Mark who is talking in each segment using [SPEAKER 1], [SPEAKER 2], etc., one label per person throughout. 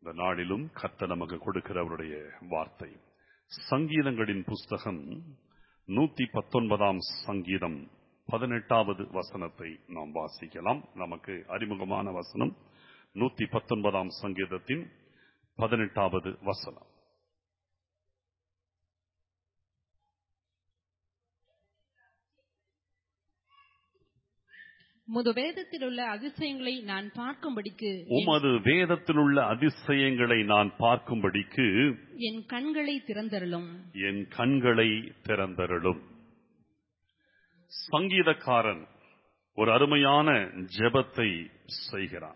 [SPEAKER 1] இந்த நாளிலும் கர்த்தர் நமக்கு கொடுக்கிற அவருடைய வார்த்தை சங்கீதங்களின் புஸ்தகம் நூத்தி பத்தொன்பதாம் சங்கீதம் பதினெட்டாவது வசனத்தை நாம் வாசிக்கலாம் நமக்கு அறிமுகமான வசனம் நூத்தி பத்தொன்பதாம் சங்கீதத்தின் பதினெட்டாவது வசனம்
[SPEAKER 2] முது வேதத்தில் உள்ள அதிசயங்களை நான் பார்க்கும்படிக்கு என்-
[SPEAKER 1] உமது வேதத்திலுள்ள அதிசயங்களை நான் பார்க்கும்படிக்கு
[SPEAKER 2] என் கண்களை திறந்தருளும்
[SPEAKER 1] என் கண்களை திறந்தருளும் சங்கீதக்காரன் ஒரு அருமையான ஜெபத்தை செய்கிறான்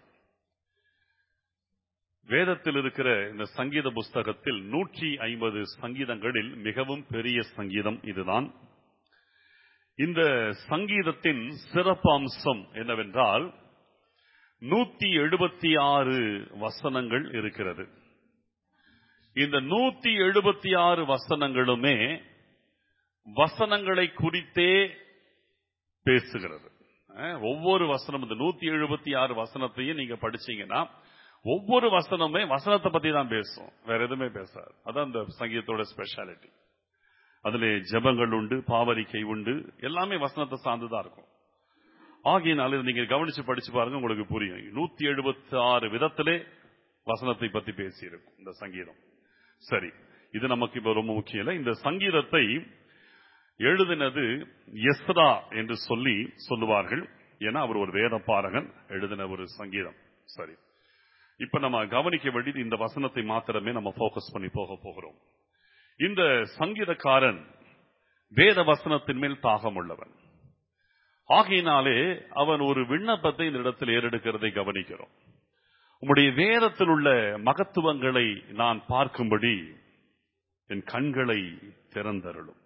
[SPEAKER 1] வேதத்தில் இருக்கிற இந்த சங்கீத புஸ்தகத்தில் நூற்றி ஐம்பது சங்கீதங்களில் மிகவும் பெரிய சங்கீதம் இதுதான் இந்த சங்கீதத்தின் சிறப்பு அம்சம் என்னவென்றால் நூத்தி எழுபத்தி ஆறு வசனங்கள் இருக்கிறது இந்த நூத்தி எழுபத்தி ஆறு வசனங்களுமே வசனங்களை குறித்தே பேசுகிறது அஹ், ஒவ்வொரு வசனம் இந்த நூத்தி எழுபத்தி ஆறு வசனத்தையும் நீங்க படிச்சீங்கன்னா ஒவ்வொரு வசனமே வசனத்தை பத்தி தான் பேசும் வேற எதுவுமே பேசாது அதான் இந்த சங்கீதத்தோட ஸ்பெஷாலிட்டி அதுல ஜெபங்கள் உண்டு பாவரிக்கை உண்டு எல்லாமே வசனத்தை சார்ந்துதான் இருக்கும் ஆகையினால இதை நீங்க கவனிச்சு படிச்சு பாருங்க உங்களுக்கு புரியும் நூத்தி எழுபத்தி ஆறு விதத்திலே வசனத்தை பத்தி பேசியிருக்கும் இந்த சங்கீதம் சரி இது நமக்கு இப்ப ரொம்ப முக்கியம் இல்லை இந்த சங்கீதத்தை எழுதினது எஸ்ரா என்று சொல்லி சொல்லுவார்கள் ஏன்னா அவர் ஒரு வேத பாரகன் எழுதின ஒரு சங்கீதம் சரி இப்ப நம்ம கவனிக்க வேண்டியது இந்த வசனத்தை மாத்திரமே நம்ம போக்கஸ் பண்ணி போக போகிறோம் இந்த சங்கீதக்காரன் வேத வசனத்தின் மேல் தாகம் உள்ளவன் ஆகையினாலே அவன் ஒரு விண்ணப்பத்தை இந்த இடத்தில் ஏறெடுக்கிறதை கவனிக்கிறோம் உம்முடைய வேதத்தில் உள்ள மகத்துவங்களை நான் பார்க்கும்படி என் கண்களை திறந்தருளும்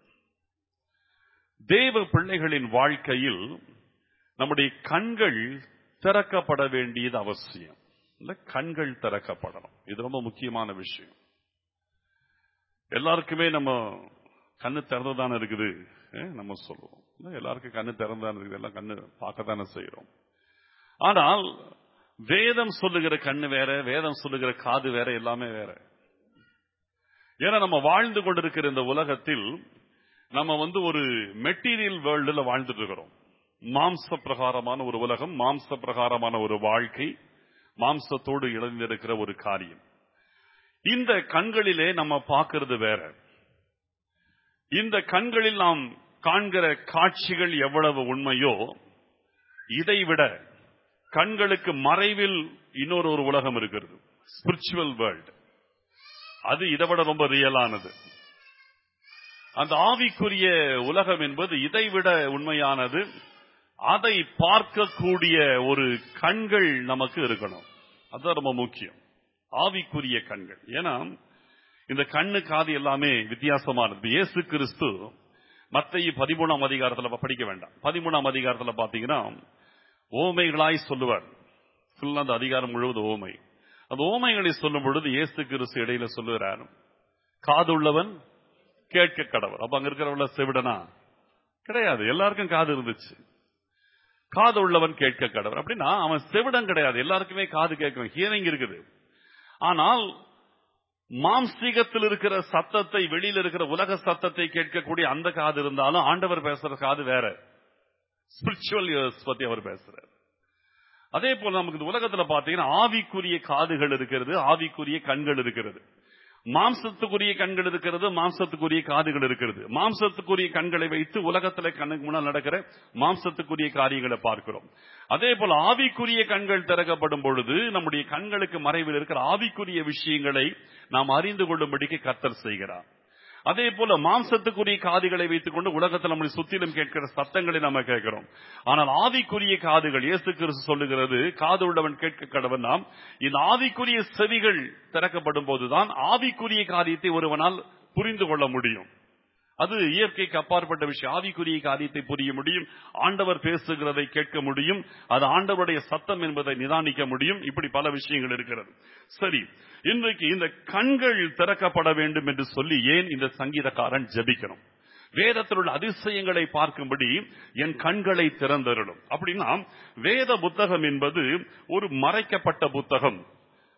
[SPEAKER 1] தேவ பிள்ளைகளின் வாழ்க்கையில் நம்முடைய கண்கள் திறக்கப்பட வேண்டியது அவசியம் இல்ல கண்கள் திறக்கப்படணும் இது ரொம்ப முக்கியமான விஷயம் எல்லாருக்குமே நம்ம கண்ணு திறந்துதானே இருக்குது அஹ் நம்ம சொல்லுவோம் இல்ல, எல்லாருக்கும் கண்ணு திறந்துதானே இருக்குது எல்லாம் கண்ணு பார்க்கத்தானே செய்யறோம் ஆனால் வேதம் சொல்லுகிற கண்ணு வேற வேதம் சொல்லுகிற காது வேற எல்லாமே வேற ஏன்னா நம்ம வாழ்ந்து கொண்டிருக்கிற இந்த உலகத்தில் நம்ம வந்து ஒரு மெட்டீரியல் வேர்ல்டுல வாழ்ந்துட்டு இருக்கிறோம் மாம்ச பிரகாரமான ஒரு உலகம் மாம்ச பிரகாரமான ஒரு வாழ்க்கை மாம்சத்தோடு இணைந்திருக்கிற ஒரு காரியம் இந்த கண்களிலே நம்ம பார்க்கிறது வேற இந்த கண்களில் நாம் காண்கிற காட்சிகள் எவ்வளவு உண்மையோ இதைவிட கண்களுக்கு மறைவில் இன்னொரு ஒரு உலகம் இருக்கிறது ஸ்பிரிச்சுவல் வேர்ல்டு அது இதை விட ரொம்ப ரியலானது அந்த ஆவிக்குரிய உலகம் என்பது இதைவிட உண்மையானது அதை பார்க்கக்கூடிய ஒரு கண்கள் நமக்கு இருக்கணும் அதுதான் ரொம்ப முக்கியம் ஆவிக்குரிய கண்கள் ஏன்னா இந்த கண்ணு காது எல்லாமே வித்தியாசமானது இயேசு கிறிஸ்து மத்திய பதிமூணாம் அதிகாரத்துல படிக்க வேண்டாம் பதிமூணாம் அதிகாரத்துல பாத்தீங்கன்னா ஓமைகளாய் சொல்லுவார் ஃபுல்லா அந்த அதிகாரம் முழுவதும் ஓமை அந்த ஓமைகளை சொல்லும் பொழுது இயேசு கிறிஸ்து இடையில சொல்லுகிறார் காதுள்ளவன் கேட்க கடவர் அப்ப அங்க இருக்கிறவங்கள செவிடனா கிடையாது எல்லாருக்கும் காது இருந்துச்சு காது உள்ளவன் கேட்க கடவர் அப்படின்னா அவன் செவிடன் கிடையாது எல்லாருக்குமே காது கேட்கும் ஹியரிங் இருக்குது ஆனால் மாம்சீகத்தில் இருக்கிற சத்தத்தை வெளியில இருக்கிற உலக சத்தத்தை கேட்கக்கூடிய அந்த காது இருந்தாலும் ஆண்டவர் பேசுற காது வேற ஸ்பிரிச்சுவல் இயர்ஸ் பத்தி அவர் பேசுறார் அதே போல நமக்கு இந்த உலகத்துல பாத்தீங்கன்னா ஆவிக்குரிய காதுகள் இருக்கிறது ஆவிக்குரிய கண்கள் இருக்கிறது மாம்சத்துக்குரிய கண்கள் இருக்கிறது மாம்சத்துக்குரிய காதுகள் இருக்கிறது மாம்சத்துக்குரிய கண்களை வைத்து உலகத்துல கண்ணுக்கு முன்னால் நடக்கிற மாம்சத்துக்குரிய காரியங்களை பார்க்கிறோம் அதே போல ஆவிக்குரிய கண்கள் திறக்கப்படும் பொழுது நம்முடைய கண்களுக்கு மறைவில் இருக்கிற ஆவிக்குரிய விஷயங்களை நாம் அறிந்து கொள்ளும்படிக்கு கத்தல் செய்கிறார் அதே போல மாம்சத்துக்குரிய காதுகளை வைத்துக் கொண்டு உலகத்தில் நம்முடைய சுத்திலும் கேட்கிற சத்தங்களை நம்ம கேட்கிறோம் ஆனால் ஆவிக்குரிய காதுகள் இயேசு கிறிஸ்து சொல்லுகிறது காது உள்ளவன் கேட்க கடவன் நாம் இந்த ஆவிக்குரிய செவிகள் திறக்கப்படும் போதுதான் ஆவிக்குரிய காரியத்தை ஒருவனால் புரிந்து கொள்ள முடியும் அது இயற்கைக்கு அப்பாற்பட்ட விஷயம் ஆவிக்குரிய காரியத்தை புரிய முடியும் ஆண்டவர் பேசுகிறதை கேட்க முடியும் அது ஆண்டவருடைய சத்தம் என்பதை நிதானிக்க முடியும் இப்படி பல விஷயங்கள் இருக்கிறது சரி இன்றைக்கு இந்த கண்கள் திறக்கப்பட வேண்டும் என்று சொல்லி ஏன் இந்த சங்கீதக்காரன் ஜெபிக்கணும் வேதத்தில் உள்ள அதிசயங்களை பார்க்கும்படி என் கண்களை திறந்தருளும் அப்படின்னா வேத புத்தகம் என்பது ஒரு மறைக்கப்பட்ட புத்தகம்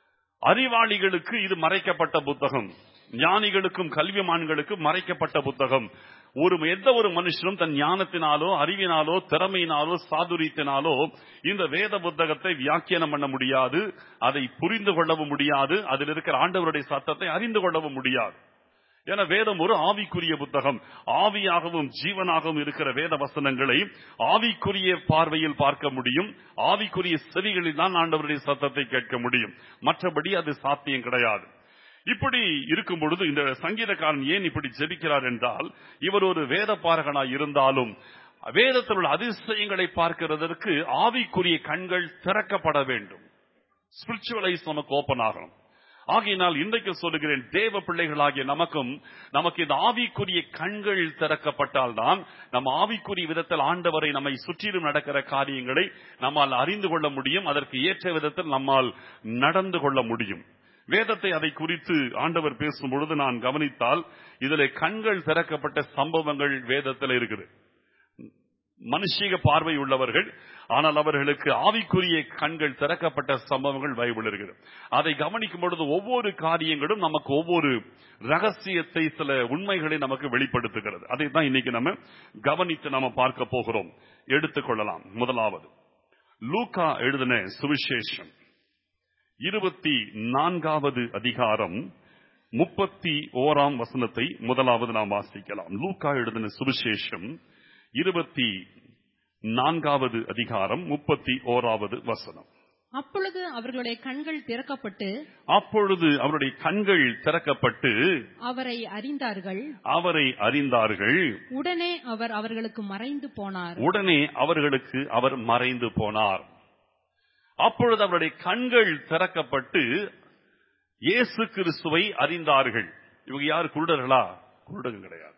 [SPEAKER 1] அறிவாளிகளுக்கு இது மறைக்கப்பட்ட புத்தகம் ஞானிகளுக்கும் கல்விமான்களுக்கும் மறைக்கப்பட்ட புத்தகம் ஒரு எந்த ஒரு மனுஷனும் தன் ஞானத்தினாலோ அறிவினாலோ திறமையினாலோ சாதுரியத்தினாலோ இந்த வேத புத்தகத்தை வியாக்கியானம் பண்ண முடியாது அதை புரிந்து கொள்ளவும் முடியாது அதில் இருக்கிற ஆண்டவருடைய சத்தத்தை அறிந்து கொள்ளவும் முடியாது என வேதம் ஒரு ஆவிக்குரிய புத்தகம் ஆவியாகவும் ஜீவனாகவும் இருக்கிற வேத வசனங்களை ஆவிக்குரிய பார்வையில் பார்க்க முடியும் ஆவிக்குரிய செவிகளில் தான் ஆண்டவருடைய சத்தத்தை கேட்க முடியும் மற்றபடி அது சாத்தியம் கிடையாது இப்படி இருக்கும் பொழுது இந்த சங்கீதக்காரன் ஏன் இப்படி ஜெபிக்கிறார் என்றால் இவர் ஒரு வேத பாரகனாய் இருந்தாலும் வேதத்தில் உள்ள அதிசயங்களை பார்க்கிறதற்கு ஆவிக்குரிய கண்கள் திறக்கப்பட வேண்டும் ஸ்பிரிச்சுவலைஸ் நமக்கு ஓபன் ஆகணும் ஆகையினால் இன்றைக்கு சொல்லுகிறேன் தேவ பிள்ளைகளாகிய நமக்கும் நமக்கு இந்த ஆவிக்குரிய கண்கள் திறக்கப்பட்டால்தான் நம்ம ஆவிக்குரிய விதத்தில் ஆண்டவரை நம்மை சுற்றிலும் நடக்கிற காரியங்களை நம்மால் அறிந்து கொள்ள முடியும் அதற்கு ஏற்ற விதத்தில் நம்மால் நடந்து கொள்ள முடியும் வேதத்தை அதை குறித்து ஆண்டவர் பேசும் பொழுது நான் கவனித்தால் இதில் கண்கள் திறக்கப்பட்ட சம்பவங்கள் வேதத்தில் இருக்குது மனுஷீக பார்வை உள்ளவர்கள் ஆனால் அவர்களுக்கு ஆவிக்குரிய கண்கள் திறக்கப்பட்ட சம்பவங்கள் பைபிள் இருக்கிறது அதை கவனிக்கும் பொழுது ஒவ்வொரு காரியங்களும் நமக்கு ஒவ்வொரு ரகசியத்தை சில உண்மைகளை நமக்கு வெளிப்படுத்துகிறது அதை தான் இன்னைக்கு நம்ம கவனித்து நாம பார்க்க போகிறோம் எடுத்துக்கொள்ளலாம் முதலாவது லூகா எழுதின சுவிசேஷம் இருபத்தி நான்காவது அதிகாரம் முப்பத்தி ஓராம் வசனத்தை முதலாவது நாம் வாசிக்கலாம் லூக்கா எழுதின சுவிசேஷம் இருபத்தி நான்காவது அதிகாரம் முப்பத்தி ஓராவது வசனம்
[SPEAKER 2] அப்பொழுது அவர்களுடைய கண்கள் திறக்கப்பட்டு
[SPEAKER 1] அப்பொழுது அவருடைய கண்கள் திறக்கப்பட்டு
[SPEAKER 2] அவரை அறிந்தார்கள்
[SPEAKER 1] அவரை அறிந்தார்கள்
[SPEAKER 2] உடனே அவர் அவர்களுக்கு மறைந்து போனார்
[SPEAKER 1] உடனே அவர்களுக்கு அவர் மறைந்து போனார் அப்பொழுது அவருடைய கண்கள் திறக்கப்பட்டு இயேசு கிறிஸ்துவை அறிந்தார்கள் இவங்க யார் குருடர்களா குருடங்க கிடையாது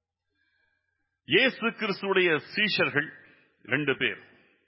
[SPEAKER 1] இயேசு கிறிஸ்துடைய சீஷர்கள் ரெண்டு பேர்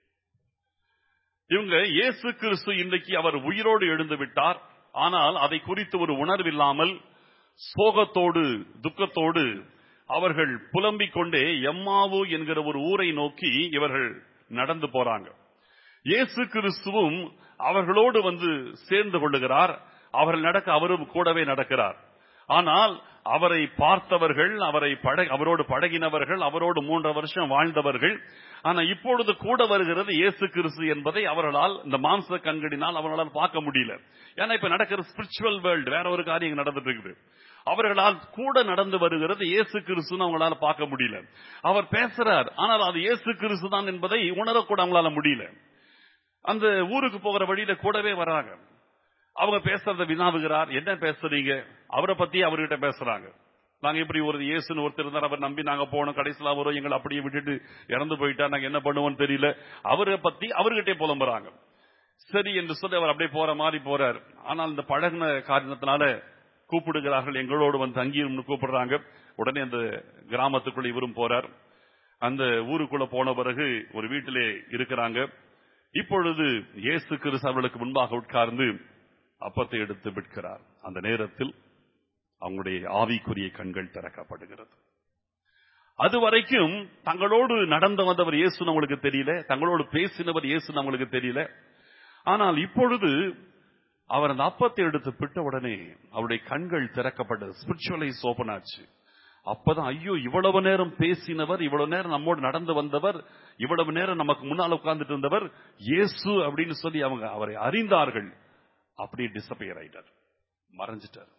[SPEAKER 1] இவங்க இயேசு கிறிஸ்து இன்றைக்கு அவர் உயிரோடு எழுந்து விட்டார் ஆனால் அதை குறித்து ஒரு உணர்வில்லாமல் சோகத்தோடு துக்கத்தோடு அவர்கள் புலம்பிக் கொண்டே எம்மாவு என்கிற ஒரு ஊரை நோக்கி இவர்கள் நடந்து போறாங்க இயேசு கிறிஸ்துவும் அவர்களோடு வந்து சேர்ந்து கொள்ளுகிறார் அவர்கள் நடக்க அவரும் கூடவே நடக்கிறார் ஆனால் அவரை பார்த்தவர்கள் அவரை பட அவரோடு பழகினவர்கள் அவரோடு மூன்று வருஷம் வாழ்ந்தவர்கள் ஆனா இப்பொழுது கூட வருகிறது இயேசு கிறிஸ்து என்பதை அவர்களால் இந்த மாம்ச கண்களினால் அவர்களால் பார்க்க முடியல ஏன்னா இப்ப நடக்கிற ஸ்பிரிச்சுவல் வேர்ல்டு வேற ஒரு காரியம் நடந்துட்டு இருக்குது அவர்களால் கூட நடந்து வருகிறது இயேசு கிறிஸ்துன்னு அவங்களால பார்க்க முடியல அவர் பேசுறார் ஆனால் அது இயேசு கிறிஸ்து தான் என்பதை உணரக்கூட அவங்களால முடியல அந்த ஊருக்கு போகிற வழியில கூடவே வராங்க அவங்க பேசுறத வினாவுகிறார் என்ன பேசுறீங்க அவரை பத்தி அவர்கிட்ட பேசுறாங்க நாங்க இப்படி ஒரு இயேசுன்னு ஒருத்தர் இருந்தார் அவர் நம்பி நாங்க போனோம் கடைசியில் அவரும் எங்களை அப்படியே விட்டுட்டு இறந்து போயிட்டா நாங்க என்ன பண்ணுவோம்னு தெரியல அவரை பத்தி அவர்கிட்டே புலம்புறாங்க சரி என்று சொல்லி அவர் அப்படியே போற மாதிரி போறார் ஆனால் இந்த பழகின காரணத்தினால கூப்பிடுகிறார்கள் எங்களோடு வந்து தங்கியும் கூப்பிடுறாங்க உடனே அந்த கிராமத்துக்குள்ள இவரும் போறார் அந்த ஊருக்குள்ள போன பிறகு ஒரு வீட்டிலே இருக்கிறாங்க இப்பொழுது இயேசு கிறிஸ்து அவர்களுக்கு முன்பாக உட்கார்ந்து அப்பத்தை எடுத்து விற்கிறார் அந்த நேரத்தில் அவங்களுடைய ஆவிக்குரிய கண்கள் திறக்கப்படுகிறது அது வரைக்கும் தங்களோடு நடந்து வந்தவர் இயேசு அவங்களுக்கு தெரியல தங்களோடு பேசினவர் இயேசு அவங்களுக்கு தெரியல ஆனால் இப்பொழுது அவர் அந்த அப்பத்தை எடுத்து பிட்ட உடனே அவருடைய கண்கள் திறக்கப்பட்டது ஸ்பிரிச்சுவலைஸ் ஓபன் ஆச்சு அப்பதான் ஐயோ இவ்வளவு நேரம் பேசினவர் இவ்வளவு நேரம் நம்மோடு நடந்து வந்தவர் இவ்வளவு நேரம் நமக்கு முன்னால் உட்கார்ந்துட்டு இருந்தவர் இயேசு அப்படின்னு சொல்லி அவங்க அவரை அறிந்தார்கள் அப்படி டிசப்பியர் ஆயிட்டார் மறைஞ்சிட்டார்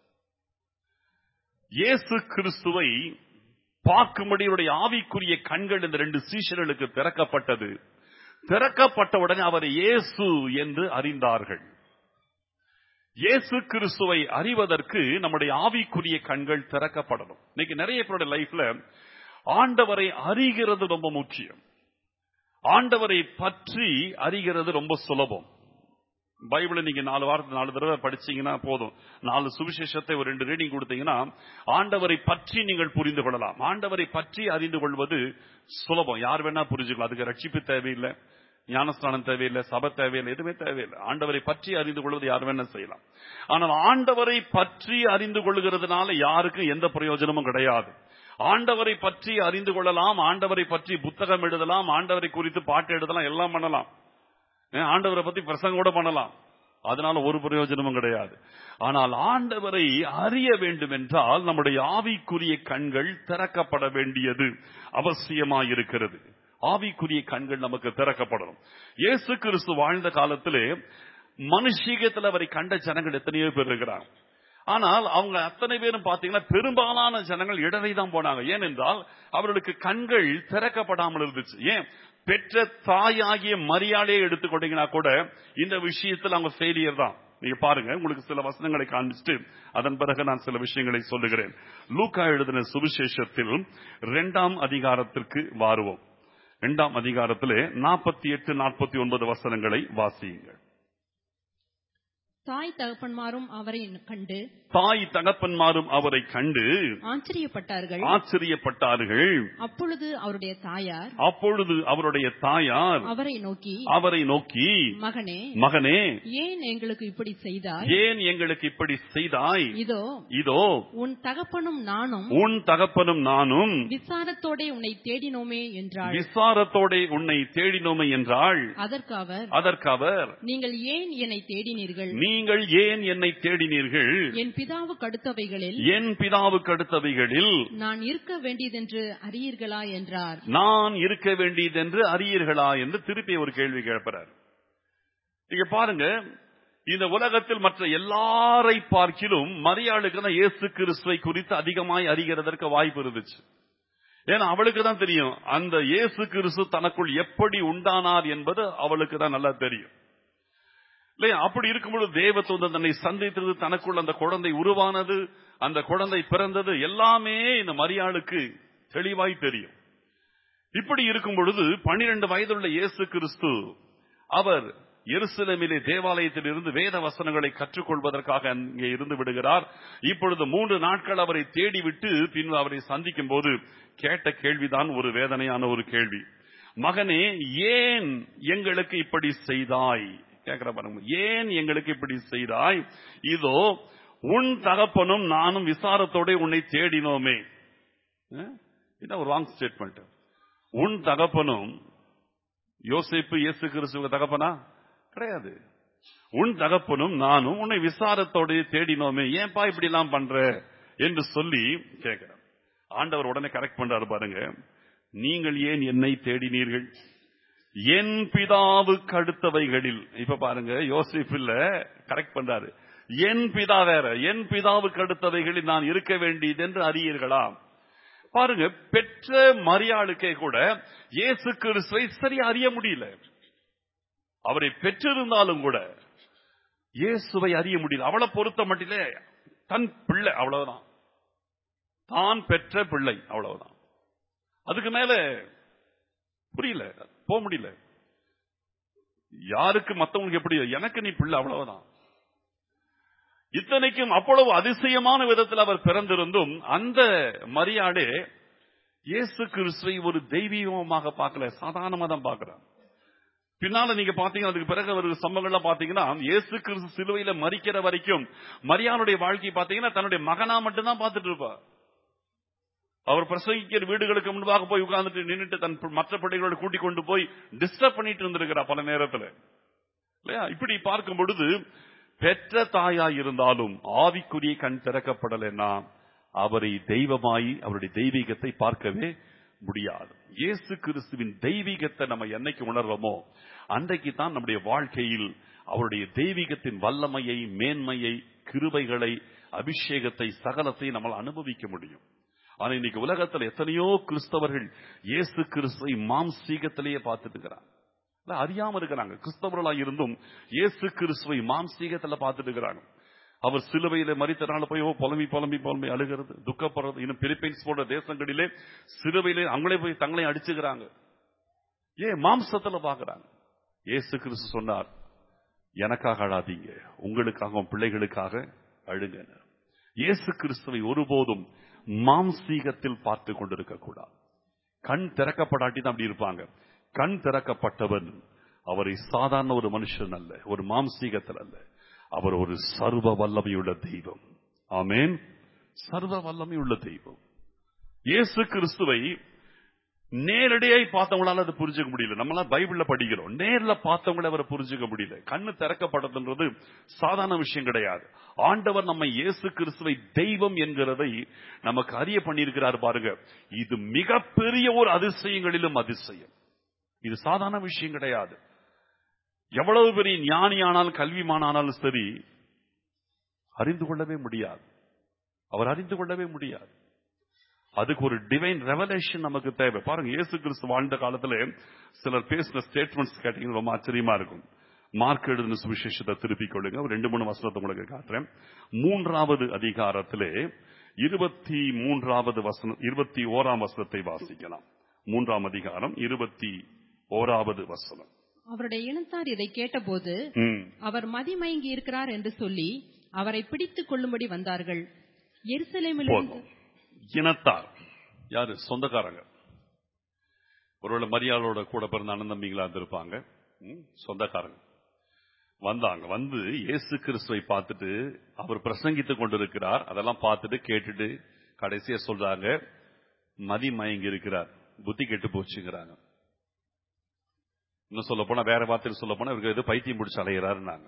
[SPEAKER 1] இயேசு கிறிஸ்துவை பார்க்கும்படி இவருடைய ஆவிக்குரிய கண்கள் இந்த ரெண்டு சீஷர்களுக்கு திறக்கப்பட்டது திறக்கப்பட்ட உடனே அவர் இயேசு என்று அறிந்தார்கள் இயேசு கிறிஸ்துவை அறிவதற்கு நம்முடைய ஆவிக்குரிய கண்கள் திறக்கப்படணும் இன்னைக்கு நிறைய பேருடைய லைஃப்ல ஆண்டவரை அறிகிறது ரொம்ப முக்கியம் ஆண்டவரை பற்றி அறிகிறது ரொம்ப சுலபம் பைபிளை நீங்க நாலு வாரத்துக்கு நாலு தடவை படிச்சீங்கன்னா போதும் நாலு சுவிசேஷத்தை ஒரு ரெண்டு ரீடிங் கொடுத்தீங்கன்னா ஆண்டவரை பற்றி நீங்கள் புரிந்து கொள்ளலாம் ஆண்டவரை பற்றி அறிந்து கொள்வது சுலபம் யார் வேணா புரிஞ்சுக்கலாம் அதுக்கு ரட்சிப்பு தேவையில்லை ஞானஸ்தானம் தேவையில்லை சபை தேவையில்லை எதுவுமே தேவையில்லை ஆண்டவரை பற்றி அறிந்து கொள்வது யார் வேணா செய்யலாம் ஆனால் ஆண்டவரை பற்றி அறிந்து கொள்கிறதுனால யாருக்கும் எந்த பிரயோஜனமும் கிடையாது ஆண்டவரை பற்றி அறிந்து கொள்ளலாம் ஆண்டவரை பற்றி புத்தகம் எழுதலாம் ஆண்டவரை குறித்து பாட்டு எழுதலாம் எல்லாம் பண்ணலாம் ஆண்டவரை பத்தி பிரசங்க கூட பண்ணலாம் அதனால ஒரு பிரயோஜனமும் கிடையாது ஆனால் ஆண்டவரை அறிய வேண்டும் என்றால் நம்முடைய ஆவிக்குரிய கண்கள் திறக்கப்பட வேண்டியது அவசியமாயிருக்கிறது ஆவிக்குரிய கண்கள் நமக்கு திறக்கப்படணும் இயேசு கிறிஸ்து வாழ்ந்த காலத்திலே மனுஷீகத்தில் அவரை கண்ட ஜனங்கள் எத்தனையோ பேர் இருக்கிறாங்க ஆனால் அவங்க அத்தனை பேரும் பாத்தீங்கன்னா பெரும்பாலான ஜனங்கள் இடரை தான் போனாங்க ஏனென்றால் அவர்களுக்கு கண்கள் திறக்கப்படாமல் இருந்துச்சு ஏன் பெற்ற தாயாகிய மரியாதையை எடுத்துக்கொண்டீங்கன்னா கூட இந்த விஷயத்தில் அவங்க ஃபெயிலியர் தான் நீங்க பாருங்க உங்களுக்கு சில வசனங்களை காண்பிச்சுட்டு அதன் பிறகு நான் சில விஷயங்களை சொல்லுகிறேன் லூக்கா எழுதின சுவிசேஷத்தில் இரண்டாம் அதிகாரத்திற்கு வாருவோம் இரண்டாம் அதிகாரத்திலே நாற்பத்தி எட்டு நாற்பத்தி ஒன்பது வசனங்களை வாசியுங்கள்
[SPEAKER 2] தாய் தகப்பன்மாரும் அவரை கண்டு
[SPEAKER 1] தாய் தகப்பன்மாரும் அவரை கண்டு
[SPEAKER 2] ஆச்சரியப்பட்டார்கள்
[SPEAKER 1] ஆச்சரியப்பட்டார்கள்
[SPEAKER 2] அப்பொழுது அவருடைய தாயார்
[SPEAKER 1] அப்பொழுது அவருடைய தாயார்
[SPEAKER 2] அவரை நோக்கி
[SPEAKER 1] அவரை நோக்கி
[SPEAKER 2] மகனே
[SPEAKER 1] மகனே
[SPEAKER 2] ஏன் எங்களுக்கு இப்படி செய்தாய்
[SPEAKER 1] ஏன் எங்களுக்கு இப்படி செய்தாய்
[SPEAKER 2] இதோ
[SPEAKER 1] இதோ
[SPEAKER 2] உன் தகப்பனும் நானும்
[SPEAKER 1] உன் தகப்பனும் நானும்
[SPEAKER 2] விசாரத்தோடே உன்னை தேடினோமே என்றாள்
[SPEAKER 1] விசாரத்தோட உன்னை தேடினோமே என்றாள்
[SPEAKER 2] அதற்கு அவர்
[SPEAKER 1] அதற்கு அவர்
[SPEAKER 2] நீங்கள் ஏன் என்னை தேடினீர்கள்
[SPEAKER 1] நீங்கள் ஏன் என்னை தேடினீர்கள்
[SPEAKER 2] என் பிதாவுக்கு அடுத்தவைகளில்
[SPEAKER 1] என் பிதாவுக்கு அடுத்தவைகளில்
[SPEAKER 2] நான் இருக்க வேண்டியதென்று அறியீர்களா என்றார்
[SPEAKER 1] நான் இருக்க வேண்டியதென்று அறியீர்களா என்று திருப்பி ஒரு கேள்வி கேட்கிறார் நீங்க பாருங்க இந்த உலகத்தில் மற்ற எல்லாரை பார்க்கிலும் மரியாளுக்கு தான் இயேசு கிறிஸ்துவை குறித்து அதிகமாய் அறிகிறதற்கு வாய்ப்பு இருந்துச்சு ஏன்னா அவளுக்கு தான் தெரியும் அந்த இயேசு கிறிஸ்து தனக்குள் எப்படி உண்டானார் என்பது அவளுக்கு தான் நல்லா தெரியும் இல்லையா அப்படி இருக்கும்போது தேவத்தூதன் தன்னை சந்தித்தது தனக்குள் அந்த குழந்தை உருவானது அந்த குழந்தை பிறந்தது எல்லாமே இந்த மரியாளுக்கு தெளிவாய் தெரியும் இப்படி இருக்கும் பொழுது பனிரெண்டு வயதுள்ள இயேசு கிறிஸ்து அவர் எருசலேமிலே தேவாலயத்தில் இருந்து வேத வசனங்களை கற்றுக்கொள்வதற்காக அங்கே இருந்து விடுகிறார் இப்பொழுது மூன்று நாட்கள் அவரை தேடிவிட்டு பின்பு அவரை சந்திக்கும் போது கேட்ட கேள்விதான் ஒரு வேதனையான ஒரு கேள்வி மகனே ஏன் எங்களுக்கு இப்படி செய்தாய் கேட்கிற பாருங்க ஏன் எங்களுக்கு இப்படி செய்தாய் இதோ உன் தகப்பனும் நானும் விசாரத்தோட உன்னை தேடினோமே அஹ்? இதான் ஒரு ராங் ஸ்டேட்மெண்ட் உன் தகப்பனும் யோசிப்பு இயேசு கிறிஸ்துவ தகப்பனா கிடையாது உன் தகப்பனும் நானும் உன்னை விசாரத்தோட தேடினோமே ஏன்பா இப்படி எல்லாம் பண்ற என்று சொல்லி கேட்கிறேன் ஆண்டவர் உடனே கரெக்ட் பண்றாரு பாருங்க நீங்கள் ஏன் என்னை தேடினீர்கள் என் பிதாவுக்கு அடுத்தவைகளில் இப்ப பாருங்க யோசிப் இல்ல கரெக்ட் பண்றாரு என் பிதா வேற என் பிதாவுக்கு அடுத்தவைகளில் நான் இருக்க வேண்டியது என்று அறியீர்களா பாருங்க பெற்ற மரியாளுக்கே கூட இயேசு கிறிஸ்துவை சரியா அறிய முடியல அவரை பெற்றிருந்தாலும் கூட இயேசுவை அறிய முடியல அவளை பொறுத்த மட்டிலே தன் பிள்ளை அவ்வளவுதான் தான் பெற்ற பிள்ளை அவ்வளவுதான் அதுக்கு மேல புரியல போக முடியல யாருக்கு மத்தவங்களுக்கு எப்படி எனக்கு நீ பிள்ளை அவ்வளவுதான் இத்தனைக்கும் அவ்வளவு அதிசயமான விதத்தில் அவர் பிறந்திருந்தும் அந்த மரியாடே இயேசு கிறிஸ்துவை ஒரு தெய்வீகமாக பார்க்கல சாதாரணமா தான் பார்க்கிறார் பின்னால நீங்க பாத்தீங்கன்னா அதுக்கு பிறகு ஒரு சம்பவங்கள்லாம் பாத்தீங்கன்னா இயேசு கிறிஸ்து சிலுவையில மறிக்கிற வரைக்கும் மரியானுடைய வாழ்க்கை பாத்தீங்கன்னா தன்னுடைய மகனா மட்டும்தான் பார்த்துட்டு இருப்பார் அவர் பிரசங்கிக்கிற வீடுகளுக்கு முன்பாக போய் உட்கார்ந்துட்டு நின்னுட்டு தன் மற்ற பிள்ளைகளோட கூட்டிக் கொண்டு போய் டிஸ்டர்ப் பண்ணிட்டு இருந்திருக்கிறார் பல நேரத்துல இல்லையா இப்படி பார்க்கும் பொழுது பெற்ற தாயாய் இருந்தாலும் ஆவிக்குரிய கண் திறக்கப்படலைன்னா அவரை தெய்வமாய் அவருடைய தெய்வீகத்தை பார்க்கவே முடியாது இயேசு கிறிஸ்துவின் தெய்வீகத்தை நம்ம என்னைக்கு உணர்வோமோ அன்றைக்கு தான் நம்முடைய வாழ்க்கையில் அவருடைய தெய்வீகத்தின் வல்லமையை மேன்மையை கிருபைகளை அபிஷேகத்தை சகலத்தை நம்மால் அனுபவிக்க முடியும் ஆனா இன்னைக்கு உலகத்துல எத்தனையோ கிறிஸ்தவர்கள் இயேசு கிறிஸ்துவை மாம்சீகத்திலேயே பார்த்துட்டு இருக்கிறாங்க இல்ல, அறியாம இருக்கிறாங்க கிறிஸ்தவர்களா இருந்தும் இயேசு கிறிஸ்துவை மாம்சீகத்துல பார்த்துட்டு இருக்கிறாங்க அவர் சிலுவையில மறித்தனால போய் ஓ, புலம்பி புலம்பி புலம்பி அழுகிறது துக்கப்படுறது இன்னும் பிலிப்பைன்ஸ் போன்ற தேசங்களிலே சிலுவையிலே அவங்களே போய் தங்களை அடிச்சுக்கிறாங்க ஏன் மாம்சத்துல பாக்குறாங்க இயேசு கிறிஸ்து சொன்னார் எனக்காக அழாதீங்க உங்களுக்காக உன் பிள்ளைகளுக்காக அழுங்க இயேசு கிறிஸ்துவை ஒருபோதும் மாம்சீகத்தில் பார்த்து கொண்டிருக்க கூடாது கண் திறக்கப்படாட்டி தான் அப்படி இருப்பாங்க கண் திறக்கப்பட்டவன் அவரை சாதாரண ஒரு மனுஷன் அல்ல ஒரு மாம்சீகத்தில் அல்ல அவர் ஒரு சர்வ வல்லமையுள்ள தெய்வம் ஆமேன் சர்வ வல்லமையுள்ள தெய்வம் இயேசு கிறிஸ்துவை நேரடியாய் பார்த்தவங்களால அதை புரிஞ்சுக்க முடியல நம்மளாம் பைபிள்ல படிக்கிறோம் நேர்ல பார்த்தவங்கள அவரை புரிஞ்சுக்க முடியல கண்ணு திறக்கப்படுதுன்றது சாதாரண விஷயம் கிடையாது ஆண்டவர் நம்ம இயேசு கிறிஸ்துவை தெய்வம் என்கிறதை நமக்கு அறிய பண்ணியிருக்கிறார் பாருங்க இது மிகப்பெரிய ஒரு அதிசயங்களிலும் அதிசயம் இது சாதாரண விஷயம் கிடையாது எவ்வளவு பெரிய ஞானியானாலும் கல்விமானாலும் சரி அறிந்து கொள்ளவே முடியாது அவர் அறிந்து கொள்ளவே முடியாது அதுக்கு ஒரு டிவைன் ரெவலேஷன் நமக்கு தேவை பாருங்க இயேசு கிறிஸ்து வாழ்ந்த காலத்துல சிலர் பேசின ஸ்டேட்மெண்ட்ஸ் கேட்டீங்கன்னா ரொம்ப ஆச்சரியமா இருக்கும் மார்க் எழுதின சுவிசேஷத்தை திருப்பிக் கொள்ளுங்க ஒரு ரெண்டு மூணு வசனத்தை உங்களுக்கு காட்டுறேன் மூன்றாவது அதிகாரத்திலே இருபத்தி மூன்றாவது வசனம் இருபத்தி ஓராம் வசனத்தை வாசிக்கலாம் மூன்றாம் அதிகாரம் இருபத்தி ஓராவது வசனம்
[SPEAKER 2] அவருடைய இனத்தார் இதை கேட்டபோது
[SPEAKER 1] ம்.
[SPEAKER 2] அவர் மதிமயங்கி இருக்கிறார் என்று சொல்லி அவரை பிடித்துக் கொள்ளும்படி வந்தார்கள் எருசலேமிலிருந்து
[SPEAKER 1] போதும் இனத்தார் யாரு சொந்தக்காரங்க ஒருவேளை மரியாளோட கூட பிறந்த அண்ணன் தம்பிங்களா இருந்திருப்பாங்க ம், சொந்தக்காரங்க வந்தாங்க வந்து இயேசு கிறிஸ்துவை பார்த்துட்டு அவர் பிரசங்கித்துக் கொண்டிருக்கிறார் அதெல்லாம் பார்த்துட்டு கேட்டுட்டு கடைசியா சொல்றாங்க மதி மயங்கி இருக்கிறார் புத்தி கெட்டு போச்சுங்கிறாங்க இன்னும் சொல்ல போனா வேற வார்த்தையில் சொல்ல போனா இவருக்கு ஏதோ பைத்தியம் பிடிச்சு அலைகிறாருன்னாங்க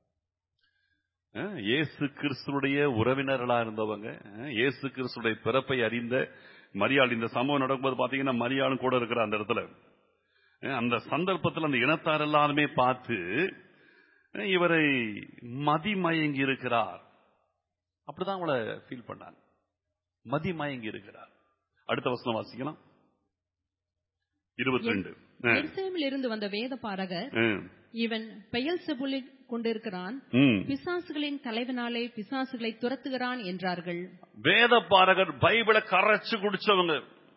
[SPEAKER 1] அஹ், இயேசு கிறிஸ்துடைய உறவினர்களா இருந்தவங்க அஹ், இயேசு கிறிஸ்துடைய பிறப்பை அறிந்த மரியாள் இந்த சம்பவம் நடக்கும்போது பாத்தீங்கன்னா மரியாளும் கூட இருக்கிற அந்த இடத்துல அஹ், அந்த சந்தர்ப்பத்தில் அந்த இனத்தார் எல்லாருமே பார்த்து அஹ், இவரை மதிமயங்கி இருக்கிறார் அப்படிதான் அவங்கள ஃபீல் பண்ணாங்க மதிமயங்கி இருக்கிறார் அடுத்த வசனம் வாசிக்கலாம் இருபத்தி ரெண்டு
[SPEAKER 2] எருசலேமிலிருந்து வந்த வேத பாரகர் இவன் பெயல் செபுலில் கொண்டிருக்கிறான் பிசாசுகளின் தலைவனாலே பிசாசுகளை துரத்துகிறான் என்றார்கள்
[SPEAKER 1] வேத பாரகர் பைபிளை கரைச்சு குடிச்சவங்க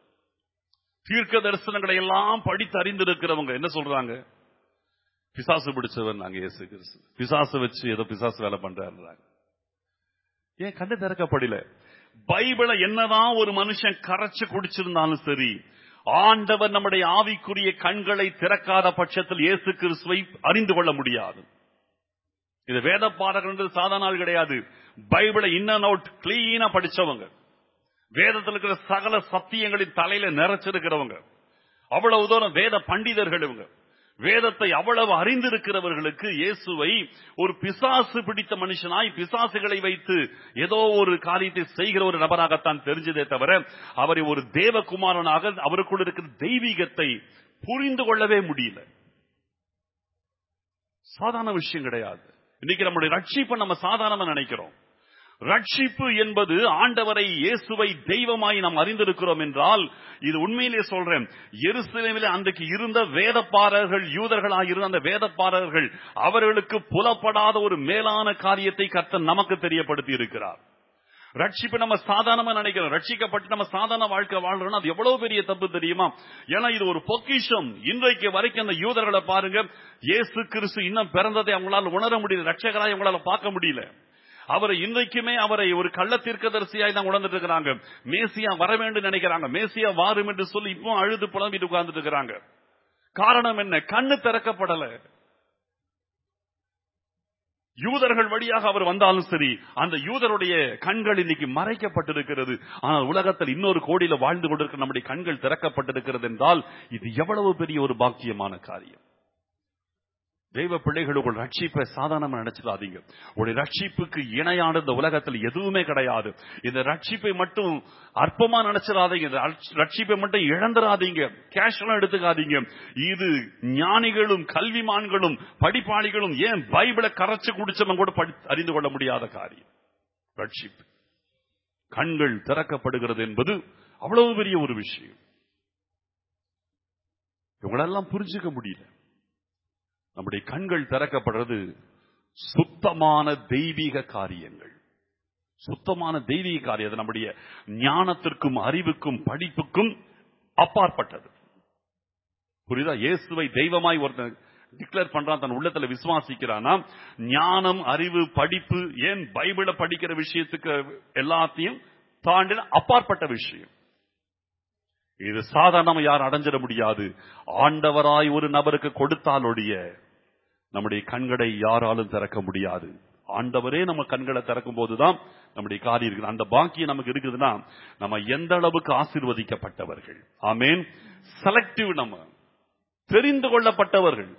[SPEAKER 1] தீர்க்க தரிசனங்களை எல்லாம் படித்து அறிந்திருக்கிறவங்க என்ன சொல்றாங்க பிசாசு பிடிச்சவன் நாங்க இயேசு கிறிஸ்து பிசாசு வச்சு ஏதோ பிசாசு வேலை பண்றாருன்றாங்க ஏன் கண்ணு திறக்கப்படல பைபிளை என்னதான் ஒரு மனுஷன் கரைச்சு குடிச்சிருந்தாலும் சரி ஆண்டவர் நம்முடைய ஆவிக்குரிய கண்களை திறக்காத பட்சத்தில் இயேசு கிறிஸ்துவை அறிந்து கொள்ள முடியாது இது வேத பாடகர்கள் சாதாரண ஆள் கிடையாது பைபிளை இன் அண்ட் அவுட் கிளீனா படிச்சவங்க வேதத்தில் இருக்கிற சகல சத்தியங்களின் தலையில நிறைச்சிருக்கிறவங்க அவ்வளவு தூரம் வேத பண்டிதர்கள் இவங்க வேதத்தை அவ்வளவு அறிந்திருக்கிறவர்களுக்கு இயேசுவை ஒரு பிசாசு பிடித்த மனுஷனாய் பிசாசுகளை வைத்து ஏதோ ஒரு காரியத்தை செய்கிற ஒரு நபராகத்தான் தெரிஞ்சதே தவிர அவரை ஒரு தேவகுமாரனாக அவருக்குள்ள இருக்கிற தெய்வீகத்தை புரிந்து கொள்ளவே முடியல சாதாரண விஷயம் கிடையாது இன்னைக்கு நம்முடைய ரட்சிப்பை நம்ம சாதாரணமா நினைக்கிறோம் ரட்சிப்பு என்பது ஆண்டவரை இயேசுவை தெய்வமாய் நாம் அறிந்திருக்கிறோம் என்றால் இது உண்மையிலே சொல்றேன் எருசலேமிலே அன்றைக்கு இருந்த வேதப்பாரர்கள் யூதர்களாக இருந்த அந்த வேதப்பாரர்கள் அவர்களுக்கு புலப்படாத ஒரு மேலான காரியத்தை கர்த்தர் நமக்கு தெரியப்படுத்தி இருக்கிறார் ரட்சிப்பு நம்ம சாதாரணமா நினைக்கிறோம் ரட்சிக்கப்பட்டு நம்ம சாதாரண வாழ்க்கை வாழ்றோம் அது எவ்வளவு பெரிய தப்பு தெரியுமா ஏன்னா இது ஒரு பொக்கிஷம் இன்றைக்கு வரைக்கும் அந்த யூதர்களை பாருங்க இயேசு கிறிஸ்து இன்னும் பிறந்ததை அவங்களால உணர முடியல ரட்சகராய் அவங்களால பார்க்க முடியல அவரை இன்றைக்குமே அவரை ஒரு கள்ள தீர்க்கதரிசியாய் தான் உணர்ந்துட்டு இருக்கிறாங்க மேசியா வர வேண்டும் நினைக்கிறாங்க மேசியா வாரும் என்று சொல்லி இப்போ அழுது புலம்பிட்டு உட்கார்ந்துட்டு இருக்கிறாங்க காரணம் என்ன கண்ணு திறக்கப்படல யூதர்கள் வழியாக அவர் வந்தாலும் சரி அந்த யூதருடைய கண்கள் இன்னைக்கு மறைக்கப்பட்டிருக்கிறது ஆனால் உலகத்தில் இன்னொரு கோடியில வாழ்ந்து கொண்டிருக்கிற நம்முடைய கண்கள் திறக்கப்பட்டிருக்கிறது என்றால் இது எவ்வளவு பெரிய ஒரு பாக்கியமான காரியம் தெய்வ பிள்ளைகள் உங்கள் ரட்சிப்பை சாதாரணமா நினைச்சிடாதீங்க உங்களுடைய ரட்சிப்புக்கு இணையான இந்த உலகத்தில் எதுவுமே கிடையாது இந்த ரட்சிப்பை மட்டும் அற்பமா நினைச்சிடாதீங்க இந்த ரட்சிப்பை மட்டும் இழந்துடாதீங்க கேஷ்லாம் எடுத்துக்காதீங்க இது ஞானிகளும் கல்விமான்களும் படிப்பாளிகளும் ஏன் பைபிளை கரைச்சு குடிச்சவங்க கூட படி அறிந்து கொள்ள முடியாத காரியம் ரட்சிப்பு கண்கள் திறக்கப்படுகிறது என்பது அவ்வளவு பெரிய ஒரு விஷயம் இவங்களெல்லாம் புரிஞ்சுக்க முடியல நம்முடைய கண்கள் திறக்கப்படுறது சுத்தமான தெய்வீக காரியங்கள் சுத்தமான தெய்வீக காரியம் அது நம்முடைய ஞானத்திற்கும் அறிவுக்கும் படிப்புக்கும் அப்பாற்பட்டது புரியுதா இயேசுவை தெய்வமாய் ஒருத்தன் டிக்ளேர் பண்றான் தன் உள்ளத்துல விசுவாசிக்கிறானா ஞானம் அறிவு படிப்பு ஏன் பைபிளை படிக்கிற விஷயத்துக்கு எல்லாத்தையும் தாண்டின அப்பாற்பட்ட விஷயம் இது சாதாரணமா யாரும் அடைஞ்சிட முடியாது ஆண்டவராய் ஒரு நபருக்கு கொடுத்தாலொழிய நம்முடைய கண்களை யாராலும் திறக்க முடியாது ஆண்டவரே நம்ம கண்களை திறக்கும் போதுதான் நம்முடைய காரியம் இருக்குது அந்த பாக்கியம் நமக்கு இருக்குதுன்னா நம்ம எந்த அளவுக்கு ஆசீர்வதிக்கப்பட்டவர்கள் ஆமேன் செலக்டிவ் நம்ம தெரிந்து கொள்ளப்பட்டவர்கள்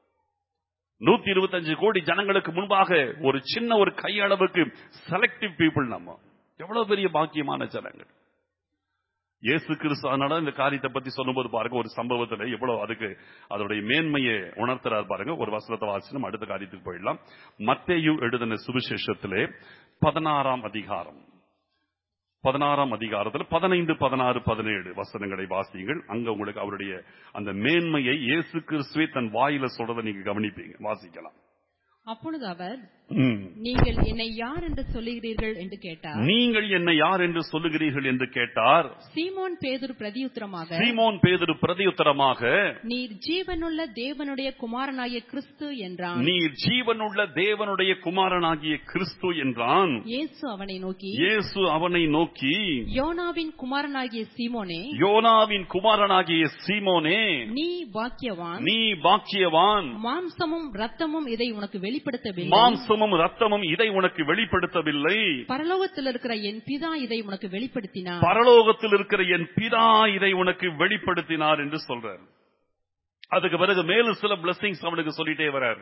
[SPEAKER 1] நூத்தி இருபத்தஞ்சு கோடி ஜனங்களுக்கு முன்பாக ஒரு சின்ன ஒரு கையளவுக்கு செலக்டிவ் பீப்புள் நம்ம எவ்வளவு பெரிய பாக்கியமான ஜனங்கள் இயேசு கிறிஸ்து அதனால இந்த காரியத்தை பத்தி சொல்லும்போது பாருங்க ஒரு சம்பவத்துல எவ்வளவு அதுக்கு அதோடைய மேன்மையை உணர்த்துறார் பாருங்க ஒரு வசனத்தை வாசி நம்ம அடுத்த காரியத்துக்கு போயிடலாம் மத்தேயு எழுதின சுவிசேஷத்திலே பதினாறாம் அதிகாரம் பதினாறாம் அதிகாரத்துல பதினைந்து பதினாறு பதினேழு வசனங்களை வாசியுங்கள் அங்க உங்களுக்கு அவருடைய அந்த மேன்மையை இயேசு கிறிஸ்துவே தன் வாயில சொல்றதை நீங்க கவனிப்பீங்க வாசிக்கலாம்
[SPEAKER 2] அப்பொழுது அவர்
[SPEAKER 1] ம்.
[SPEAKER 2] நீங்கள் என்னை யார் என்று சொல்லுகிறீர்கள் என்று கேட்டார்
[SPEAKER 1] நீங்கள் என்னை யார் என்று சொல்லுகிறீர்கள் என்று கேட்டார்
[SPEAKER 2] சீமோன் பேதுரு பிரதியுத்தரமாக
[SPEAKER 1] சீமோன் பேதுரு பிரதியுத்தரமாக
[SPEAKER 2] நீர் ஜீவனுள்ள தேவனுடைய குமாரனாகிய கிறிஸ்து என்றான்
[SPEAKER 1] நீர் ஜீவனுள்ள தேவனுடைய குமாரனாகிய கிறிஸ்து என்றான்
[SPEAKER 2] இயேசு அவனை நோக்கி
[SPEAKER 1] இயேசு அவனை நோக்கி
[SPEAKER 2] யோனாவின் குமாரனாகிய சீமோனே
[SPEAKER 1] யோனாவின் குமாரனாகிய சீமோனே
[SPEAKER 2] நீ பாக்கியவான்
[SPEAKER 1] நீ பாக்கியவான்
[SPEAKER 2] மாம்சமும் ரத்தமும் இதை உனக்கு வெளிப்படுத்தவில்லை
[SPEAKER 1] மாம்சமும் ரத்தமும் இதை உனக்கு வெளிப்படுத்தவில்லை
[SPEAKER 2] பரலோகத்தில் இருக்கிற என் பிதா இதை உனக்கு வெளிப்படுத்தினார்
[SPEAKER 1] பரலோகத்தில் இருக்கிற என் பிதா இதை உனக்கு வெளிப்படுத்தினார் என்று சொல்றார் அதுக்கு பிறகு மேலும் சில பிளஸிங்ஸ் அவனுக்கு சொல்லிட்டே வர்றார்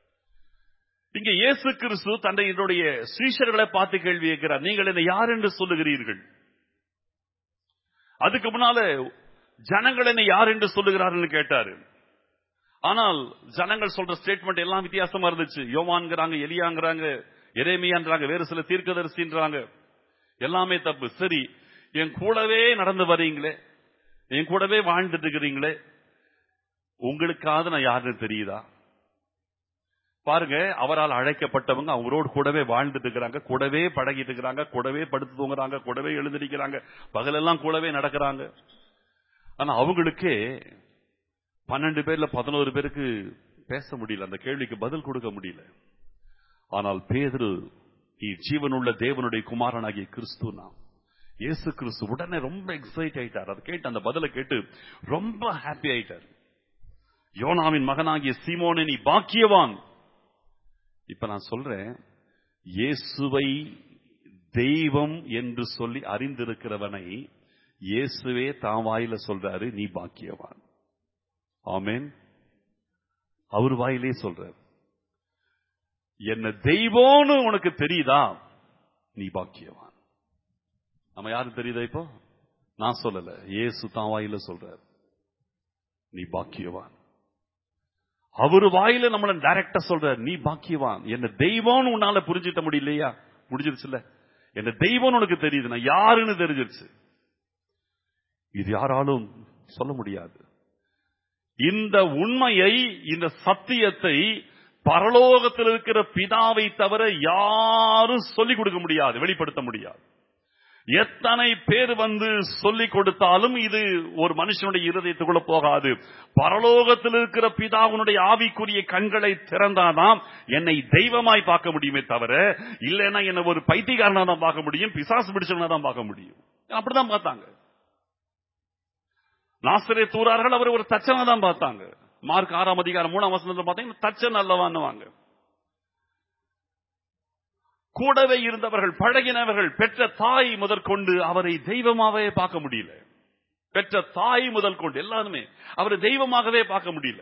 [SPEAKER 1] இங்க இயேசு கிறிஸ்து தன்னை என்னுடைய சீஷர்களை பார்த்து கேள்வி கேட்கிறார் நீங்கள் என்னை யார் என்று சொல்லுகிறீர்கள் அதுக்கு முன்னால ஜனங்கள் என்னை யார் என்று சொல்லுகிறார்கள் கேட்டாரு ஆனால் ஜனங்கள் சொல்ற ஸ்டேட்மெண்ட் எல்லாம் வித்தியாசமா இருந்துச்சு யோவான்ங்கிறாங்க எலியாங்கிறாங்க எரேமியான்றாங்க வேறு சில தீர்க்கதரிசின்றாங்க எல்லாமே தப்பு சரி என் கூடவே நடந்து வரீங்களே என் கூடவே வாழ்ந்துட்டு இருக்கிறீங்களே உங்களுக்காவது நான் யாருன்னு தெரியுதா பாருங்க அவரால் அழைக்கப்பட்டவங்க அவரோடு கூடவே வாழ்ந்துட்டு இருக்கிறாங்க கூடவே பழகிட்டு இருக்கிறாங்க கூடவே படுத்து தூங்குறாங்க கூடவே எழுந்திருக்கிறாங்க பகலெல்லாம் கூடவே நடக்கிறாங்க ஆனா அவங்களுக்கே பன்னெண்டு பேர்ல பதினோரு பேருக்கு பேச முடியல அந்த கேள்விக்கு பதில் கொடுக்க முடியல ஆனால் பேதுரு நீ ஜீவனுள்ள தேவனுடைய குமாரனாகிய கிறிஸ்து நாம் இயேசு கிறிஸ்து உடனே ரொம்ப எக்ஸைட் ஆயிட்டார் அதை கேட்டு அந்த பதிலை கேட்டு ரொம்ப ஹாப்பி ஆயிட்டார் யோனாவின் மகனாகிய சீமோனே நீ பாக்கியவான் இப்ப நான் சொல்றேன் இயேசுவை தெய்வம் என்று சொல்லி அறிந்திருக்கிறவனை இயேசுவே தான் வாயில சொல்றாரு நீ பாக்கியவான் ஆமென் அவர் வாயிலே சொல்றார் என்ன தெய்வம்னு உனக்கு தெரியுதா நீ பாக்கியவான் நம்ம யாரும் தெரியுதா இப்போ நான் சொல்லல இயேசு தான் வாயில சொல்றார் நீ பாக்கியவான் அவரு வாயில நம்மள டைரக்டா சொல்றார் நீ பாக்கியவான் என்ன தெய்வம்னு உன்னால புரிஞ்சிட்ட முடியலையா முடிஞ்சிருச்சுல என்ன தெய்வம்னு உனக்கு தெரியுது நான் யாருன்னு தெரிஞ்சிருச்சு இது யாராலும் சொல்ல முடியாது இந்த உண்மையை இந்த சத்தியத்தை பரலோகத்தில் இருக்கிற பிதாவை தவிர யாரும் சொல்லிக் கொடுக்க முடியாது வெளிப்படுத்த முடியாது எத்தனை பேர் வந்து சொல்லிக் கொடுத்தாலும் இது ஒரு மனுஷனுடைய இருதயத்துக்குள்ள போகாது பரலோகத்தில் இருக்கிற பிதாவுனுடைய ஆவிக்குரிய கண்களை திறந்தாதான் என்னை தெய்வமாய் பார்க்க முடியுமே தவிர இல்லைன்னா என்ன ஒரு பைத்தியக்காரனா தான் பார்க்க முடியும் பிசாசு பிடிச்சவனா தான் பார்க்க முடியும் அப்படிதான் பார்த்தாங்க நாசரே தூரார்கள் அவர் ஒரு தச்சனை தான் பார்த்தாங்க மார்க் ஆறாம் அதிகாரம் மூணாம் வசனத்துல பார்த்தீங்கன்னா தச்சன் அல்லவான்னுவாங்க கூடவே இருந்தவர்கள் பழகினவர்கள் பெற்ற தாய் முதற்கொண்டு அவரை தெய்வமாகவே பார்க்க முடியல பெற்ற தாய் முதல் கொண்டு எல்லாருமே அவரை தெய்வமாகவே பார்க்க முடியல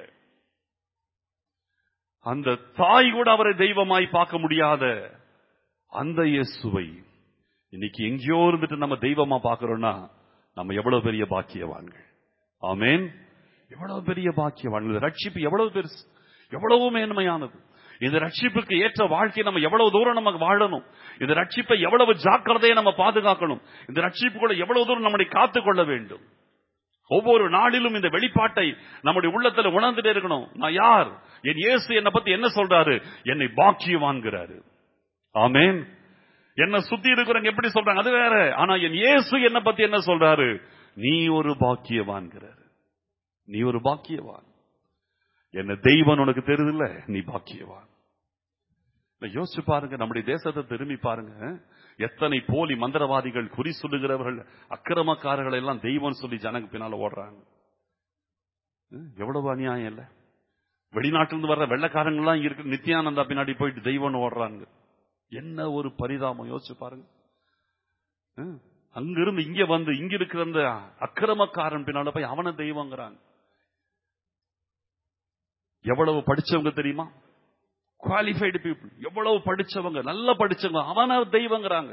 [SPEAKER 1] அந்த தாய் கூட அவரை தெய்வமாய் பார்க்க முடியாத அந்த இயேசுவை இன்னைக்கு எங்கேயோ இருந்துட்டு நம்ம தெய்வமா பார்க்கிறோம்னா நம்ம எவ்வளவு பெரிய பாக்கியவான்கள் ஆமேன் எவ்வளவு பெரிய பாக்கியவான்கள் இந்த ரட்சிப்பு எவ்வளவு பெருசு எவ்வளவு மேன்மையானது இந்த ரட்சிப்புக்கு ஏற்ற வாழ்க்கை நம்ம எவ்வளவு தூரம் நமக்கு வாழணும் இந்த ரட்சிப்பை எவ்வளவு ஜாக்கிரதையை நம்ம பாதுகாக்கணும் இந்த ரட்சிப்புக்குள்ள எவ்வளவு தூரம் நம்மளை காத்துக்கொள்ள வேண்டும் ஒவ்வொரு நாளிலும் இந்த வெளிப்பாட்டை நம்முடைய உள்ளத்துல உணர்ந்துட்டே இருக்கணும் நான் யார் என் இயேசு என்னை பத்தி என்ன சொல்றாரு என்னை பாக்கியவான்கிறாரு ஆமேன் என்ன சுத்தி இருக்கிறவங்க எப்படி சொல்றாங்க அது வேற ஆனா என் இயேசு என்ன பத்தி என்ன சொல்றாரு நீ ஒரு பாக்கியவான்கிறாரு நீ ஒரு பாக்கியவான் என்ன தெய்வன் உனக்கு தெரியுதுல்ல நீ பாக்கியவான் இல்ல, யோசிச்சு பாருங்க நம்முடைய தேசத்தை திரும்பி பாருங்க எத்தனை போலி மந்திரவாதிகள் குறி சொல்லுகிறவர்கள் அக்கிரமக்காரர்கள் எல்லாம் தெய்வம் சொல்லி ஜனங்க பின்னால ஓடுறாங்க ஹம், எவ்வளவு அநியாயம் இல்ல வெளிநாட்டிலிருந்து வர்ற வெள்ளக்காரங்க எல்லாம் இருக்கு நித்யானந்தா பின்னாடி போயிட்டு தெய்வம்னு ஓடுறாங்க என்ன ஒரு பரிதாபம் யோசிச்சு பாருங்க ஹம். அங்கிருந்து இங்க வந்து இங்க இருக்கிற அந்த அக்கிரமக்காரன் பின்னால போய் அவன தெய்வங்கிறாங்க எவ்வளவு படிச்சவங்க தெரியுமா குவாலிஃபைடு பீப்புள் எவ்வளவு படிச்சவங்க நல்ல படிச்சவங்க அவன தெய்வங்கிறாங்க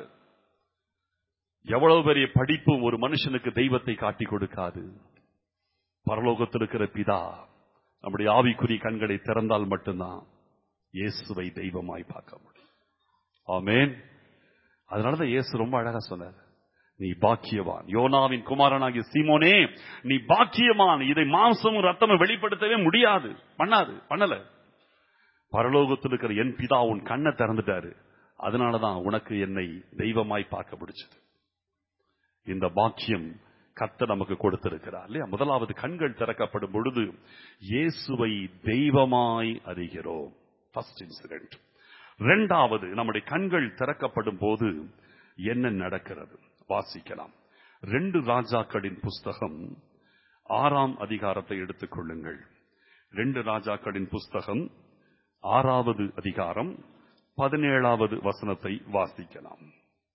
[SPEAKER 1] எவ்வளவு பெரிய படிப்பு ஒரு மனுஷனுக்கு தெய்வத்தை காட்டி கொடுக்காது பரலோகத்தில் இருக்கிற பிதா நம்முடைய ஆவிக்குறி கண்களை திறந்தால் மட்டும்தான் இயேசுவை தெய்வமாய் பார்க்க முடியும் ஆமென் அதனாலதான் இயேசு ரொம்ப அழகா சொன்னார் நீ பாக்கியவான் யோனாவின் குமாரனாகிய சீமோனே நீ பாக்கியவான் இதை மாம்சமும் ரத்தமும் வெளிப்படுத்தவே முடியாது பண்ணாது பண்ணல பரலோகத்தில் இருக்கிற என் பிதா உன் கண்ணை திறந்துட்டாரு அதனாலதான் உனக்கு என்னை தெய்வமாய் பார்க்க முடிச்சது இந்த பாக்கியம் கர்த்தர் நமக்கு கொடுத்திருக்கிறார் இல்லையா முதலாவது கண்கள் திறக்கப்படும் பொழுது இயேசுவை தெய்வமாய் அறிகிறோம் ஃபர்ஸ்ட் இன்சிடென்ட் இரண்டாவது நம்முடைய கண்கள் திறக்கப்படும் போது என்ன நடக்கிறது வாசிக்கலாம் ரெண்டு ராஜாக்களின் புஸ்தகம் ஆறாம் அதிகாரத்தை எடுத்துக் கொள்ளுங்கள் ரெண்டு ராஜாக்களின் புஸ்தகம் ஆறாவது அதிகாரம் பதினேழாவது வசனத்தை வாசிக்கலாம்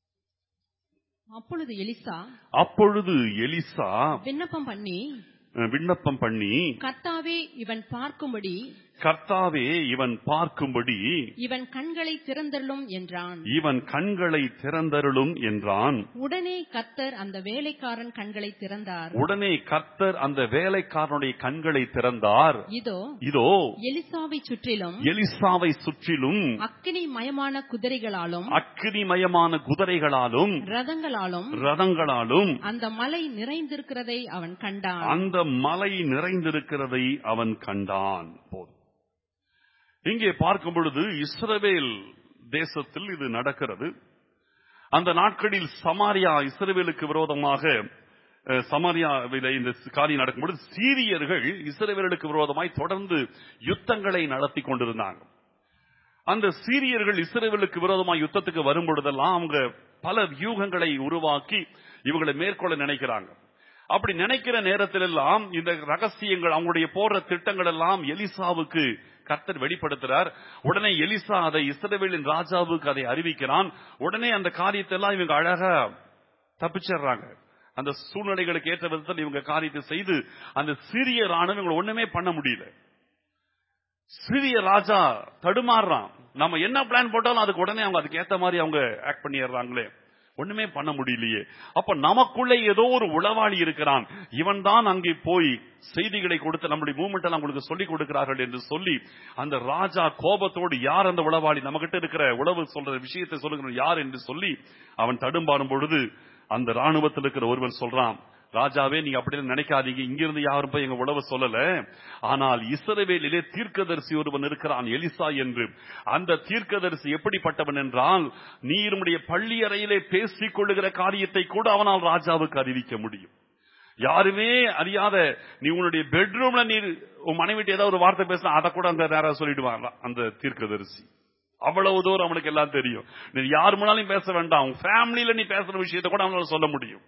[SPEAKER 2] அப்பொழுது எலிசா
[SPEAKER 1] அப்பொழுது எலிசா
[SPEAKER 2] விண்ணப்பம் பண்ணி
[SPEAKER 1] அஹ், விண்ணப்பம் பண்ணி
[SPEAKER 2] கர்த்தாவே இவன் பார்க்கும்படி
[SPEAKER 1] கர்த்தாவே இவன் பார்க்கும்படி
[SPEAKER 2] இவன் கண்களை திறந்தள்ளும் என்றான்
[SPEAKER 1] இவன் கண்களை திறந்தருளும் என்றான்
[SPEAKER 2] உடனே கர்த்தர் அந்த வேலைக்காரன் கண்களை திறந்தார்
[SPEAKER 1] உடனே கர்த்தர் அந்த வேலைக்காரனுடைய கண்களை திறந்தார்
[SPEAKER 2] இதோ
[SPEAKER 1] இதோ
[SPEAKER 2] எலிசாவை சுற்றிலும்
[SPEAKER 1] எலிசாவை சுற்றிலும்
[SPEAKER 2] அக்கினி மயமான குதிரைகளாலும்
[SPEAKER 1] அக்கினிமயமான குதிரைகளாலும்
[SPEAKER 2] ரதங்களாலும்
[SPEAKER 1] ரதங்களாலும்
[SPEAKER 2] அந்த மலை நிறைந்திருக்கிறதை அவன் கண்டான்
[SPEAKER 1] அந்த மலை நிறைந்திருக்கிறதை அவன் கண்டான் போதும் இங்கே பார்க்கும் பொழுது இஸ்ரவேல் தேசத்தில் இது நடக்கிறது அந்த நாட்களில் சமாரியா இஸ்ரவேலுக்கு விரோதமாக அஹ், சமாரியாவிலே இந்த காரியம் நடக்கும்பொழுது சீரியர்கள் இஸ்ரவேலுக்கு விரோதமாய் தொடர்ந்து யுத்தங்களை நடத்தி கொண்டிருந்தாங்க அந்த சீரியர்கள் இஸ்ரேலுக்கு விரோதமாக யுத்தத்துக்கு வரும் பொழுதெல்லாம் அவங்க பல வியூகங்களை உருவாக்கி இவங்களை மேற்கொள்ள நினைக்கிறாங்க அப்படி நினைக்கிற நேரத்தில் எல்லாம் இந்த ரகசியங்கள் அவங்களுடைய போடுற திட்டங்கள் எல்லாம் எலிசாவுக்கு கர்த்தர் வெளிப்படுத்துறார் உடனே எலிசா அதை இஸ்ரவேலின் ராஜாவுக்கு அதை அறிவிக்கிறான் உடனே அந்த காரியத்தை எல்லாம் இவங்க அழகா தப்பிச்சிடுறாங்க அந்த சூழ்நிலைகளுக்கு ஏற்ற விதத்தில் இவங்க காரியத்தை செய்து அந்த சிறிய ராணுவம் இவங்களை ஒண்ணுமே பண்ண முடியல சிறிய ராஜா தடுமாறுறான் நம்ம என்ன பிளான் போட்டாலும் அதுக்கு உடனே அவங்க அதுக்கு ஏத்த மாதிரி அவங்க ஆக்ட் பண்ணிடுறாங்களே ஒண்ணுமே பண்ண முடியலையே அப்ப நமக்குள்ளே ஏதோ ஒரு உளவாளி இருக்கிறான் இவன் தான் அங்கே போய் செய்திகளை கொடுத்து நம்முடைய மூமெண்ட் எல்லாம் உங்களுக்கு சொல்லிக் கொடுக்கிறார்கள் என்று சொல்லி அந்த ராஜா கோபத்தோடு யார் அந்த உளவாளி நம்மகிட்ட இருக்கிற உளவு சொல்ற விஷயத்தை சொல்லுகிற யார் என்று சொல்லி அவன் தடும்பாடும் பொழுது அந்த ராணுவத்தில் இருக்கிற ஒருவன் சொல்றான் ராஜாவே நீங்க அப்படி நினைக்காதீங்க இங்கிருந்து யாரும் போய் எங்க உழவு சொல்லல ஆனால் இஸ்ரவேலிலே தீர்க்கதரிசி ஒருவன் இருக்கிறான் எலிசா என்று அந்த தீர்க்கதரிசி எப்படிப்பட்டவன் என்றால் நீருடைய பள்ளி அறையிலே பேசிக் கொள்ளுகிற காரியத்தை கூட அவனால் ராஜாவுக்கு அறிவிக்க முடியும் யாருமே அறியாத நீ உன்னுடைய பெட்ரூம்ல நீ உன் மனைவிட்டு ஏதாவது ஒரு வார்த்தை பேசினா அதை கூட அந்த நேரம் சொல்லிடுவாங்க அந்த தீர்க்கதரிசி அவ்வளவு தூரம் அவனுக்கு எல்லாம் தெரியும் நீ யார் முன்னாலும் பேச வேண்டாம் உன் ஃபேமிலியில நீ பேசுற விஷயத்தை கூட அவனால சொல்ல முடியும்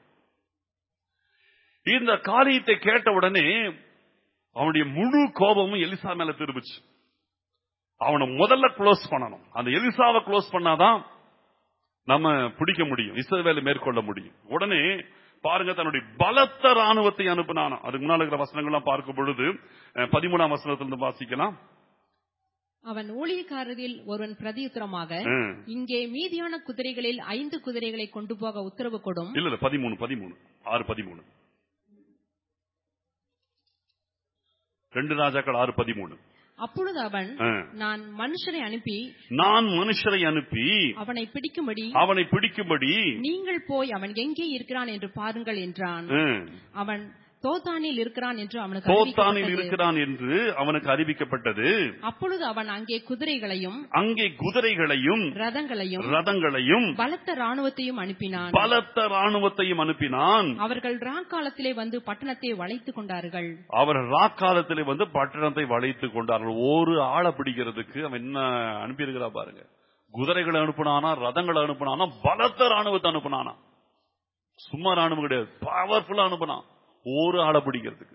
[SPEAKER 1] இந்த காரியத்தை கேட்ட உடனே அவனுடைய முழு கோபமும் எலிசா மேல திரும்பிச்சு அவனை முதல்ல க்ளோஸ் பண்ணணும் அந்த எலிசாவை க்ளோஸ் பண்ணாதான் நம்ம பிடிக்க முடியும் இஸ்ரவேலை மேற்கொள்ள முடியும் உடனே பாருங்க தன்னுடைய பலத்த ராணுவத்தை அனுப்பினானா அதுக்கு முன்னால இருக்கிற வசனங்கள்லாம் பார்க்கும் பொழுது அஹ், பதிமூணாம் வசனத்திலிருந்து வாசிக்கலாம்
[SPEAKER 2] அவன் ஊழியக்காரரில் ஒருவன் பிரதியுத்தரமாக
[SPEAKER 1] ம்.
[SPEAKER 2] இங்கே மீதியான குதிரைகளில் ஐந்து குதிரைகளை கொண்டு போக உத்தரவு கொடும்
[SPEAKER 1] இல்ல இல்ல பதிமூணு பதிமூணு ஆறு பதிமூணு ரெண்டு ராஜாக்கள் ஆறு பதிமூணு
[SPEAKER 2] அப்பொழுது அவன்
[SPEAKER 1] ஆ.
[SPEAKER 2] நான் மனுஷரை அனுப்பி
[SPEAKER 1] நான் மனுஷரை அனுப்பி
[SPEAKER 2] அவனை பிடிக்கும்படி
[SPEAKER 1] அவனை பிடிக்கும்படி
[SPEAKER 2] நீங்கள் போய் அவன் எங்கே இருக்கிறான் என்று பாருங்கள் என்றான்
[SPEAKER 1] ம்,
[SPEAKER 2] அவன் தோத்தானில் இருக்கிறான் என்று அவனுக்கு
[SPEAKER 1] தோத்தானில்
[SPEAKER 2] அறிவிக்கப்பட்டது.
[SPEAKER 1] இருக்கிறான் என்று அவனுக்கு அறிவிக்கப்பட்டது
[SPEAKER 2] அப்பொழுது அவன் அங்கே குதிரைகளையும்
[SPEAKER 1] அங்கே குதிரைகளையும்
[SPEAKER 2] ரதங்களையும்
[SPEAKER 1] ரதங்களையும்
[SPEAKER 2] பலத்த ராணுவத்தையும் அனுப்பினான்
[SPEAKER 1] பலத்த ராணுவத்தையும் அனுப்பினான்
[SPEAKER 2] அவர்கள் ராக்காலத்திலே வந்து பட்டணத்தை வளைத்துக் கொண்டார்கள்
[SPEAKER 1] அவர் ராக்காலத்திலே வந்து பட்டணத்தை வளைத்துக் கொண்டார்கள் ஒரு ஆளை பிடிக்கிறதுக்கு அவன் என்ன அனுப்பியிருக்கிறா பாருங்க குதிரைகளை அனுப்புனானா ரதங்களை அனுப்புனானா பலத்த ராணுவத்தை அனுப்புனானா சும்மா ராணுவம் கிடையாது பவர்ஃபுல்லா அனுப்புனான் ஒரு ஆளை பிடிக்கிறதுக்கு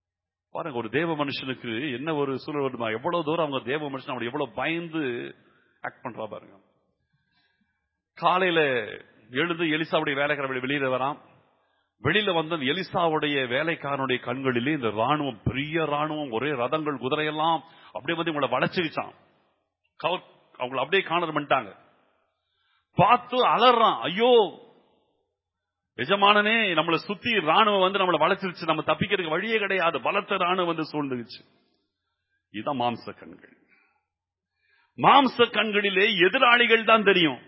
[SPEAKER 1] பாருங்க ஒரு தேவ மனுஷனுக்கு என்ன ஒரு சூழல் வருமா எவ்வளவு தூரம் அவங்க தேவ மனுஷன் அவங்க எவ்வளவு பயந்து ஆக்ட் பண்றா பாருங்க காலையில எழுந்து எலிசாவுடைய வேலைக்கார வெளியில வரான் வெளியில வந்த அந்த எலிசாவுடைய வேலைக்காரனுடைய கண்களிலே இந்த ராணுவம் பெரிய ராணுவம் ஒரே ரதங்கள் குதிரையெல்லாம் அப்படியே வந்து இவங்களை வளைச்சுக்கிச்சான் கவர் அவங்களை அப்படியே காணர் பண்ணிட்டாங்க பார்த்து அலறான் ஐயோ எஜமானனே நம்மளை சுத்தி ராணுவம் வந்து நம்மளை வளைச்சிருச்சு நம்ம தப்பிக்கிறதுக்கு வழியே கிடையாது பலத்த ராணுவம் வந்து சூழ்ந்துருச்சு இதுதான் மாம்ச கண்கள் மாம்ச கண்களிலே எதிராளிகள் தான் தெரியும்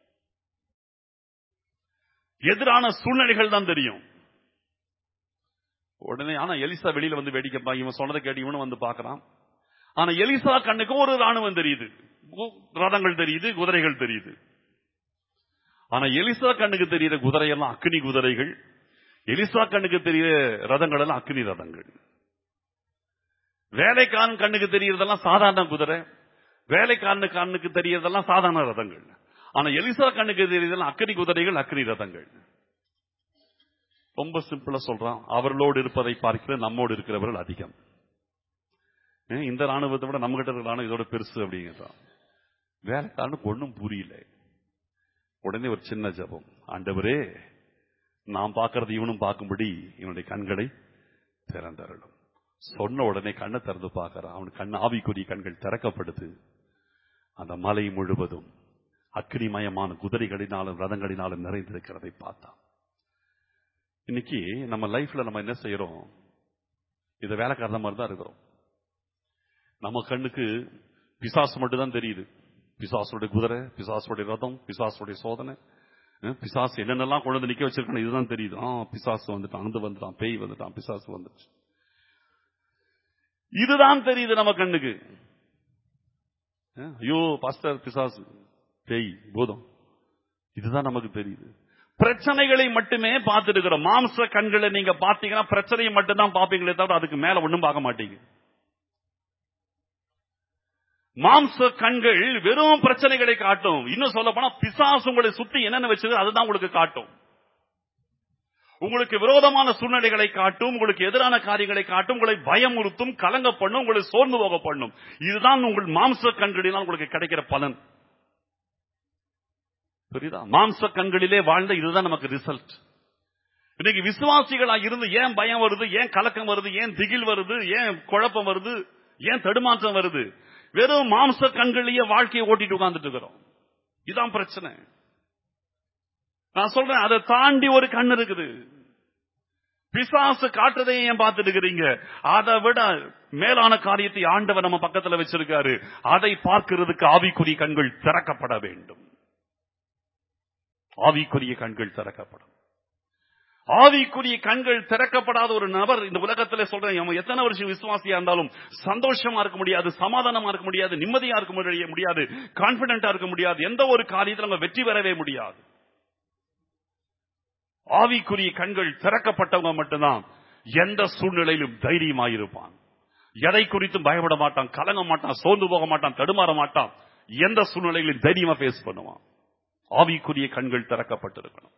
[SPEAKER 1] எதிரான சூழ்நிலைகள் தான் தெரியும் உடனே ஆனா எலிசா வெளியில வந்து வேடிக்கை பா- இவன் சொன்னதை கேட்டு இவனும் வந்து பாக்குறான் ஆனா எலிசா கண்ணுக்கும் ஒரு ராணுவம் தெரியுது கு- ரதங்கள் தெரியுது குதிரைகள் தெரியுது ஆனா எலிசா கண்ணுக்கு தெரியுற குதிரையெல்லாம் அக்னி குதிரைகள் எலிசா கண்ணுக்கு தெரியுற ரதங்கள் எல்லாம் அக்னி ரதங்கள் வேலைக்காரன் கண்ணுக்கு தெரியறதெல்லாம் சாதாரண குதிரை வேலைக்காரனு கண்ணுக்கு தெரியறதெல்லாம் சாதாரண ரதங்கள் ஆனா எலிசா கண்ணுக்கு தெரியறதெல்லாம் அக்னி குதிரைகள் அக்னி ரதங்கள் ரொம்ப சிம்பிளா சொல்றான் அவர்களோடு இருப்பதை பார்க்கிற நம்மோடு இருக்கிறவர்கள் அதிகம் ஏன் இந்த ராணுவத்தை விட நம்ம கிட்ட இருக்கிற ராணுவம் இதோட பெருசு அப்படிங்கிறான் வேலைக்காரனுக்கு ஒண்ணும் புரியல உடனே ஒரு சின்ன ஜெபம் ஆண்டவரே நாம் பார்க்கறது இவனும் பார்க்கும்படி இவனுடைய கண்களை திறந்தருளும் சொன்ன உடனே கண்ணை திறந்து பார்க்கறான் அவன் கண் ஆவிக்குரிய கண்கள் திறக்கப்படுது அந்த மலை முழுவதும் அக்னிமயமான குதிரைகளினாலும் ரதங்களினாலும் நிறைந்திருக்கிறதை பார்த்தான் இன்னைக்கு நம்ம லைஃப்ல நம்ம என்ன செய்யறோம் இது வேலைக்காரத மாதிரி தான் இருக்கிறோம் நம்ம கண்ணுக்கு பிசாசு மட்டும் தான் தெரியுது பிசாசுடைய குதிரை பிசாசுடைய ரதம் பிசாசுடைய சோதனை அஹ், பிசாசு என்னென்னலாம் கொண்டு வந்து நிக்க வச்சிருக்கணும் இதுதான் தெரியுது ஆ பிசாசு வந்துட்டான் அந்து வந்துட்டான் பேய் வந்துட்டான் பிசாசு வந்துச்சு இதுதான் தெரியுது நம்ம கண்ணுக்கு அஹ், ஐயோ பாஸ்டர் பிசாசு பேய் பூதம் இதுதான் நமக்கு தெரியுது பிரச்சனைகளை மட்டுமே பார்த்துட்டு இருக்கிறோம் மாம்ச கண்களை நீங்க பார்த்தீங்கன்னா பிரச்சனையை மட்டும்தான் பார்ப்பீங்களே தவிர அதுக்கு மேல ஒண்ணும் பார்க்க மாட்டீங்க மாம்ச கண்கள் வெறும் பிரச்சனைகளை காட்டும் இன்னும் சொல்ல போனா பிசாசு உங்களை சுத்தி என்னென்ன வச்சது அதுதான் உங்களுக்கு காட்டும் உங்களுக்கு விரோதமான சூழ்நிலைகளை காட்டும் உங்களுக்கு எதிரான காரியங்களை காட்டும் உங்களை பயமுறுத்தும் கலங்க பண்ணும் உங்களை சோர்ந்து போக பண்ணும் இதுதான் உங்கள் மாம்ச கண்களினால் உங்களுக்கு கிடைக்கிற பலன் புரியுதா மாம்ச கண்களிலே வாழ்ந்த இதுதான் நமக்கு ரிசல்ட் இன்னைக்கு விசுவாசிகளா இருந்து ஏன் பயம் வருது ஏன் கலக்கம் வருது ஏன் திகில் வருது ஏன் குழப்பம் வருது ஏன் தடுமாற்றம் வருது வெறும் மாம்ச கண்களிலேயே வாழ்க்கையை ஓட்டிட்டு உட்கார்ந்துட்டு இருக்கிறோம் இதான் பிரச்சனை நான் சொல்றேன் அதை தாண்டி ஒரு கண் இருக்குது பிசாசு காட்டுறதை ஏன் பார்த்துட்டு இருக்கிறீங்க அதை விட மேலான காரியத்தை ஆண்டவர் நம்ம பக்கத்துல வச்சிருக்காரு அதை பார்க்கிறதுக்கு ஆவிக்குரிய கண்கள் திறக்கப்பட வேண்டும் ஆவிக்குரிய கண்கள் திறக்கப்படும் ஆவிக்குரிய கண்கள் திறக்கப்படாத ஒரு நபர் இந்த உலகத்துல சொல்றேன் அவன் எத்தனை வருஷம் விசுவாசியா இருந்தாலும் சந்தோஷமா இருக்க முடியாது சமாதானமா இருக்க முடியாது நிம்மதியா இருக்க முடிய- முடியாது கான்பிடண்டா இருக்க முடியாது எந்த ஒரு காரியத்தில் நம்ம வெற்றி பெறவே முடியாது ஆவிக்குரிய கண்கள் திறக்கப்பட்டவங்க மட்டும்தான் எந்த சூழ்நிலையிலும் தைரியமாயிருப்பான் எதை குறித்தும் பயப்பட மாட்டான் கலங்க மாட்டான் சோர்ந்து போக மாட்டான் தடுமாற மாட்டான் எந்த சூழ்நிலையிலும் தைரியமா ஃபேஸ் பண்ணுவான் ஆவிக்குரிய கண்கள் திறக்கப்பட்டிருக்கணும்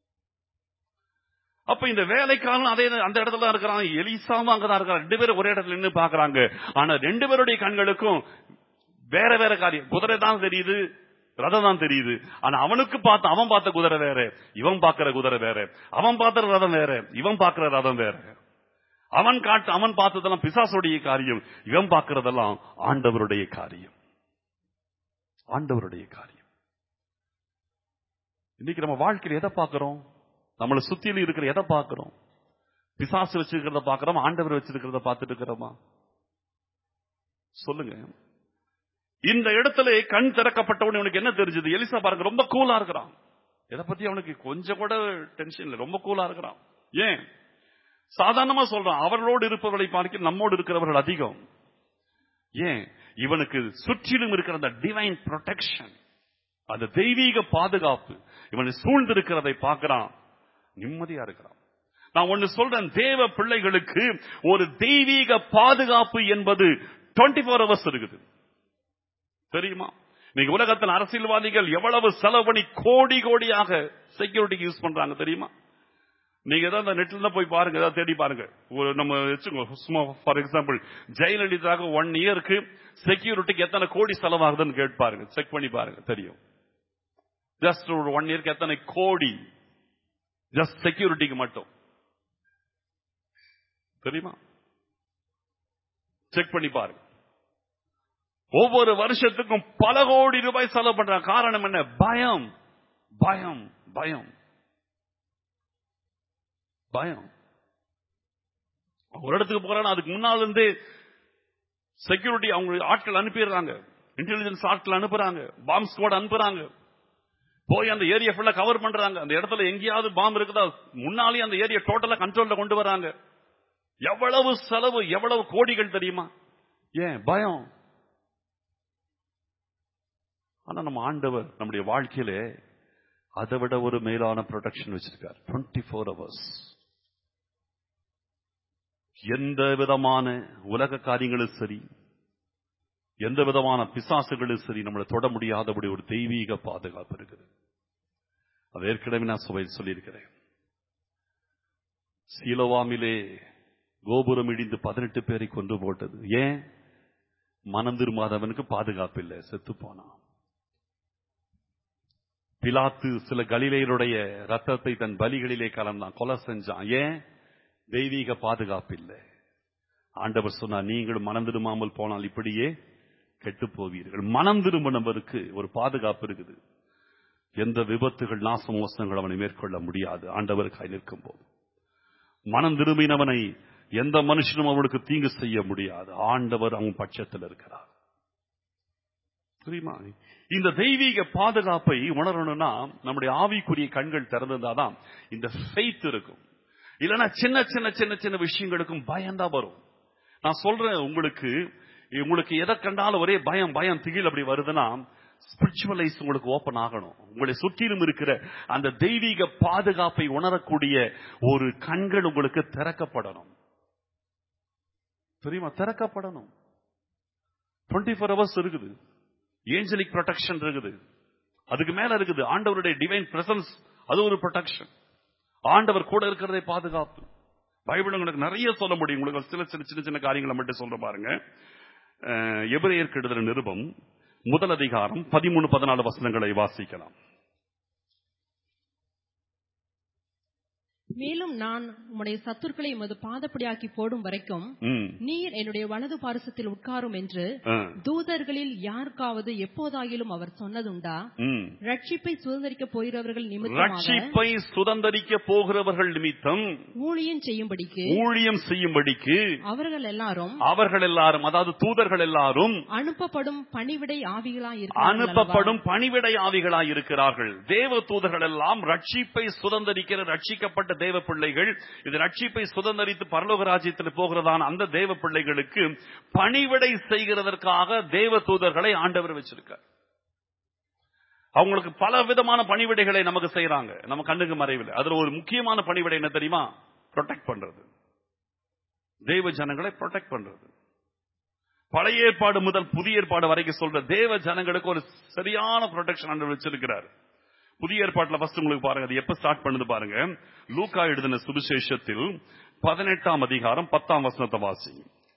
[SPEAKER 1] அப்ப இந்த வேலைக்காரன் அதே அந்த இடத்துல தான் இருக்கிறான் எலிசாவும் அங்கதான் இருக்கிறான் ரெண்டு பேரும் ஒரே இடத்துல நின்று பாக்குறாங்க ஆனா ரெண்டு பேருடைய கண்களுக்கும் வேற வேற காரியம் குதிரை தான் தெரியுது ரதம் தான் தெரியுது ஆனா அவனுக்கு பார்த்த அவன் பார்த்த குதிரை வேற இவன் பார்க்கிற குதிரை வேற அவன் பார்த்த ரதம் வேற இவன் பார்க்கிற ரதம் வேற அவன் காட்டு அவன் பார்த்ததெல்லாம் பிசாசுடைய காரியம் இவன் பார்க்கிறதெல்லாம் ஆண்டவருடைய காரியம் ஆண்டவருடைய காரியம் இன்னைக்கு நம்ம வாழ்க்கையில எதை பார்க்கிறோம் நம்மளை சுத்தியில இருக்கிற எதை பார்க்கிறோம் பிசாசு வச்சிருக்கிறத பார்க்கிறோம் ஆண்டவர் வச்சிருக்கிறத பார்த்துட்டு இருக்கிறோமா சொல்லுங்க இந்த இடத்துல கண் திறக்கப்பட்டவன் இவனுக்கு என்ன தெரிஞ்சது எலிசா பாருங்க ரொம்ப கூலா இருக்கிறான் எதை பத்தி அவனுக்கு கொஞ்சம் கூட டென்ஷன் இல்லை ரொம்ப கூலா இருக்கிறான் ஏன் சாதாரணமா சொல்றான் அவர்களோடு இருப்பவர்களை பார்க்க நம்மோடு இருக்கிறவர்கள் அதிகம் ஏன் இவனுக்கு சுற்றிலும் இருக்கிற அந்த டிவைன் ப்ரொடெக்ஷன் அந்த தெய்வீக பாதுகாப்பு இவனை சூழ்ந்திருக்கிறதை பார்க்கிறான் நிம்மதியா இருக்கிறான் நான் ஒன்னு சொல்றேன் தேவ பிள்ளைகளுக்கு ஒரு தெய்வீக பாதுகாப்பு என்பது 24 ஃபோர் ஹவர்ஸ் இருக்குது தெரியுமா இன்னைக்கு உலகத்தில் அரசியல்வாதிகள் எவ்வளவு செலவு பண்ணி கோடி கோடியாக செக்யூரிட்டிக்கு யூஸ் பண்றாங்க தெரியுமா நீங்க ஏதாவது அந்த நெட்ல போய் பாருங்க ஏதாவது தேடி பாருங்க ஒரு நம்ம வச்சுக்கோ சும்மா ஃபார் எக்ஸாம்பிள் ஜெயலலிதாவுக்கு ஒன் இயருக்கு செக்யூரிட்டிக்கு எத்தனை கோடி செலவாகுதுன்னு கேட்டு பாருங்க செக் பண்ணி பாருங்க தெரியும் ஜஸ்ட் ஒரு ஒன் இயருக்கு எத்தனை கோடி ஜஸ்ட் செக்யூரிட்டிக்கு மட்டும் தெரியுமா செக் பண்ணி பாருங்க ஒவ்வொரு வருஷத்துக்கும் பல கோடி ரூபாய் செலவு பண்றாங்க காரணம் என்ன பயம் பயம் பயம் பயம் ஒரு இடத்துக்கு போறாங்க அதுக்கு முன்னால இருந்து செக்யூரிட்டி அவங்க ஆட்கள் அனுப்பிடுறாங்க இன்டெலிஜென்ஸ் ஆட்கள் அனுப்புறாங்க பாம்ப் ஸ்குவாட் அனுப்புறாங்க போய் அந்த ஏரியா ஃபுல்லா கவர் பண்றாங்க அந்த இடத்துல எங்கேயாவது பாம்பு இருக்குதா முன்னாலே அந்த ஏரியா டோட்டலா கண்ட்ரோல்ல கொண்டு வராங்க எவ்வளவு செலவு எவ்வளவு கோடிகள் தெரியுமா ஏன் பயம் ஆனா நம்ம ஆண்டவர் நம்முடைய வாழ்க்கையிலே அதை விட ஒரு மேலான ப்ரொடெக்ஷன் வச்சிருக்கார் டுவெண்ட்டி ஃபோர் ஹவர்ஸ் எந்த விதமான உலக காரியங்களும் சரி எந்த விதமான பிசாசுகளும் சரி நம்மளை தொட முடியாதபடி ஒரு தெய்வீக பாதுகாப்பு இருக்குது அது ஏற்கனவே நான் சுவை சொல்லியிருக்கிறேன் சீலவாமிலே கோபுரம் இடிந்து பதினெட்டு பேரை கொண்டு போட்டது ஏன் மனம் திரும்பாதவனுக்கு பாதுகாப்பு இல்லை செத்து போனான் பிலாத்து சில கலிலேயருடைய ரத்தத்தை தன் பலிகளிலே கலந்தான் கொலை செஞ்சான் ஏன் தெய்வீக பாதுகாப்பு இல்லை ஆண்டவர் சொன்னா நீங்கள் மனம் திரும்பாமல் போனால் இப்படியே கெட்டு போவீர்கள் மனம் திரும்பினவருக்கு ஒரு பாதுகாப்பு இருக்குது எந்த விபத்துகள் நாச மோசங்கள் அவனை மேற்கொள்ள முடியாது ஆண்டவருக்காய் நிற்கும் போது மனம் திரும்பினவனை எந்த மனுஷனும் அவனுக்கு தீங்கு செய்ய முடியாது ஆண்டவர் அவன் பட்சத்தில் இருக்கிறார் தெரியுமா இந்த தெய்வீக பாதுகாப்பை உணரணும்னா நம்முடைய ஆவிக்குரிய கண்கள் திறந்திருந்தாதான் இந்த ஃபெய்த் இருக்கும் இல்லைன்னா சின்ன சின்ன சின்ன சின்ன விஷயங்களுக்கும் பயம்தான் வரும் நான் சொல்றேன் உங்களுக்கு உங்களுக்கு எதை கண்டாலும் ஒரே பயம் பயம் திகில் அப்படி வருதுன்னா ஸ்பிரிச்சுவலைஸ் உங்களுக்கு ஓபன் ஆகணும் உங்களை சுற்றிலும் இருக்கிற அந்த தெய்வீக பாதுகாப்பை உணரக்கூடிய ஒரு கண்கள் உங்களுக்கு திறக்கப்படணும் தெரியுமா திறக்கப்படணும் டுவெண்ட்டி ஃபோர் ஹவர்ஸ் இருக்குது ஏஞ்சலிக் ப்ரொடெக்ஷன் இருக்குது அதுக்கு மேல இருக்குது ஆண்டவருடைய டிவைன் பிரசன்ஸ் அது ஒரு ப்ரொடெக்ஷன் ஆண்டவர் கூட இருக்கிறதே பாதுகாப்பு பைபிள் உங்களுக்கு நிறைய சொல்ல முடியும் உங்களுக்கு சில சின்ன சின்ன சின்ன காரியங்களை மட்டும் சொல்ற பாருங்க எபிரேயருக்கு எழுதுற நிருபம் முதல் அதிகாரம் பதிமூணு பதினாலு வசனங்களை வாசிக்கலாம்
[SPEAKER 2] மேலும் நான் உம்முடைய சத்துருக்களை உமது பாதப்படியாக்கி போடும் வரைக்கும்
[SPEAKER 1] ம்,
[SPEAKER 2] நீர் என்னுடைய வலது பாரசத்தில் உட்காரும் என்று
[SPEAKER 1] ஆ,
[SPEAKER 2] தூதர்களில் யாருக்காவது எப்போதாகிலும் அவர் சொன்னதுண்டா
[SPEAKER 1] ம்.
[SPEAKER 2] ரட்சிப்பை சுதந்திரிக்க போகிறவர்கள் நிமித்தமாக
[SPEAKER 1] ரட்சிப்பை சுதந்தரிக்க போகிறவர்கள் நிமித்தம்
[SPEAKER 2] ஊழியம் செய்யும்படிக்கு
[SPEAKER 1] ஊழியம் செய்யும்படிக்கு
[SPEAKER 2] அவர்கள் எல்லாரும்
[SPEAKER 1] அவர்கள் எல்லாரும் அதாவது தூதர்கள் எல்லாரும்
[SPEAKER 2] அனுப்பப்படும் பணிவிடை ஆவிகளாய்
[SPEAKER 1] அனுப்பப்படும் பணிவிடை ஆவிகளாய் இருக்கிறார்கள் தேவ தூதர்கள் எல்லாம் ரட்சிப்பை சுதந்தரிக்கிற ரட்சிக்கப்பட்ட தேவ பிள்ளைகள் இது ரட்சிப்பை சுதந்தரித்து பரலோக ராஜ்யத்தில் போகிறதான அந்த தேவ பிள்ளைகளுக்கு பணிவிடை செய்கிறதற்காக தேவ தூதர்களை ஆண்டவர் வச்சிருக்கார் அவங்களுக்கு பல விதமான பணிவிடைகளை நமக்கு செய்யறாங்க நம்ம கண்ணுக்கு மறைவில் அதுல ஒரு முக்கியமான பணிவிடை என்ன தெரியுமா ப்ரொடெக்ட் பண்றது தேவ ஜனங்களை ப்ரொடெக்ட் பண்றது பழைய ஏற்பாடு முதல் புதிய ஏற்பாடு வரைக்கும் சொல்ற தேவ ஜனங்களுக்கு ஒரு சரியான ப்ரொடெக்ஷன் ஆண்டவர் வச்சிருக்கிறார் புதிய ஏற்பாட்டுல ஃபர்ஸ்ட் உங்களுக்கு பாருங்க அது எப்ப ஸ்டார்ட் பண்ணுது பாருங்க லூக்கா எழுதின சுவிசேஷத்தில் பதினெட்டாம் அதிகாரம் பத்தாம் வசனத்தை வாசி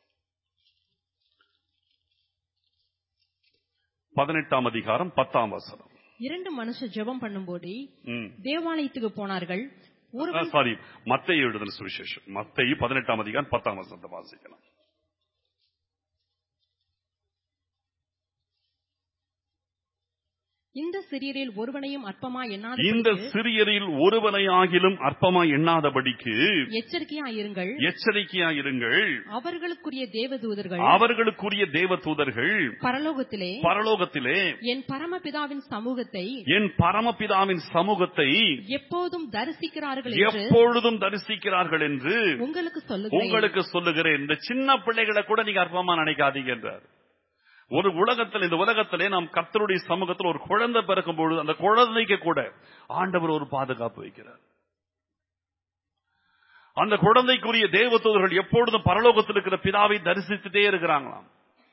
[SPEAKER 1] பதினெட்டாம் அதிகாரம் பத்தாம் வசனம்
[SPEAKER 2] இரண்டு மனுஷர் ஜெபம் பண்ணும்போது
[SPEAKER 1] ம்.
[SPEAKER 2] தேவாலயத்துக்கு போனார்கள் ஒருவன்
[SPEAKER 1] சாரி மத்தையை எழுதின சுவிசேஷம் மத்தையை பதினெட்டாம் அதிகாரம் பத்தாம் வசனத்தை வாசிக்கலாம்
[SPEAKER 2] இந்த சிறியரில் ஒருவனையும் அற்பமா
[SPEAKER 1] இந்த
[SPEAKER 2] எண்ணாத
[SPEAKER 1] சிறியரில் ஒருவனை ஆகிலும் அற்பமா எண்ணாதபடிக்கு
[SPEAKER 2] எச்சரிக்கையா இருங்கள்
[SPEAKER 1] எச்சரிக்கையாயிருங்கள்
[SPEAKER 2] அவர்களுக்குரிய தேவதூதர்கள்
[SPEAKER 1] அவர்களுக்குரிய தேவ தூதர்கள்
[SPEAKER 2] பரலோகத்திலே
[SPEAKER 1] பரலோகத்திலே
[SPEAKER 2] என் பரமபிதாவின் சமூகத்தை
[SPEAKER 1] என் பரமபிதாவின் சமூகத்தை
[SPEAKER 2] எப்போதும் தரிசிக்கிறார்கள் என்று
[SPEAKER 1] எப்பொழுதும் தரிசிக்கிறார்கள் என்று
[SPEAKER 2] உங்களுக்கு சொல்லுகிறேன்
[SPEAKER 1] உங்களுக்கு சொல்லுகிறேன் இந்த சின்ன பிள்ளைகளை கூட நீங்க அற்பமா நினைக்காதீங்க என்றார் ஒரு உலகத்தில் இந்த உலகத்திலே நாம் கர்த்தருடைய சமூகத்தில் ஒரு குழந்தை பிறக்கும் பொழுது அந்த குழந்தைக்கு கூட ஆண்டவர் ஒரு பாதுகாப்பு வைக்கிறார் அந்த குழந்தைக்குரிய தேவதூதர்கள் எப்பொழுதும் பரலோகத்தில் இருக்கிற பிதாவை தரிசித்துட்டே இருக்கிறாங்களாம்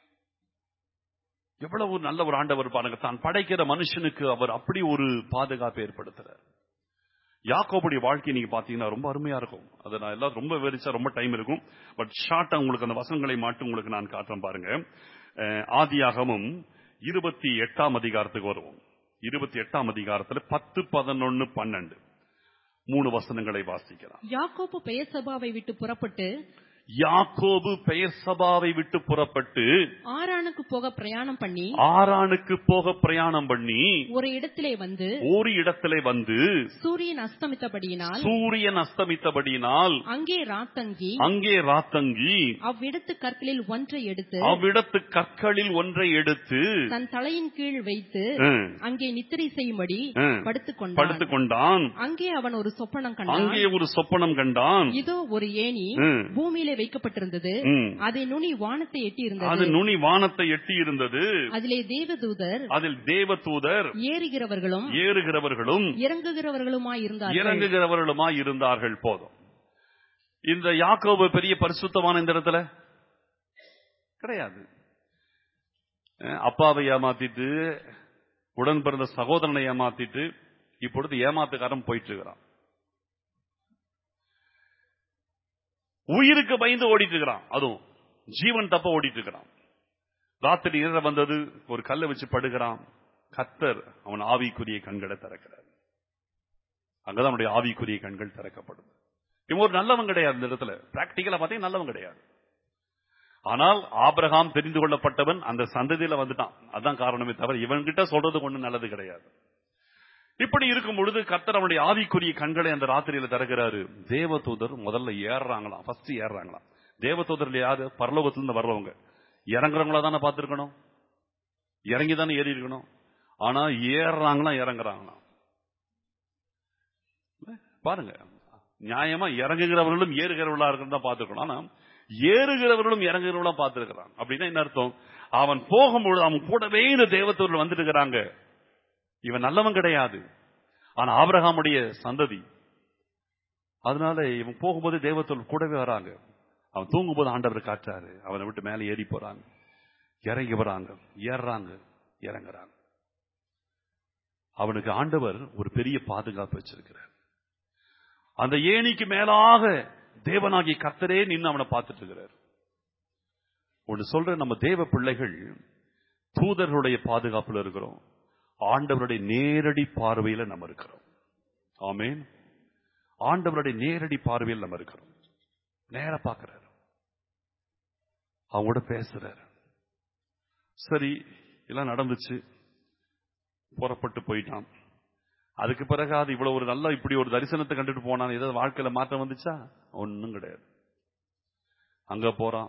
[SPEAKER 1] எவ்வளவு நல்ல ஒரு ஆண்டவர் பாருங்க தான் படைக்கிற மனுஷனுக்கு அவர் அப்படி ஒரு பாதுகாப்பு ஏற்படுத்துறார் யாக்கோபுடைய வாழ்க்கை நீங்க பாத்தீங்கன்னா ரொம்ப அருமையா இருக்கும் அதை நான் எல்லாம் ரொம்ப விவரிச்சா ரொம்ப டைம் இருக்கும் பட் ஷார்ட்டா உங்களுக்கு அந்த வசனங்களை மட்டும் உங்களுக்கு நான் காட்டுறேன் பாருங்க அஹ், ஆதியாகமும் இருபத்தி எட்டாம் அதிகாரத்துக்கு வருவோம் இருபத்தி எட்டாம் அதிகாரத்துல பத்து பதினொன்னு பன்னெண்டு மூணு வசனங்களை வாசிக்கலாம்
[SPEAKER 2] யாக்கோப்பு பெயர்சபாவை விட்டு புறப்பட்டு
[SPEAKER 1] யாக்கோபு பெயர் சபாவை விட்டு புறப்பட்டு
[SPEAKER 2] ஆரானுக்கு போக பிரயாணம் பண்ணி
[SPEAKER 1] ஆரானுக்கு போக பிரயாணம் பண்ணி
[SPEAKER 2] ஒரு இடத்திலே வந்து
[SPEAKER 1] ஒரு இடத்திலே வந்து
[SPEAKER 2] சூரியன் அஸ்தமித்தபடியினால்
[SPEAKER 1] சூரியன் அஸ்தமித்தபடியினால்
[SPEAKER 2] அங்கே ராத்தங்கி
[SPEAKER 1] அங்கே ராத்தங்கி
[SPEAKER 2] அவ்விடத்து கற்களில் ஒன்றை எடுத்து
[SPEAKER 1] அவ்விடத்து கற்களில் ஒன்றை எடுத்து
[SPEAKER 2] தன் தலையின் கீழ் வைத்து
[SPEAKER 1] ம்,
[SPEAKER 2] அங்கே நித்திரை செய்யும்படி
[SPEAKER 1] ம்,
[SPEAKER 2] படுத்துக் கொண்டான்
[SPEAKER 1] படுத்துக் கொண்டான்
[SPEAKER 2] அங்கே அவன் ஒரு சொப்பனம் கண்டான்
[SPEAKER 1] அங்கே ஒரு சொப்பனம் கண்டான்
[SPEAKER 2] இதோ ஒரு ஏணி
[SPEAKER 1] ம்,
[SPEAKER 2] பூமியிலே வைக்கப்பட்டிருந்தது
[SPEAKER 1] ம்.
[SPEAKER 2] அதை நுனி வானத்தை எட்டி
[SPEAKER 1] அது
[SPEAKER 2] இருந்தது
[SPEAKER 1] நுனி வானத்தை எட்டி இருந்தது
[SPEAKER 2] அதிலே தேவதூதர்
[SPEAKER 1] அதில் தேவதூதர்
[SPEAKER 2] ஏறுகிறவர்களும்
[SPEAKER 1] ஏறுகிறவர்களும்
[SPEAKER 2] இறங்குகிறவர்களுமாய் இருந்தார்கள்
[SPEAKER 1] இறங்குகிறவர்களுமாய் இருந்தார்கள் போதும் இந்த யாக்கோபு பெரிய பரிசுத்தமான இந்த இடத்துல கிடையாது அஹ் அப்பாவை ஏமாத்திட்டு உடன் பிறந்த சகோதரனை ஏமாத்திட்டு இப்பொழுது ஏமாத்துக்காரன் போயிட்டு இருக்கிறான் உயிருக்கு பயந்து ஓடிட்டு இருக்கிறான் அதுவும் ஜீவன் தப்ப ஓடிட்டு இருக்கிறான் ராத்திரி நேரம் வந்தது ஒரு கல்லை வச்சு படுகிறான் கத்தர் அவன் ஆவிக்குரிய கண்களை திறக்கிறார் அங்கதான் அவனுடைய ஆவிக்குரிய கண்கள் திறக்கப்படுது இவன் ஒரு நல்லவன் கிடையாது இந்த இடத்துல பிராக்டிக்கலா பார்த்தீங்கன்னா நல்லவன் கிடையாது ஆனால் ஆபிரகாம் தெரிந்து கொள்ளப்பட்டவன் அந்த சந்ததியில வந்துட்டான் அதான் காரணமே தவிர இவன்கிட்ட சொல்றது ஒண்ணு நல்லது கிடையாது இப்படி இருக்கும் பொழுது கர்த்தர் அவனுடைய ஆவிக்குரிய கண்களை அந்த ராத்திரியில திறக்கிறாரு தேவதூதர் முதல்ல ஏறுறாங்களாம் ஃபர்ஸ்ட் ஏறுறாங்களாம் தேவதூதர்ல யாரு பரலோகத்துல இருந்து வர்றவங்க இறங்குறவங்களா தானே பார்த்திருக்கணும் இறங்கி தானே ஏறி இருக்கணும் ஆனா ஏறுறாங்களாம் இறங்குறாங்களாம் பாருங்க நியாயமா இறங்குகிறவர்களும் ஏறுகிறவர்களா இருக்குன்னு தான் பார்த்திருக்கணும் ஆனா ஏறுகிறவர்களும் இறங்குகிறவர்களா பார்த்திருக்கிறான் அப்படின்னா என்ன அர்த்தம் அவன் போகும்பொழுது அவன் கூடவே இந்த தேவத்தூர்ல வந்துட்டு இருக்கிறாங்க இவன் நல்லவன் கிடையாது ஆனா ஆபிரகாமுடைய சந்ததி அதனால இவன் போகும்போது தேவத்தூர் கூடவே வராங்க அவன் தூங்கும்போது ஆண்டவர் காட்டுறாரு அவனை விட்டு மேலே ஏறி போறாங்க இறங்கி வராங்க ஏறுறாங்க இறங்குறாங்க அவனுக்கு ஆண்டவர் ஒரு பெரிய பாதுகாப்பு வச்சிருக்கிறார் அந்த ஏணிக்கு மேலாக தேவனாகி கத்தரே நின்று அவனை பார்த்துட்டு இருக்கிறார் ஒன்று சொல்ற நம்ம தேவ பிள்ளைகள் தூதர்களுடைய பாதுகாப்புல இருக்கிறோம் ஆண்டவருடைய நேரடி பார்வையில நம்ம இருக்கிறோம் ஆமேன் ஆண்டவருடைய நேரடி பார்வையில் நம்ம இருக்கிறோம் நேர பார்க்கிறார் அவங்களோட பேசுறாரு சரி எல்லாம் நடந்துச்சு புறப்பட்டு போயிட்டான் அதுக்கு பிறகு அது இவ்வளவு ஒரு நல்ல இப்படி ஒரு தரிசனத்தை கண்டுட்டு போனான் ஏதாவது வாழ்க்கையில மாற்றம் வந்துச்சா ஒன்னும் கிடையாது அங்க போறான்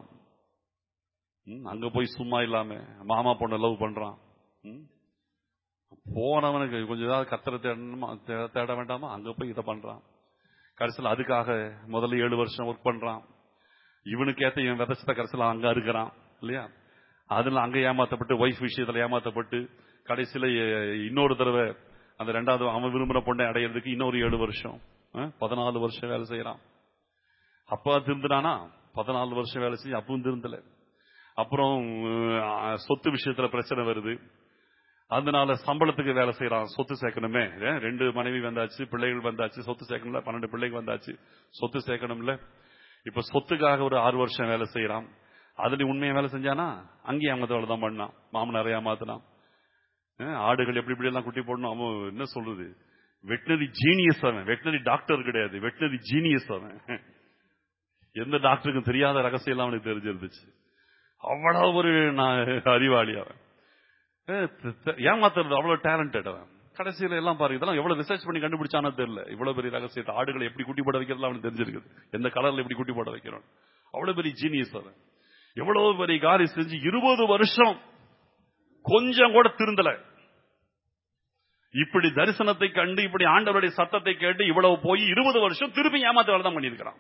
[SPEAKER 1] ம், அங்க போய் சும்மா இல்லாம மாமா பொண்ணை லவ் பண்றான் ம். போனவனுக்கு கொஞ்சம் ஏதாவது கத்தரை தேடணுமா தே- தேட வேண்டாமா அங்க போய் இதை பண்றான் கடைசியில் அதுக்காக முதல்ல ஏழு வருஷம் ஒர்க் பண்றான் இவனுக்கு ஏத்த இவன் விதச்சத கடைசியில் அங்க இருக்கிறான் இல்லையா அதுல அங்க ஏமாத்தப்பட்டு ஒய்ஃப் விஷயத்துல ஏமாத்தப்பட்டு கடைசியில எ- இன்னொரு தடவை அந்த ரெண்டாவது அவன் விரும்புற பொண்ணை அடையிறதுக்கு இன்னொரு ஏழு வருஷம் அஹ், பதினாலு வருஷம் வேலை செய்யறான் அப்பா திருந்தினானா பதினாலு வருஷம் வேலை செஞ்சு அப்பவும் திருந்தல அப்புறம் அஹ், சொத்து விஷயத்துல பிரச்சனை வருது அதனால சம்பளத்துக்கு வேலை செய்யறான் சொத்து சேர்க்கணுமே ஏன், ரெண்டு மனைவி வந்தாச்சு பிள்ளைகள் வந்தாச்சு சொத்து சேர்க்கணும்ல பன்னெண்டு பிள்ளைகள் வந்தாச்சு சொத்து சேர்க்கணும்ல இப்ப சொத்துக்காக ஒரு ஆறு வருஷம் வேலை செய்யறான் அதுல உண்மையா வேலை செஞ்சானா அங்கேயும் அவங்க வேலை தான் பண்ணான் மாமனாரை ஏமாத்தினான் அஹ், ஆடுகள் எப்படி இப்படி எல்லாம் குட்டி போடணும் அவன் என்ன சொல்றது வெட்டினரி ஜீனியஸ் அவன் வெட்டினரி டாக்டர் கிடையாது வெட்டினரி ஜீனியஸ் அவன் எந்த டாக்டருக்கும் தெரியாத ரகசியம் எல்லாம் அவனுக்கு தெரிஞ்சிருந்துச்சு அவ்வளவு ஒரு நான் அறிவாளி அவன் அஹ் த- த- ஏமாத்துறது அவ்வளவு டேலண்டட் அவன் கடைசியில எல்லாம் பாருங்க இதெல்லாம் எவ்வளவு ரிசர்ச் பண்ணி கண்டுபிடிச்சானோ தெரியல இவ்வளவு பெரிய ரகசியத்தை ஆடுகளை எப்படி குட்டி போட வைக்கிறதுலாம் அவனுக்கு தெரிஞ்சிருக்குது எந்த கலர்ல எப்படி குட்டி போட வைக்கிறோம் அவ்வளவு பெரிய ஜீனியஸ் அவன் எவ்வளவு பெரிய காரியம் செஞ்சு இருபது வருஷம் கொஞ்சம் கூட திருந்தல இப்படி தரிசனத்தை கண்டு இப்படி ஆண்டவருடைய சத்தத்தை கேட்டு இவ்வளவு போய் இருபது வருஷம் திருப்பி ஏமாத்து வேலை தான் பண்ணியிருக்கிறான்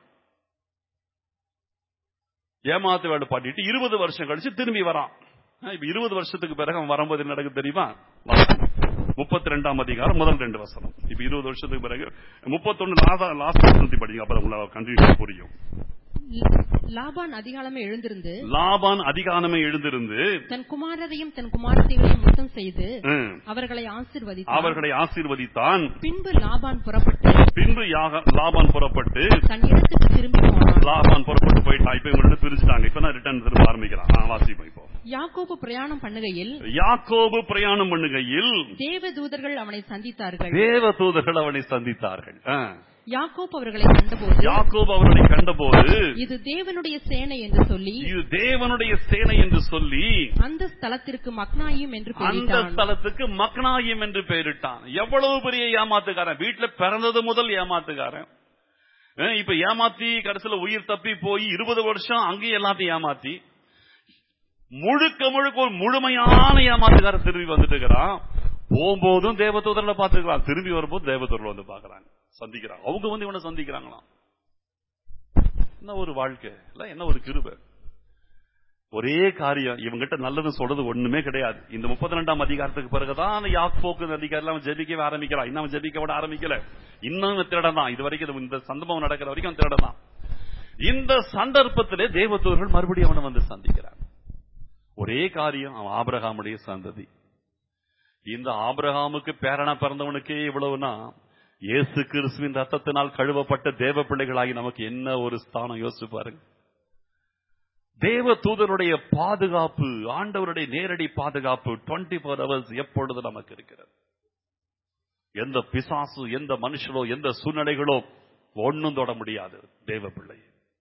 [SPEAKER 1] ஏமாத்து வேலை பண்ணிட்டு இருபது வருஷம் கழிச்சு திரும்பி வரான் அஹ் இப்ப இருபது வருஷத்துக்கு பிறகு அவன் வரும்போது என்ன நடக்குது தெரியுமா முப்பத்தி ரெண்டாம் அதிகாரம் முதல் ரெண்டு வசனம் இப்ப இருபது வருஷத்துக்கு பிறகு முப்பத்தொன்னு லாஸ்ட் வசனத்தை படிங்க அப்புறம் உங்களால கண்டினியூ புரியும்
[SPEAKER 2] லாபான் அதிகாலமே எழுந்திருந்து
[SPEAKER 1] லாபான் அதிகாலமே எழுந்திருந்து
[SPEAKER 2] தன் குமாரரையும் தன் குமாரத்திகளையும் முத்தம் செய்து
[SPEAKER 1] ம்,
[SPEAKER 2] அவர்களை ஆசீர்வதித்தார்
[SPEAKER 1] அவர்களை ஆசீர்வதித்தான்
[SPEAKER 2] பின்பு லாபான் புறப்பட்டு
[SPEAKER 1] பின்பு யாக- லாபான் புறப்பட்டு
[SPEAKER 2] தன் இடத்துக்கு திரும்பி போனான்
[SPEAKER 1] லாபான் புறப்பட்டு போயிட்டான் இப்ப இவங்க பிரிச்சுட்டாங்க இப்ப நான் ரிட்டர்ன் திரும்ப ஆரம்பிக்கிறான் ஆ, வாசிப்போம் இப்போ
[SPEAKER 2] யாக்கோபு பிரயாணம் பண்ணுகையில்
[SPEAKER 1] யாக்கோபு பிரயாணம் பண்ணுகையில்
[SPEAKER 2] தேவ தூதர்கள் அவனை சந்தித்தார்கள்
[SPEAKER 1] தேவ தூதர்கள் அவனை சந்தித்தார்கள் ஆ.
[SPEAKER 2] யாக்கோப் அவர்களை கண்டபோது
[SPEAKER 1] யாக்கோபு அவர்களை கண்டபோது
[SPEAKER 2] இது தேவனுடைய சேனை என்று சொல்லி
[SPEAKER 1] இது தேவனுடைய சேனை என்று சொல்லி
[SPEAKER 2] அந்த ஸ்தலத்திற்கு மக்னாயும் என்று
[SPEAKER 1] அந்த
[SPEAKER 2] பெயரிட்டான்
[SPEAKER 1] ஸ்தலத்துக்கு மக்னாயிம் என்று பெயரிட்டான் எவ்வளவு பெரிய ஏமாத்துக்காரன் வீட்டுல பிறந்தது முதல் ஏமாத்துக்காரன் அஹ் இப்ப ஏமாத்தி கடைசியில உயிர் தப்பி போய் இருபது வருஷம் அங்கேயும் எல்லாத்தையும் ஏமாத்தி முழுக்க முழுக்க ஒரு முழுமையான ஏமாத்துக்காரன் திரும்பி வந்துட்டு இருக்கிறான் போகும்போதும் தேவதூதர்ல பாத்துக்கிறான் திரும்பி வரும்போது தேவதூதர்ல வந்து பாக்குறாங்க சந்திக்கிறாங்க அவங்க வந்து இவனை சந்திக்கிறாங்களாம் என்ன ஒரு வாழ்க்கை இல்ல என்ன ஒரு கிருபை ஒரே காரியம் இவங்கிட்ட நல்லது சொல்றது ஒண்ணுமே கிடையாது இந்த முப்பத்தி ரெண்டாம் அதிகாரத்துக்கு பிறகுதான் யாக்கோக்கு அதிகாரம் அவன் ஜெபிக்கவே ஆரம்பிக்கிறான் இன்னும் அவன் ஜெபிக்க விட ஆரம்பிக்கல இன்னும் திருடன் தான் இது வரைக்கும் இந்த சந்தர்ப்பம் நடக்கிற வரைக்கும் அவன் திருடன் தான் இந்த சந்தர்ப்பத்திலே தேவதூதர்கள் மறுபடியும் அவனை வந்து சந்திக்கிறான் ஒரே காரியம் அவன் ஆபிரகாமுடைய சந்ததி இந்த ஆபிரகாமுக்கு பேரனா பிறந்தவனுக்கே இவ்வளவுனா இயேசு கிறிஸ்துவின் ரத்தத்தினால் கழுவப்பட்ட தேவ பிள்ளைகளாகி நமக்கு என்ன ஒரு ஸ்தானம் யோசிச்சு பாருங்க தேவ தூதருடைய பாதுகாப்பு ஆண்டவருடைய நேரடி பாதுகாப்பு 24 ஃபோர் ஹவர்ஸ் எப்பொழுது நமக்கு இருக்கிறது எந்த பிசாசு எந்த மனுஷனோ எந்த சூழ்நிலைகளோ ஒண்ணும் தொட முடியாது தேவ பிள்ளை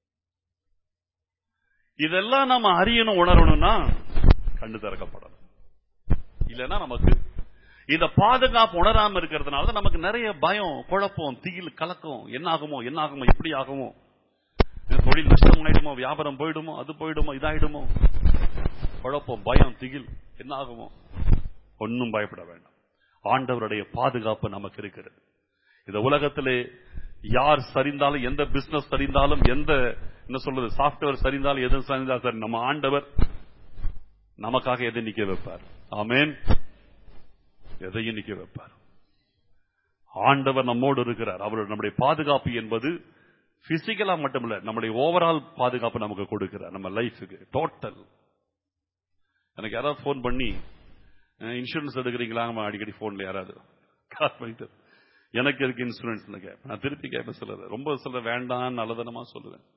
[SPEAKER 1] இதெல்லாம் நம்ம அறியணும் உணரணும்னா கண்ணு திறக்கப்படணும் இல்லைன்னா நமக்கு இந்த பாதுகாப்பு உணராம இருக்கிறதுனால தான் நமக்கு நிறைய பயம் குழப்பம் திகில் கலக்கம் என்ன ஆகுமோ என்ன ஆகுமோ எப்படி ஆகுமோ என் தொழில் நஷ்டம் ஆயிடுமோ வியாபாரம் போயிடுமோ அது போயிடுமோ இதாயிடுமோ குழப்பம் பயம் திகில் என்ன ஆகுமோ ஒன்னும் பயப்பட வேண்டாம் ஆண்டவருடைய பாதுகாப்பு நமக்கு இருக்கிறது இந்த உலகத்திலே யார் சரிந்தாலும் எந்த பிசினஸ் சரிந்தாலும் எந்த என்ன சொல்றது சாப்ட்வேர் சரிந்தாலும் எது சரிந்தாலும் சரி நம்ம ஆண்டவர் நமக்காக எதை நிக்க வைப்பார் ஆமென் எதையும் நிக்க வைப்பார் ஆண்டவர் நம்மோடு இருக்கிறார் அவர் நம்முடைய பாதுகாப்பு என்பது பிசிக்கலா மட்டுமில்ல நம்முடைய ஓவரால் பாதுகாப்பு நமக்கு கொடுக்கிறார் நம்ம லைஃபுக்கு டோட்டல் எனக்கு யாராவது ஃபோன் பண்ணி இன்சூரன்ஸ் எடுக்கிறீங்களா நம்ம அடிக்கடி போன்ல யாராவது கால் பண்ணிட்டு எனக்கு இருக்கு இன்சூரன்ஸ் கேட்பேன் நான் திருப்பி கேட்பேன் சிலர் ரொம்ப சில வேண்டாம் நல்லதனமா சொல்லுவேன்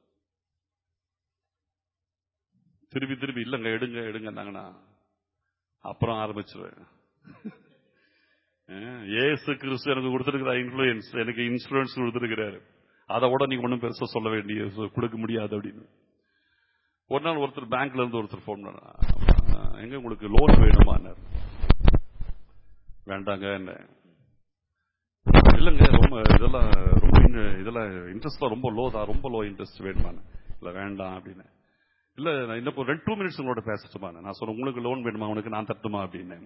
[SPEAKER 1] திருப்பி திருப்பி இல்லங்க எடுங்க எடுங்கன்னாங்கன்னா அப்புறம் ஆரம்பிச்சுவேன் அஹ், இயேசு கிறிஸ்து எனக்கு கொடுத்திருக்கிற இன்ஃபுளுயன்ஸ் எனக்கு இன்சூரன்ஸ் கொடுத்திருக்கிறாரு அதை விட நீங்க ஒன்றும் பெருசா சொல்ல வேண்டிய கொடுக்க முடியாது அப்படின்னு ஒரு நாள் ஒருத்தர் பேங்க்ல இருந்து ஒருத்தர் ஃபோன் பண்ண எங்க உங்களுக்கு லோன் வேணுமான்னார் வேண்டாங்க என்ன இல்லங்க ரொம்ப இதெல்லாம் ரொம்ப in- இதெல்லாம் இன்ட்ரெஸ்ட்லாம் ரொம்ப லோ தான் ரொம்ப லோ இன்ட்ரெஸ்ட் வேணுமான்னு இல்ல வேண்டாம் அப்படின்னு இல்ல நான் இன்னும் ஒரு ரெண்டு டூ மினிட்ஸ் உங்களோட பேசட்டுமா நான் சொன்னேன் உங்களுக்கு லோன் வேணுமா உனக்கு நான் தட்டுமா அப்படின்னு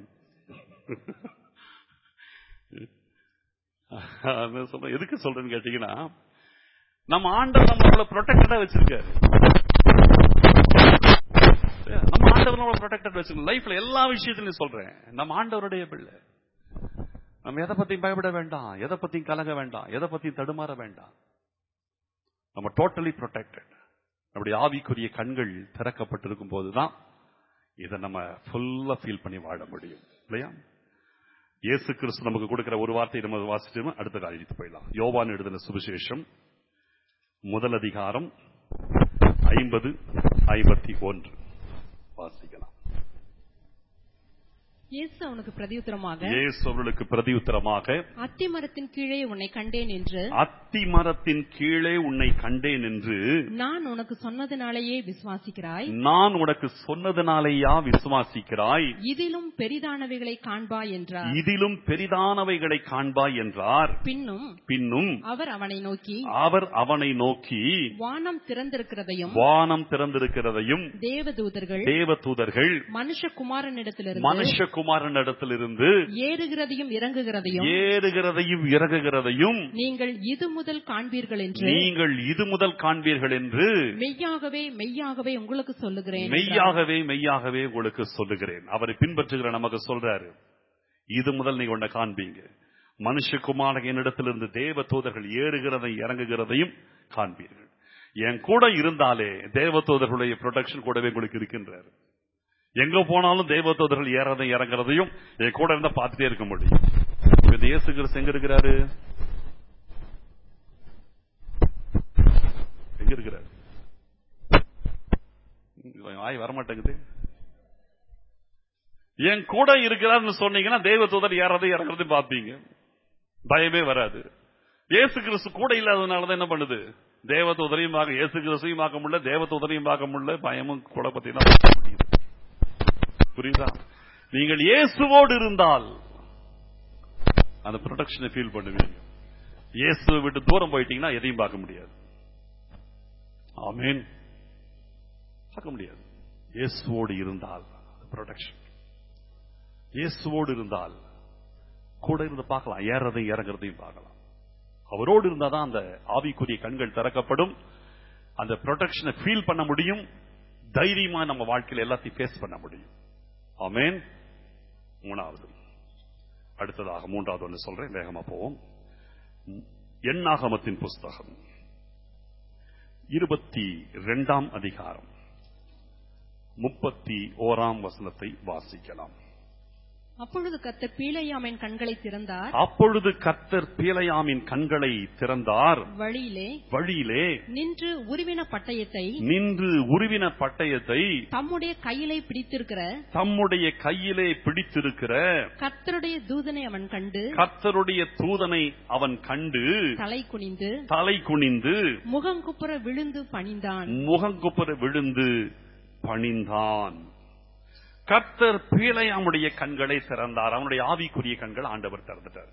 [SPEAKER 1] அதான் சொல்றேன் எதுக்கு சொல்றேன்னு கேட்டீங்கன்னா நம்ம ஆண்டவர் நம்மளோட ப்ரொடெக்டடா வச்சிருக்காரு நம்ம ஆண்டவர் நம்மள ப்ரொடெக்டட் வச்சிருக்கோம் லைஃப்ல எல்லா விஷயத்திலையும் சொல்றேன் நம்ம ஆண்டவருடைய பிள்ளை நம்ம எதை பத்தியும் பயப்பட வேண்டாம் எதை பத்தியும் கலங்க வேண்டாம் எதை பத்தியும் தடுமாற வேண்டாம் நம்ம டோட்டலி ப்ரொடெக்டட் நம்முடைய ஆவிக்குரிய கண்கள் திறக்கப்பட்டிருக்கும் போதுதான் இதை நம்ம ஃபுல்லா ஃபீல் பண்ணி வாழ முடியும் இல்லையா இயேசு கிறிஸ்து நமக்கு கொடுக்கிற ஒரு வார்த்தையை நம்ம வாசிச்சு அடுத்த காரியத்துக்கு போயிடலாம் யோவான் எழுதின சுவிசேஷம் முதல் அதிகாரம் ஐம்பது ஐம்பத்தி ஒன்று வாசிக்கலாம்
[SPEAKER 2] இயேசு அவனுக்கு பிரதியுத்தரமாக
[SPEAKER 1] இயேசு அவர்களுக்கு பிரதியுத்தரமாக
[SPEAKER 2] அத்திமரத்தின் கீழே உன்னை கண்டேன் என்று
[SPEAKER 1] அத்தி மரத்தின் கீழே உன்னை கண்டேன் என்று
[SPEAKER 2] நான் உனக்கு சொன்னதினாலேயே விசுவாசிக்கிறாய்
[SPEAKER 1] நான் உனக்கு சொன்னதனாலேயா விசுவாசிக்கிறாய்
[SPEAKER 2] இதிலும் பெரிதானவைகளை காண்பாய் என்றார்
[SPEAKER 1] இதிலும் பெரிதானவைகளை காண்பாய் என்றார்
[SPEAKER 2] பின்னும்
[SPEAKER 1] பின்னும்
[SPEAKER 2] அவர் அவனை நோக்கி
[SPEAKER 1] அவர் அவனை நோக்கி
[SPEAKER 2] வானம் திறந்திருக்கிறதையும்
[SPEAKER 1] வானம் திறந்திருக்கிறதையும்
[SPEAKER 2] தேவதூதர்கள்
[SPEAKER 1] தேவதூதர்கள்
[SPEAKER 2] மனுஷகுமாரனிடத்திலிருந்து
[SPEAKER 1] மனுஷகுமாரனிடத்திலிருந்து
[SPEAKER 2] ஏறுகிறதையும் இறங்குகிறதையும்
[SPEAKER 1] ஏறுகிறதையும் இறங்குகிறதையும்
[SPEAKER 2] நீங்கள் இது முதல் காண்பீர்கள் என்று
[SPEAKER 1] நீங்கள் இது முதல் காண்பீர்கள் என்று
[SPEAKER 2] மெய்யாகவே மெய்யாகவே உங்களுக்கு சொல்லுகிறேன் என்றார்.
[SPEAKER 1] மெய்யாகவே மெய்யாகவே உங்களுக்கு சொல்லுகிறேன் அவரை பின்பற்றுகிற நமக்கு சொல்றாரு இது முதல் நீங்க உன்னை காண்பீங்க மனுஷகுமாரனிடத்திலிருந்து தேவ தூதர்கள் ஏறுகிறதை இறங்குகிறதையும் காண்பீர்கள் என் கூட இருந்தாலே தேவதூதர்களுடைய ப்ரொடெக்ஷன் கூடவே உங்களுக்கு இருக்கின்றார் எங்க போனாலும் தேவதூதர்கள் ஏறதையும் இறங்குறதையும் என் கூட இருந்தா பார்த்துட்டே இருக்க முடியும் இப்ப இந்த இயேசு கிறிஸ்து எங்க இருக்கிறாரு எங்க இருக்கிறாரு வாய் வரமாட்டேங்குது என் கூட இருக்கிறார்னு சொன்னீங்கன்னா தேவதூதர் ஏறதை இறங்குறதையும் பார்ப்பீங்க பயமே வராது இயேசு கிறிஸ்து கூட இல்லாததுனாலதான் என்ன பண்ணுது தேவதூதரையும் பார்க்க இயேசு கிறிஸ்துவையும் பார்க்க முடியல தேவதூதரையும் பார்க்க முடியல பயமும் குழப்பத்தையும் தான் பார்க்க முடியுது புரியுதா நீங்கள் இயேசுவோடு இருந்தால் அந்த ப்ரொடெக்ஷனை ஃபீல் பண்ணுவீங்க இயேசுவை விட்டு தூரம் போயிட்டீங்கன்னா எதையும் பார்க்க முடியாது ஆமேன் பார்க்க முடியாது இயேசுவோடு இருந்தால் ப்ரொடெக்ஷன் இயேசுவோடு இருந்தால் கூட இருந்து பார்க்கலாம் ஏறதையும் இறங்குறதையும் பார்க்கலாம் அவரோடு இருந்தாதான் அந்த ஆவிக்குரிய கண்கள் திறக்கப்படும் அந்த ப்ரொடெக்ஷனை ஃபீல் பண்ண முடியும் தைரியமா நம்ம வாழ்க்கையில எல்லாத்தையும் ஃபேஸ் பண்ண முடியும் ஆமேன் மூணாவது அடுத்ததாக மூன்றாவது ஒன்று சொல்றேன் வேகமா போவோம் எண்ணாகமத்தின் புஸ்தகம் இருபத்தி இரண்டாம் அதிகாரம் முப்பத்தி ஓராம் வசனத்தை வாசிக்கலாம்
[SPEAKER 2] அப்பொழுது கர்த்தர் பீலையாமின் கண்களை திறந்தார்
[SPEAKER 1] அப்பொழுது கர்த்தர் பீலையாமின் கண்களை திறந்தார்
[SPEAKER 2] வழியிலே
[SPEAKER 1] வழியிலே
[SPEAKER 2] நின்று உருவின பட்டயத்தை
[SPEAKER 1] நின்று உருவின பட்டயத்தை
[SPEAKER 2] தம்முடைய கையிலே பிடித்திருக்கிற
[SPEAKER 1] தம்முடைய கையிலே பிடித்திருக்கிற
[SPEAKER 2] கர்த்தருடைய தூதனை அவன் கண்டு
[SPEAKER 1] கர்த்தருடைய தூதனை அவன் கண்டு
[SPEAKER 2] தலை குனிந்து
[SPEAKER 1] தலை குனிந்து
[SPEAKER 2] முகங்குப்புற விழுந்து பணிந்தான்
[SPEAKER 1] முகங்குப்புற விழுந்து பணிந்தான் கர்த்தர் பீலையாமுடைய கண்களை திறந்தார் அவனுடைய ஆவிக்குரிய கண்கள் ஆண்டவர் திறந்துட்டார்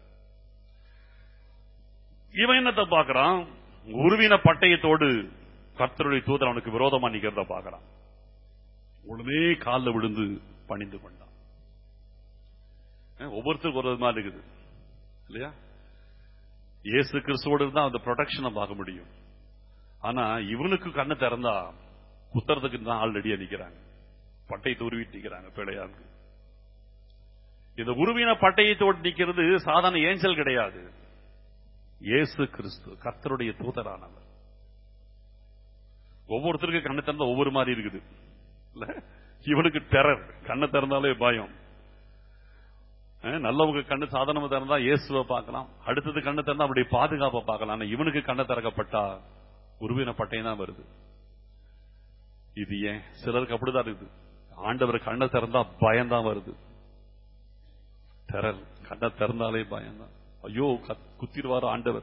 [SPEAKER 1] இவன் என்னத்தை பார்க்கறான் உருவின பட்டயத்தோடு கர்த்தருடைய தூதர் அவனுக்கு விரோதமா நிக்கிறத பார்க்கறான் உடனே காலில் விழுந்து பணிந்து கொண்டான் அஹ் ஒவ்வொருத்தருக்கும் ஒரு விதமா இருக்குது இல்லையா இயேசு கிறிஸ்துவோடு இருந்தா அந்த ப்ரொடெக்ஷனை பார்க்க முடியும் ஆனா இவனுக்கு கண்ணு திறந்தா குத்துறதுக்கு தான் ஆல்ரெடியா நிக்கிறாங்க பட்டயத்தை உருவிட்டு நிக்கிறாங்க பிழையாங்க இந்த உருவின பட்டயத்தோடு நிக்கிறது சாதாரண ஏஞ்சல் கிடையாது இயேசு கிறிஸ்து கர்த்தருடைய தூதரானவர் ஒவ்வொருத்தருக்கும் கண்ணு திறந்தா ஒவ்வொரு மாதிரி இருக்குது இல்ல இவனுக்கு டெரர் கண்ணை திறந்தாலே பயம் அஹ், நல்லவங்க கண்ணு சாதாரணமா திறந்தா இயேசுவை பார்க்கலாம் அடுத்தது கண்ணு திறந்தா அப்படி பாதுகாப்பை பார்க்கலாம் ஆனா இவனுக்கு கண்ணை திறக்கப்பட்டா உருவின பட்டயம் தான் வருது இது ஏன் சிலருக்கு அப்படிதான் இருக்குது ஆண்டவர் கண்ணை திறந்தா பயம்தான் வருது டெரர் கண்ணை திறந்தாலே பயம்தான் ஐயோ கத்- குத்திடுவாரு ஆண்டவர்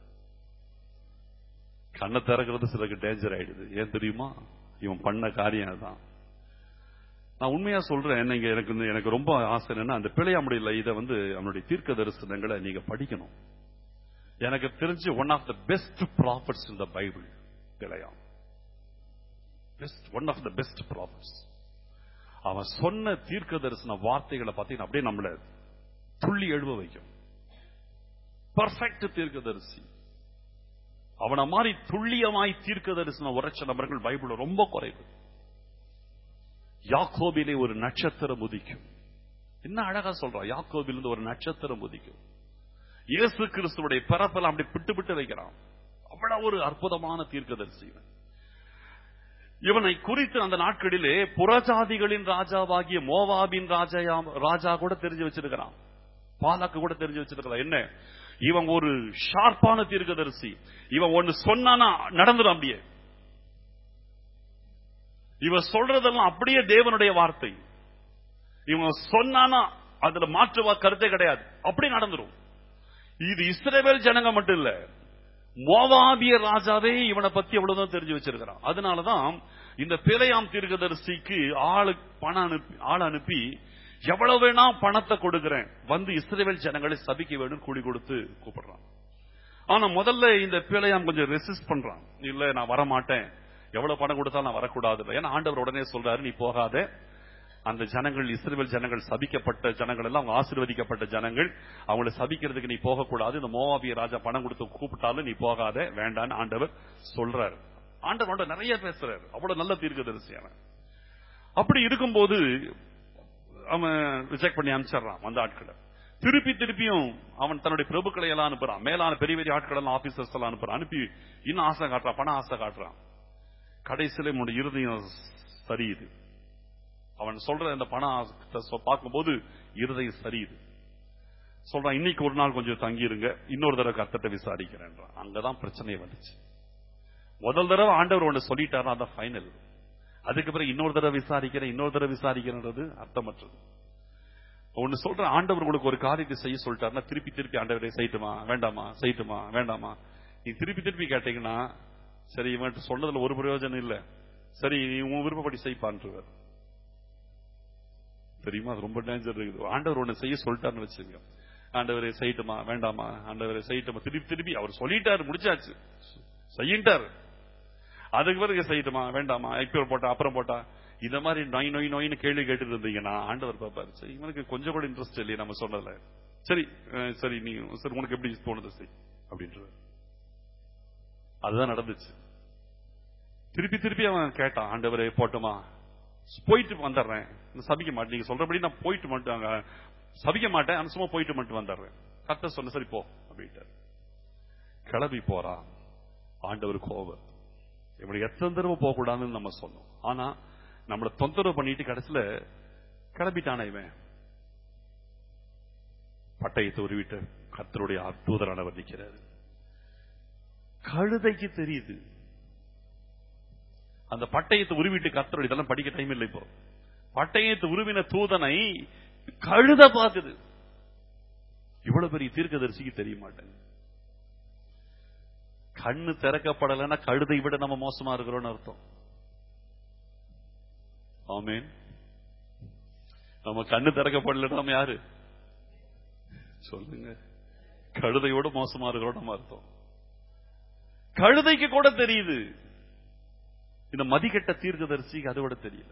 [SPEAKER 1] கண்ணை திறக்கிறது சிலருக்கு டேஞ்சர் ஆயிடுது ஏன் தெரியுமா இவன் பண்ண காரியம் அதுதான் நான் உண்மையா சொல்றேன் நீங்க எனக்கு வந்து- எனக்கு ரொம்ப ஆசை என்னன்னா அந்த பிழையாமுடியல இதை வந்து அவனுடைய தீர்க்க தரிசனங்களை நீங்க படிக்கணும் எனக்கு தெரிஞ்சு one of the best prophets in the Bible பிழையாம் best one of the best prophets அவன் சொன்ன தீர்க்க தரிசன வார்த்தைகளை பார்த்தீங்கன்னா அப்படியே நம்மள துள்ளி எழுவ வைக்கும் பர்ஃபெக்ட் தீர்க்கதரிசி அவன மாதிரி துல்லியமாய் தீர்க்க தரிசனம் உரைச்ச நபர்கள் பைபிள் ரொம்ப குறைவு யாக்கோபிலே ஒரு நட்சத்திரம் உதிக்கும் என்ன அழகா சொல்றான் யாக்கோபிலிருந்து ஒரு நட்சத்திரம் உதிக்கும் இயேசு கிறிஸ்துவுடைய பிறப்பெல்லாம் அப்படி பிட்டு பிட்டு வைக்கிறான் அவ்வளவு ஒரு அற்புதமான தீர்க்கதரிசி இவன். இவனை குறித்து அந்த நாட்களிலே புறஜாதிகளின் ராஜாவாகிய மோவாபின் ராஜா ராஜா கூட தெரிஞ்சு வச்சிருக்கிறான் பாலாக்கு கூட தெரிஞ்சு வச்சிருக்கிறான் என்ன இவன் ஒரு ஷார்ப்பான தீர்க்கதரிசி இவன் ஒன்னு சொன்னானா நடந்துடும் அப்படியே இவன் சொல்றதெல்லாம் அப்படியே தேவனுடைய வார்த்தை இவன் சொன்னானா அதுல மாற்று வா- கருத்தே கிடையாது அப்படி நடந்துரும் இது இஸ்ரவேல் ஜனங்க மட்டும் இல்ல மோவாபிய ராஜாவே இவனை பத்தி எவ்வளவுதான் தெரிஞ்சு வச்சிருக்கிறான் அதனாலதான் இந்த பிழையாம் தீர்க்கதரிசிக்கு ஆளு பணம் அனுப்பி ஆள் அனுப்பி எவ்வளவு வேணா பணத்தை கொடுக்கிறேன் வந்து இஸ்ரவேல் ஜனங்களை சபிக்க வேண்டும் கூலி கொடுத்து கூப்பிடுறான் ஆனா முதல்ல இந்த பிழையாம் கொஞ்சம் ரெசிஸ்ட் பண்றான் இல்ல நான் வர மாட்டேன் எவ்வளவு பணம் கொடுத்தாலும் நான் வரக்கூடாது ஏன்னா ஆண்டவர் உடனே சொல்றாரு நீ போகாத அந்த ஜனங்கள் இஸ்ரவேல் ஜனங்கள் சபிக்கப்பட்ட ஜனங்கள் எல்லாம் அவங்க ஆசீர்வதிக்கப்பட்ட ஜனங்கள் அவங்களை சபிக்கிறதுக்கு நீ போகக்கூடாது இந்த மோவாபிய ராஜா பணம் கொடுத்து கூப்பிட்டாலும் நீ போகாத வேண்டான்னு ஆண்டவர் சொல்றாரு ஆண்டவர் நிறைய பேசுறாரு அவ்வளவு நல்ல தீர்க்கதரிசி அவன் அப்படி இருக்கும்போது அவன் ரிஜெக்ட் பண்ணி அனுப்பிச்சிடுறான் அந்த ஆட்களை திருப்பி திருப்பியும் அவன் தன்னுடைய பிரபுக்களை எல்லாம் அனுப்புறான் மேலான பெரிய பெரிய ஆட்கள் எல்லாம் ஆபீசர்ஸ் எல்லாம் அனுப்புறான் அனுப்பி இன்னும் ஆசை காட்டுறான் பண ஆசை காட்டுறான் கடைசியில உன்னுடைய இருதயம் சரியுது அவன் சொல்ற அந்த பண ஆசை சொ- பார்க்கும்போது இருதயம் சரியுது சொல்றான் இன்னைக்கு ஒரு நாள் கொஞ்சம் தங்கிருங்க இன்னொரு தடவை கத்தட்ட விசாரிக்கிறேன் அங்கதான் பிரச்சனை வந்துச்சு முதல் தடவை ஆண்டவர் ஒண்ணு சொல்லிட்டாரா அதான் ஃபைனல் அதுக்கு பிறகு இன்னொரு தடவை விசாரிக்கிறேன் இன்னொரு தடவை விசாரிக்கிறேன்றது அர்த்தமற்றது ஒன்னு சொல்ற ஆண்டவர் உங்களுக்கு ஒரு காரியத்தை செய்ய சொல்லிட்டாருன்னா திருப்பி திருப்பி ஆண்டவரே செய்யட்டுமா வேண்டாமா செய்யட்டுமா வேண்டாமா நீ திருப்பி திருப்பி கேட்டீங்கன்னா சரி இவன் சொன்னதுல ஒரு பிரயோஜனம் இல்ல சரி நீ உன் விருப்பப்படி செய்ப்பான்றவர் தெரியுமா அது ரொம்ப டேஞ்சர் இருக்குது ஆண்டவர் ஒண்ணு செய்ய சொல்லிட்டாருன்னு வச்சுங்க ஆண்டவரே செய்யட்டுமா வேண்டாமா ஆண்டவரே செய்யட்டுமா திருப்பி திருப்பி அவர் சொல்லிட்டாரு முடிச்சாச்சு செய்யிட்டாரு அதுக்கு பிறகு செய்யட்டுமா வேண்டாமா இப்போ போட்டா அப்புறம் போட்டா இந்த மாதிரி நொய் நொய் நொய்னு கேள்வி கேட்டு இருந்தீங்கன்னா ஆண்டவர் பாப்பாரு சரி இவனுக்கு கொஞ்சம் கூட இன்ட்ரெஸ்ட் இல்லையே நம்ம சொன்னதுல சரி அஹ், சரி நீ சரி உனக்கு எப்படி தோணுது செய் அப்படின்றது அதுதான் நடந்துச்சு திருப்பி திருப்பி அவன் கேட்டான் ஆண்டவரே போட்டுமா போயிட்டு வந்துடுறேன் நான் சபிக்க மாட்டேன் நீங்க சொல்றபடி நான் போயிட்டு மட்டும் அங்க சபிக்க மாட்டேன் ஆனா சும்மா போயிட்டு மட்டும் வந்துடுறேன் கத்த சொன்ன சரி போ அப்படின்ட்டார் கிளம்பி போறான் ஆண்டவர் கோபம் இப்படி எத்தனை தடவை போக கூடாதுன்னு நம்ம சொன்னோம் ஆனா நம்மள தொந்தரவு பண்ணிட்டு கடைசியில கிளம்பிட்டானே இவன் பட்டயத்தை உருவிட்டு கர்த்தருடைய தூதரானவர் நிற்கிறாரு கழுதைக்கு தெரியுது அந்த பட்டயத்தை உருவிட்டு கர்த்தருடைய இதெல்லாம் படிக்க டைம் இல்லை இப்போ பட்டயத்தை உருவின தூதனை கழுத பாக்குது இவ்வளவு பெரிய தீர்க்கதரிசிக்கு தெரிய மாட்டேங்குது கண்ணு திறக்கப்படலைன்னா கழுதை விட நம்ம மோசமா இருக்கிறோம்னு அர்த்தம் ஆமேன் நம்ம கண்ணு திறக்கப்படலைன்னா நம்ம யாரு சொல்லுங்க கழுதையோட மோசமா இருக்கிறோம் நம்ம அர்த்தம் கழுதைக்கு கூட தெரியுது இந்த மதிக்கெட்ட தீர்க்கதரிசிக்கு அதை விட தெரியல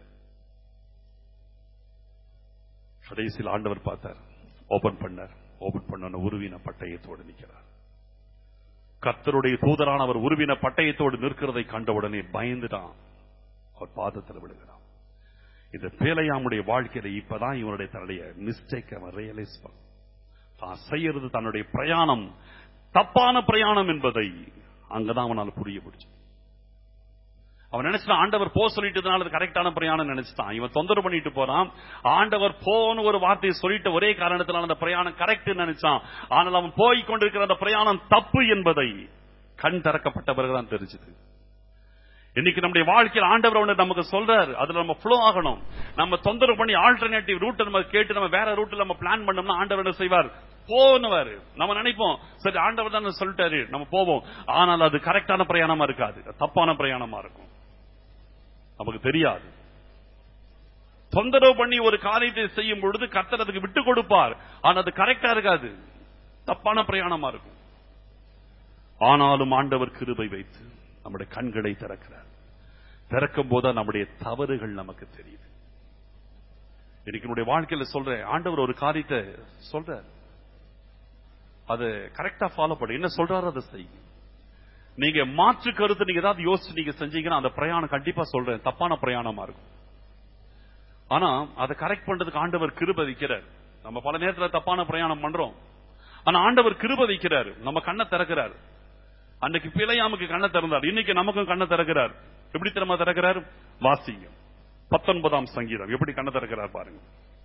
[SPEAKER 1] கடைசியில் ஆண்டவர் பார்த்தார் ஓபன் பண்ணார் ஓபன் பண்ண உருவின பட்டயத்தோடு நிற்கிறார் கர்த்தருடைய தூதரானவர் உருவின பட்டயத்தோடு நிற்கிறதை கண்டவுடனே பயந்துட்டான் அவர் பாதத்தில் விழுகிறான் இந்த பேலையாமுடைய வாழ்க்கையில இப்பதான் இவனுடைய தன்னுடைய மிஸ்டேக் அவன் ரியலைஸ் பண்ண தான் செய்யறது தன்னுடைய பிரயாணம் தப்பான பிரயாணம் என்பதை அங்கதான் அவனால் புரிய முடிச்சு அவன் நினைச்சான் ஆண்டவர் போ சொல்லிட்டதுனால அது கரெக்டான பிரயாணம் நினைச்சிட்டான் இவன் தொந்தரவு பண்ணிட்டு போறான் ஆண்டவர் போன்னு ஒரு வார்த்தையை சொல்லிட்ட ஒரே காரணத்தினால அந்த பிரயாணம் கரெக்ட் நினைச்சான் ஆனால் அவன் போய் கொண்டிருக்கிற அந்த பிரயாணம் தப்பு என்பதை கண் திறக்கப்பட்ட பிறகுதான் தெரிஞ்சது இன்னைக்கு நம்முடைய வாழ்க்கையில் ஆண்டவர் ஒன்று நமக்கு சொல்றாரு அதுல நம்ம ஃப்ளோ ஆகணும் நம்ம தொந்தரவு பண்ணி ஆல்டர்னேட்டிவ் ரூட் நம்ம கேட்டு நம்ம வேற ரூட்ல நம்ம பிளான் பண்ணோம்னா ஆண்டவர் என்ன செய்வார் போனுவாரு நம்ம நினைப்போம் சரி ஆண்டவர் தான் சொல்லிட்டாரு நம்ம போவோம் ஆனால் அது கரெக்டான பிரயாணமா இருக்காது தப்பான பிரயாணமா இருக்கும் நமக்கு தெரியாது தொந்தரவு பண்ணி ஒரு காரியத்தை செய்யும் பொழுது கர்த்தர் அதுக்கு விட்டு கொடுப்பார் ஆனா அது கரெக்டா இருக்காது தப்பான பிரயாணமா இருக்கும் ஆனாலும் ஆண்டவர் கிருபை வைத்து நம்முடைய கண்களை திறக்கிறார் திறக்கும் போது நம்முடைய தவறுகள் நமக்கு தெரியுது இன்னைக்கு என்னுடைய வாழ்க்கையில சொல்றேன் ஆண்டவர் ஒரு காரியத்தை சொல்றார் அது கரெக்டா ஃபாலோ பண்ணு என்ன சொல்றாரோ அதை செய்யும் நீங்க மாற்று கருத்து நீங்க ஏதாவது யோசிச்சு நீங்க செஞ்சீங்கன்னா அந்த பிரயாணம் கண்டிப்பா சொல்றேன் தப்பான பிரயாணமா இருக்கும் ஆனா அதை கரெக்ட் பண்றதுக்கு ஆண்டவர் கிருப வைக்கிறார் நம்ம பல நேரத்துல தப்பான பிரயாணம் பண்றோம் ஆனா ஆண்டவர் கிருப வைக்கிறார் நம்ம கண்ணை திறக்கிறார் அன்னைக்கு பிழையாமுக்கு கண்ணை திறந்தார் இன்னைக்கு நமக்கும் கண்ணை திறக்கிறார் எப்படி திறமா திறக்கிறார் வாசிங்க பத்தொன்பதாம் சங்கீதம் எப்படி கண்ணை திறக்கிறார் பாருங்க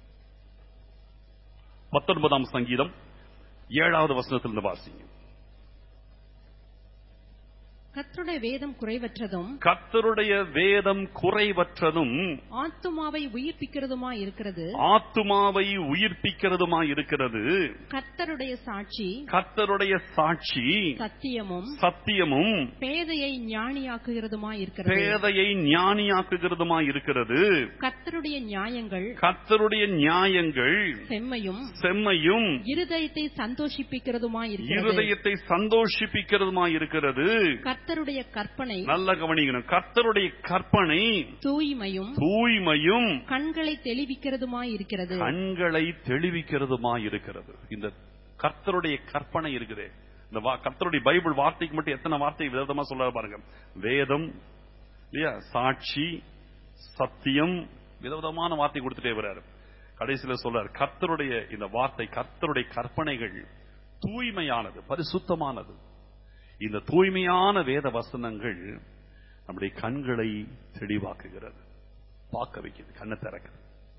[SPEAKER 1] பத்தொன்பதாம் சங்கீதம் ஏழாவது வசனத்திலிருந்து வாசிங்க
[SPEAKER 2] கர்த்தருடைய வேதம் குறைவற்றதும்
[SPEAKER 1] கர்த்தருடைய வேதம் குறைவற்றதும்
[SPEAKER 2] ஆத்துமாவை உயிர்ப்பிக்கிறதுமா இருக்கிறது
[SPEAKER 1] ஆத்துமாவை உயிர்ப்பிக்கிறதுமா இருக்கிறது
[SPEAKER 2] கர்த்தருடைய சாட்சி
[SPEAKER 1] கர்த்தருடைய சாட்சி
[SPEAKER 2] சத்தியமும்
[SPEAKER 1] சத்தியமும்
[SPEAKER 2] பேதையை ஞானியாக்குகிறதுமா இருக்கிறது
[SPEAKER 1] பேதையை ஞானியாக்குகிறதுமா இருக்கிறது
[SPEAKER 2] கர்த்தருடைய நியாயங்கள்
[SPEAKER 1] கர்த்தருடைய நியாயங்கள்
[SPEAKER 2] செம்மையும்
[SPEAKER 1] செம்மையும்
[SPEAKER 2] இருதயத்தை சந்தோஷிப்பிக்கிறதுமா இருக்கிறது
[SPEAKER 1] இருதயத்தை சந்தோஷிப்பிக்கிறதுமா இருக்கிறது
[SPEAKER 2] கர்த்தருடைய கற்பனை
[SPEAKER 1] நல்ல கவனிக்கணும் கர்த்தருடைய கற்பனை
[SPEAKER 2] தூய்மையும்
[SPEAKER 1] தூய்மையும்
[SPEAKER 2] கண்களை தெளிவிக்கிறதுமா இருக்கிறது
[SPEAKER 1] கண்களை தெளிவிக்கிறதுமா இருக்கிறது இந்த கர்த்தருடைய கற்பனை இருக்குதே இந்த வா- கர்த்தருடைய பைபிள் வார்த்தைக்கு மட்டும் எத்தனை வார்த்தை விதமா சொல்ல பாருங்க வேதம் இல்லையா சாட்சி சத்தியம் விதவிதமான வார்த்தை கொடுத்துட்டே வர்றாரு கடைசியில சொல்றார் கர்த்தருடைய இந்த வார்த்தை கர்த்தருடைய கற்பனைகள் தூய்மையானது பரிசுத்தமானது இந்த தூய்மையான வேத வசனங்கள் நம்முடைய கண்களை தெளிவாக்குகிறது பார்க்க வைக்குது கண்ணை திறக்குது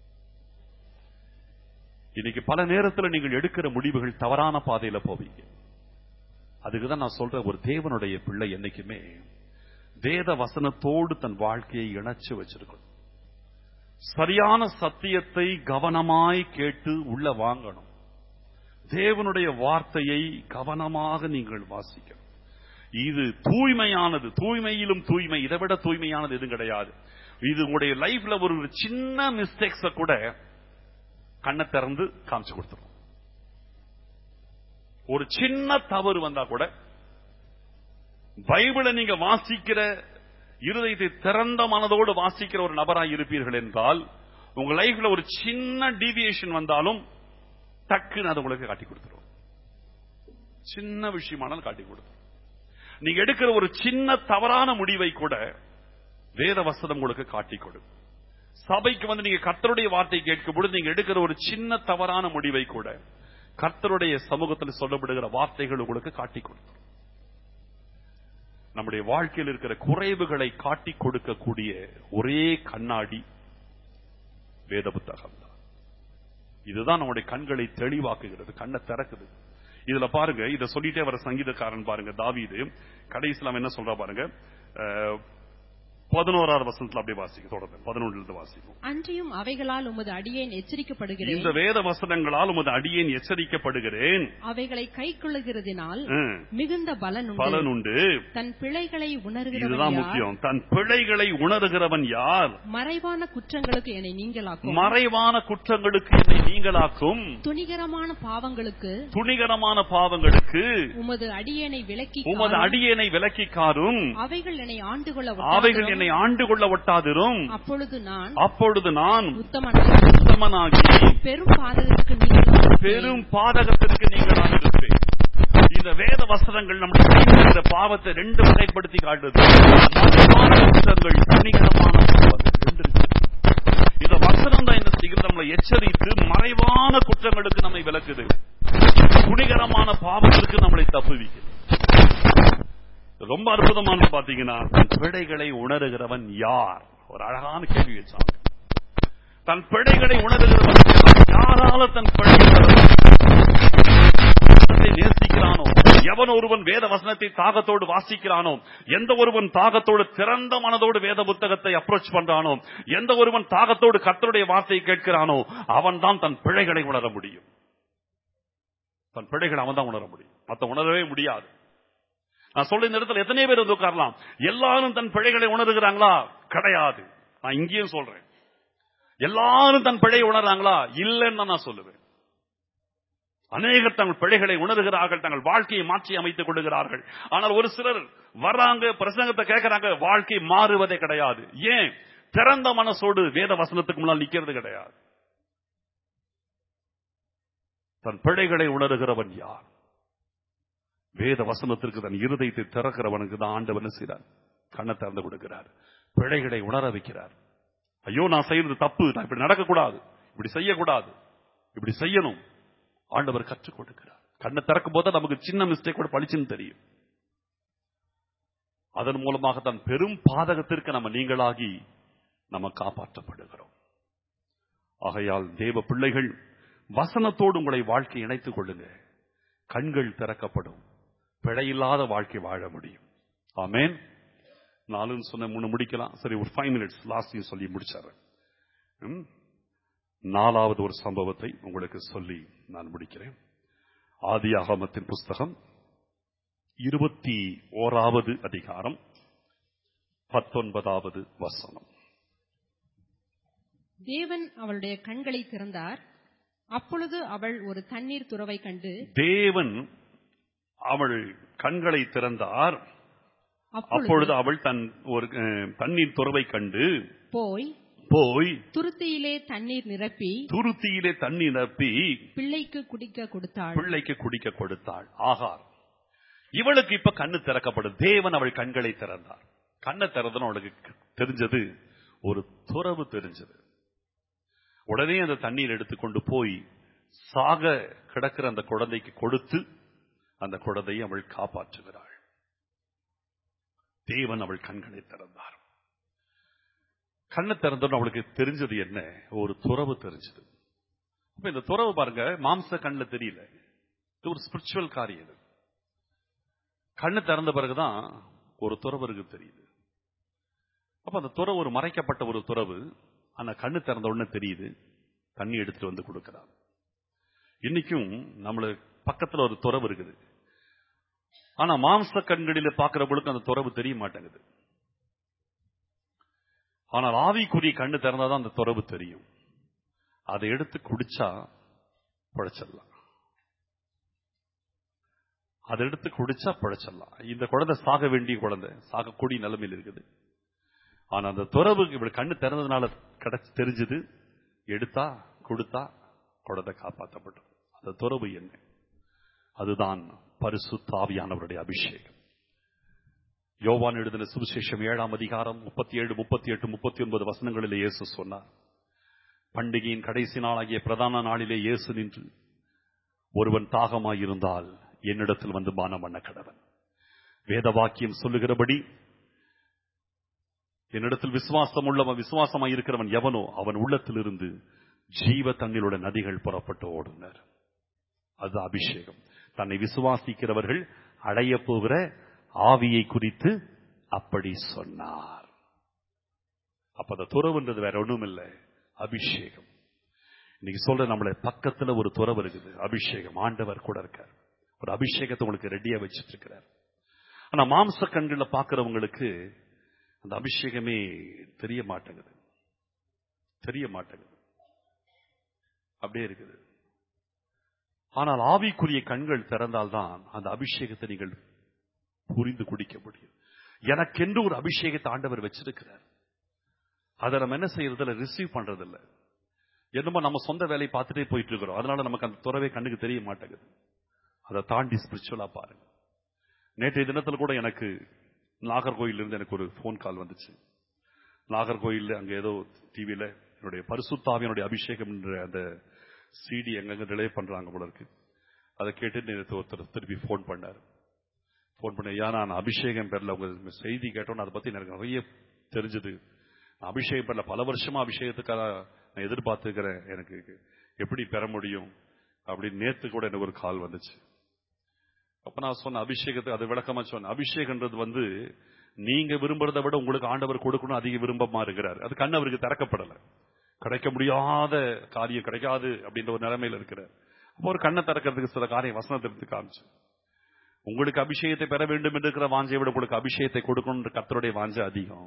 [SPEAKER 1] இன்னைக்கு பல நேரத்தில் நீங்கள் எடுக்கிற முடிவுகள் தவறான பாதையில போவீங்க அதுக்கு தான் நான் சொல்றேன் ஒரு தேவனுடைய பிள்ளை என்னைக்குமே வேத வசனத்தோடு தன் வாழ்க்கையை இணைச்சு வச்சிருக்கணும் சரியான சத்தியத்தை கவனமாய் கேட்டு உள்ள வாங்கணும் தேவனுடைய வார்த்தையை கவனமாக நீங்கள் வாசிக்கணும் இது தூய்மையானது தூய்மையிலும் தூய்மை இதை விட தூய்மையானது எதுவும் கிடையாது இது உங்களுடைய லைஃப்ல ஒரு ஒரு சின்ன மிஸ்டேக்ஸ கூட கண்ணை திறந்து காமிச்சு கொடுத்துரும் ஒரு சின்ன தவறு வந்தா கூட பைபிளை நீங்க வாசிக்கிற இருதயத்தை திறந்த மனதோடு வாசிக்கிற ஒரு நபராய் இருப்பீர்கள் என்றால் உங்க லைஃப்ல ஒரு சின்ன டீவியேஷன் வந்தாலும் டக்குன்னு அதை உங்களுக்கு காட்டி கொடுத்துரும் சின்ன விஷயமானாலும் காட்டி கொடுத்துரும் நீங்க எடுக்கிற ஒரு சின்ன தவறான முடிவை கூட வேத வசனம் உங்களுக்கு காட்டி கொடு சபைக்கு வந்து நீங்க கர்த்தருடைய வார்த்தை கேட்கும் பொழுது நீங்க எடுக்கிற ஒரு சின்ன தவறான முடிவை கூட கர்த்தருடைய சமூகத்தில் சொல்லப்படுகிற வார்த்தைகள் உங்களுக்கு காட்டி கொடுக்கும் நம்முடைய வாழ்க்கையில் இருக்கிற குறைவுகளை காட்டி கொடுக்கக்கூடிய ஒரே கண்ணாடி வேத புத்தகம் தான் இதுதான் நம்முடைய கண்களை தெளிவாக்குகிறது கண்ணை திறக்குது இதுல பாருங்க இத சொல்லிட்டே வர சங்கீதக்காரன் பாருங்க தாவீது கடைசியில் அவன் என்ன சொல்றா பாருங்க அஹ், பதினோராவது வசனத்துல அப்படியே வாசிக்க தொடர்ந்து பதினொன்றுல இருந்து வாசிக்கும்
[SPEAKER 2] அன்றியும் அவைகளால் உமது அடியேன் எச்சரிக்கப்படுகிறேன்
[SPEAKER 1] இந்த வேத வசனங்களால் உமது அடியேன் எச்சரிக்கப்படுகிறேன்
[SPEAKER 2] அவைகளை கைக்கொள்ளுகிறதினால்
[SPEAKER 1] ம்,
[SPEAKER 2] மிகுந்த பலன்
[SPEAKER 1] பலன்
[SPEAKER 2] உண்டு
[SPEAKER 1] உண்டு
[SPEAKER 2] தன் பிழைகளை உணர்கிறவன்
[SPEAKER 1] இதுதான்
[SPEAKER 2] யார்?
[SPEAKER 1] முக்கியம் தன் பிழைகளை உணர்கிறவன் யார்
[SPEAKER 2] மறைவான குற்றங்களுக்கு என்னை நீங்களாக்கும்
[SPEAKER 1] மறைவான குற்றங்களுக்கு என்னை நீங்களாக்கும்
[SPEAKER 2] துணிகரமான பாவங்களுக்கு
[SPEAKER 1] துணிகரமான பாவங்களுக்கு
[SPEAKER 2] உமது அடியேனை விலக்கி
[SPEAKER 1] உமது
[SPEAKER 2] காரும்.
[SPEAKER 1] அடியேனை விலக்கி காரும்
[SPEAKER 2] அவைகள் என்னை ஆண்டு கொள்ள
[SPEAKER 1] அவைகள்
[SPEAKER 2] ஒட்டாதிரும்.
[SPEAKER 1] என்னை ஆண்டு கொள்ள ஒட்டாதிரும்
[SPEAKER 2] அப்பொழுது நான்
[SPEAKER 1] அப்பொழுது நான்
[SPEAKER 2] உத்தமனாக
[SPEAKER 1] உத்தமனாகி
[SPEAKER 2] பெரும் பாதகத்துக்கு நீங்களாக
[SPEAKER 1] பெரும் பாதகத்திற்கு நீங்களாக இருப்பேன் இந்த வேத வசனங்கள் நம்முடைய கையில் இருக்கிற பாவத்தை ரெண்டு வகைப்படுத்தி காட்டுது மறைவான குற்றங்கள் துணிகரமான பாவங்கள் ரெண்டு இருக்கு. இந்த வசனம் தான் என்ன செய்கிறது நம்மளை எச்சரித்து மறைவான குற்றங்களுக்கு நம்மை விலக்குது துணிகரமான பாவத்திற்கு நம்மளை தப்புவிக்குது ரொம்ப அற்புதமானது பாத்தீங்கன்னா தன் பிழைகளை உணருகிறவன் யார் ஒரு அழகான கேள்வி வச்சாங்க தன் பிழைகளை உணருகிறவன் யார்? யாரால தன் பிழையை வசனத்தை நேசிக்கிறானோ எவன் ஒருவன் வேத வசனத்தை தாகத்தோடு வாசிக்கிறானோ எந்த ஒருவன் தாகத்தோடு திறந்த மனதோடு வேத புத்தகத்தை அப்ரோச் பண்றானோ எந்த ஒருவன் தாகத்தோடு கர்த்தருடைய வார்த்தையை கேட்கிறானோ அவன் தான் தன் பிழைகளை உணர முடியும் தன் பிழைகளை அவன் தான் உணர முடியும் மத்த உணரவே முடியாது நான் சொல்ற இந்த இடத்துல எத்தனை பேர் வந்து உட்காரலாம் எல்லாரும் தன் பிழைகளை உணர்கிறாங்களா கிடையாது நான் இங்கேயும் சொல்றேன் எல்லாரும் தன் பிழையை உணர்றாங்களா இல்லைன்னு தான் நான் சொல்லுவேன் அநேகர் தங்கள் பிழைகளை உணர்கிறார்கள் தங்கள் வாழ்க்கையை மாற்றி அமைத்துக் கொள்ளுகிறார்கள் ஆனால் ஒரு சிலர் வர்றாங்க பிரசங்கத்தை கேட்கறாங்க வாழ்க்கை மாறுவதே கிடையாது ஏன் திறந்த மனசோடு வேத வசனத்துக்கு முன்னால் நிக்கிறது கிடையாது தன் பிழைகளை உணர்கிறவன் யார் வேத வசனத்திற்கு தன் இருதயத்தை திறக்கிறவனுக்கு தான் ஆண்டவன் என்ன செய்றார் கண்ணை திறந்து கொடுக்கிறார் பிழைகளை உணர வைக்கிறார் ஐயோ நான் செய்யறது தப்பு நான் இப்படி நடக்கக்கூடாது இப்படி செய்யக்கூடாது இப்படி செய்யணும் ஆண்டவர் கற்றுக் கொடுக்கிறார் கண்ணை திறக்கும் போது நமக்கு சின்ன மிஸ்டேக் கூட பளிச்சுன்னு தெரியும் அதன் மூலமாக தான் பெரும் பாதகத்திற்கு நம்ம நீங்களாகி நம்ம காப்பாற்றப்படுகிறோம் ஆகையால் தேவ பிள்ளைகள் வசனத்தோடு உங்களை வாழ்க்கை இணைத்துக் கொள்ளுங்க கண்கள் திறக்கப்படும் பிழையில்லாத வாழ்க்கை வாழ முடியும் ஆமேன் நாலுன்னு சொன்ன மூணு முடிக்கலாம் சரி ஒரு ஃபைவ் மினிட்ஸ் லாஸ்டையும் சொல்லி முடிச்சாரு ம்? நாலாவது ஒரு சம்பவத்தை உங்களுக்கு சொல்லி நான் முடிக்கிறேன் ஆதி ஆகமத்தின் புஸ்தகம் இருபத்தி ஓராவது அதிகாரம் பத்தொன்பதாவது வசனம்
[SPEAKER 2] தேவன் அவளுடைய கண்களை திறந்தார் அப்பொழுது அவள் ஒரு தண்ணீர் துறவை கண்டு
[SPEAKER 1] தேவன் அவள் கண்களை திறந்தார் அப்பொழுது
[SPEAKER 2] அப்பொழுது
[SPEAKER 1] அவள் தன் ஒரு அஹ், தண்ணீர் துறவை கண்டு
[SPEAKER 2] போய்
[SPEAKER 1] போய்
[SPEAKER 2] துருத்தியிலே தண்ணீர் நிரப்பி
[SPEAKER 1] துருத்தியிலே தண்ணி நிரப்பி
[SPEAKER 2] பிள்ளைக்கு குடிக்க கொடுத்தாள்
[SPEAKER 1] பிள்ளைக்கு குடிக்க கொடுத்தாள் ஆகார் இவளுக்கு இப்ப கண்ணு திறக்கப்படும் தேவன் அவள் கண்களை திறந்தார் கண்ணை திறந்தன அவளுக்கு தெரிஞ்சது ஒரு துறவு தெரிஞ்சது உடனே அந்த தண்ணீர் எடுத்துக்கொண்டு போய் சாக கிடக்கிற அந்த குழந்தைக்கு கொடுத்து அந்த குழந்தையை அவள் காப்பாற்றுகிறாள் தேவன் அவள் கண்களை திறந்தார் கண்ணை திறந்தோன்னு அவளுக்கு தெரிஞ்சது என்ன ஒரு துறவு தெரிஞ்சது அப்ப இந்த துறவு பாருங்க மாம்ச கண்ணில் தெரியல இது ஒரு ஸ்பிரிச்சுவல் காரியம் இது கண்ணு திறந்த பிறகுதான் ஒரு துறவருக்கு தெரியுது அப்ப அந்த துறவு ஒரு மறைக்கப்பட்ட ஒரு துறவு ஆனா கண்ணு திறந்த உடனே தெரியுது தண்ணி எடுத்துட்டு வந்து கொடுக்கிறார் இன்னைக்கும் நம்மளுக்கு பக்கத்துல ஒரு துறவு இருக்குது ஆனா மாம்ச கண்களில பாக்குறவங்களுக்கு அந்த துறவு தெரிய மாட்டேங்குது ஆனால் ஆவிக்குரிய கண்ணு திறந்தாதான் அந்த துறவு தெரியும் அதை எடுத்து குடிச்சா பழைச்சிடலாம் அதை எடுத்து குடிச்சா பழைச்சிடலாம் இந்த குழந்தை சாக வேண்டிய குழந்தை சாகக்கூடிய நிலைமையில் இருக்குது ஆனா அந்த துறவு இப்படி கண்ணு திறந்ததுனால கிடைச்சு தெரிஞ்சது எடுத்தா கொடுத்தா குழந்தை காப்பாற்றப்பட்டது அந்த துறவு என்ன அதுதான் பரிசு தாவியானவருடைய அபிஷேகம் யோவான் எழுதின சுவிசேஷம் ஏழாம் அதிகாரம் முப்பத்தி ஏழு முப்பத்தி எட்டு முப்பத்தி ஒன்பது வசனங்களிலே இயேசு சொன்னார் பண்டிகையின் கடைசி நாளாகிய பிரதான நாளிலே இயேசு நின்று ஒருவன் தாகமாயிருந்தால் என்னிடத்தில் வந்து பானம் பண்ண கடவன் வேத வாக்கியம் சொல்லுகிறபடி என்னிடத்தில் விசுவாசம் உள்ளவன் விசுவாசமாய் இருக்கிறவன் எவனோ அவன் உள்ளத்திலிருந்து ஜீவ தண்ணீருடைய நதிகள் புறப்பட்டு ஓடுனர் அது அபிஷேகம் தன்னை விசுவாசிக்கிறவர்கள் அடைய போகிற ஆவியை குறித்து அப்படி சொன்னார் அப்ப அந்த துறவுன்றது வேற ஒண்ணும் இல்லை அபிஷேகம் இன்னைக்கு சொல்ற நம்மள பக்கத்துல ஒரு துறவு இருக்குது அபிஷேகம் ஆண்டவர் கூட இருக்கார் ஒரு அபிஷேகத்தை உங்களுக்கு ரெடியா வச்சிட்டு இருக்கிறார் ஆனா மாம்ச கண்களை பாக்குறவங்களுக்கு அந்த அபிஷேகமே தெரிய மாட்டேங்குது தெரிய மாட்டேங்குது அப்படியே இருக்குது ஆனால் ஆவிக்குரிய கண்கள் திறந்தால்தான் அந்த அபிஷேகத்தை நீங்கள் புரிந்து குடிக்க முடியும் எனக்கென்று ஒரு அபிஷேகத்தை ஆண்டவர் வச்சிருக்கிறார் அதை நம்ம என்ன செய்யறதில்ல ரிசீவ் பண்றதில்ல என்னமோ நம்ம சொந்த வேலையை பார்த்துட்டே போயிட்டு இருக்கிறோம் அதனால நமக்கு அந்த துறவே கண்ணுக்கு தெரிய மாட்டேங்குது அதை தாண்டி ஸ்பிரிச்சுவலா பாருங்க நேற்றைய தினத்துல கூட எனக்கு நாகர்கோயில் இருந்து எனக்கு ஒரு ஃபோன் கால் வந்துச்சு நாகர்கோயில் அங்க ஏதோ டிவியில என்னுடைய பரிசுத்தாவியனுடைய அபிஷேகம் என்ற அந்த சிடி எங்கெங்க டிலே பண்றாங்க போல இருக்கு அதை கேட்டு நேற்று ஒருத்தர் திருப்பி ஃபோன் பண்ணார் ஃபோன் பண்ண ஐயா நான் அபிஷேகம் பேர்ல உங்க செய்தி கேட்டோன்னு அதை பத்தி எனக்கு நிறைய தெரிஞ்சது நான் அபிஷேகம் பேர்ல பல வருஷமா அபிஷேகத்துக்காக நான் எதிர்பார்த்துக்கிறேன் எனக்கு எப்படி பெற முடியும் அப்படின்னு நேத்து கூட எனக்கு ஒரு கால் வந்துச்சு அப்ப நான் சொன்ன அபிஷேகத்தை அது விளக்கமா சொன்னேன் அபிஷேகன்றது வந்து நீங்க விரும்புறதை விட உங்களுக்கு ஆண்டவர் கொடுக்கணும் அதிக விருப்பமா இருக்கிறார் அது கண் அவருக்கு திறக்கப்படல கிடைக்க முடியாத காரியம் கிடைக்காது அப்படின்ற ஒரு நிலைமையில இருக்கிறார் அப்போ ஒரு கண்ணை திறக்கிறதுக்கு சில காரியம் வசனத்தை எடுத்து காமிச்சு உங்களுக்கு அபிஷேகத்தை பெற வேண்டும் என்று இருக்கிற வாஞ்சையை விட உங்களுக்கு அபிஷேகத்தை கொடுக்கணும் கத்தருடைய வாஞ்சை அதிகம்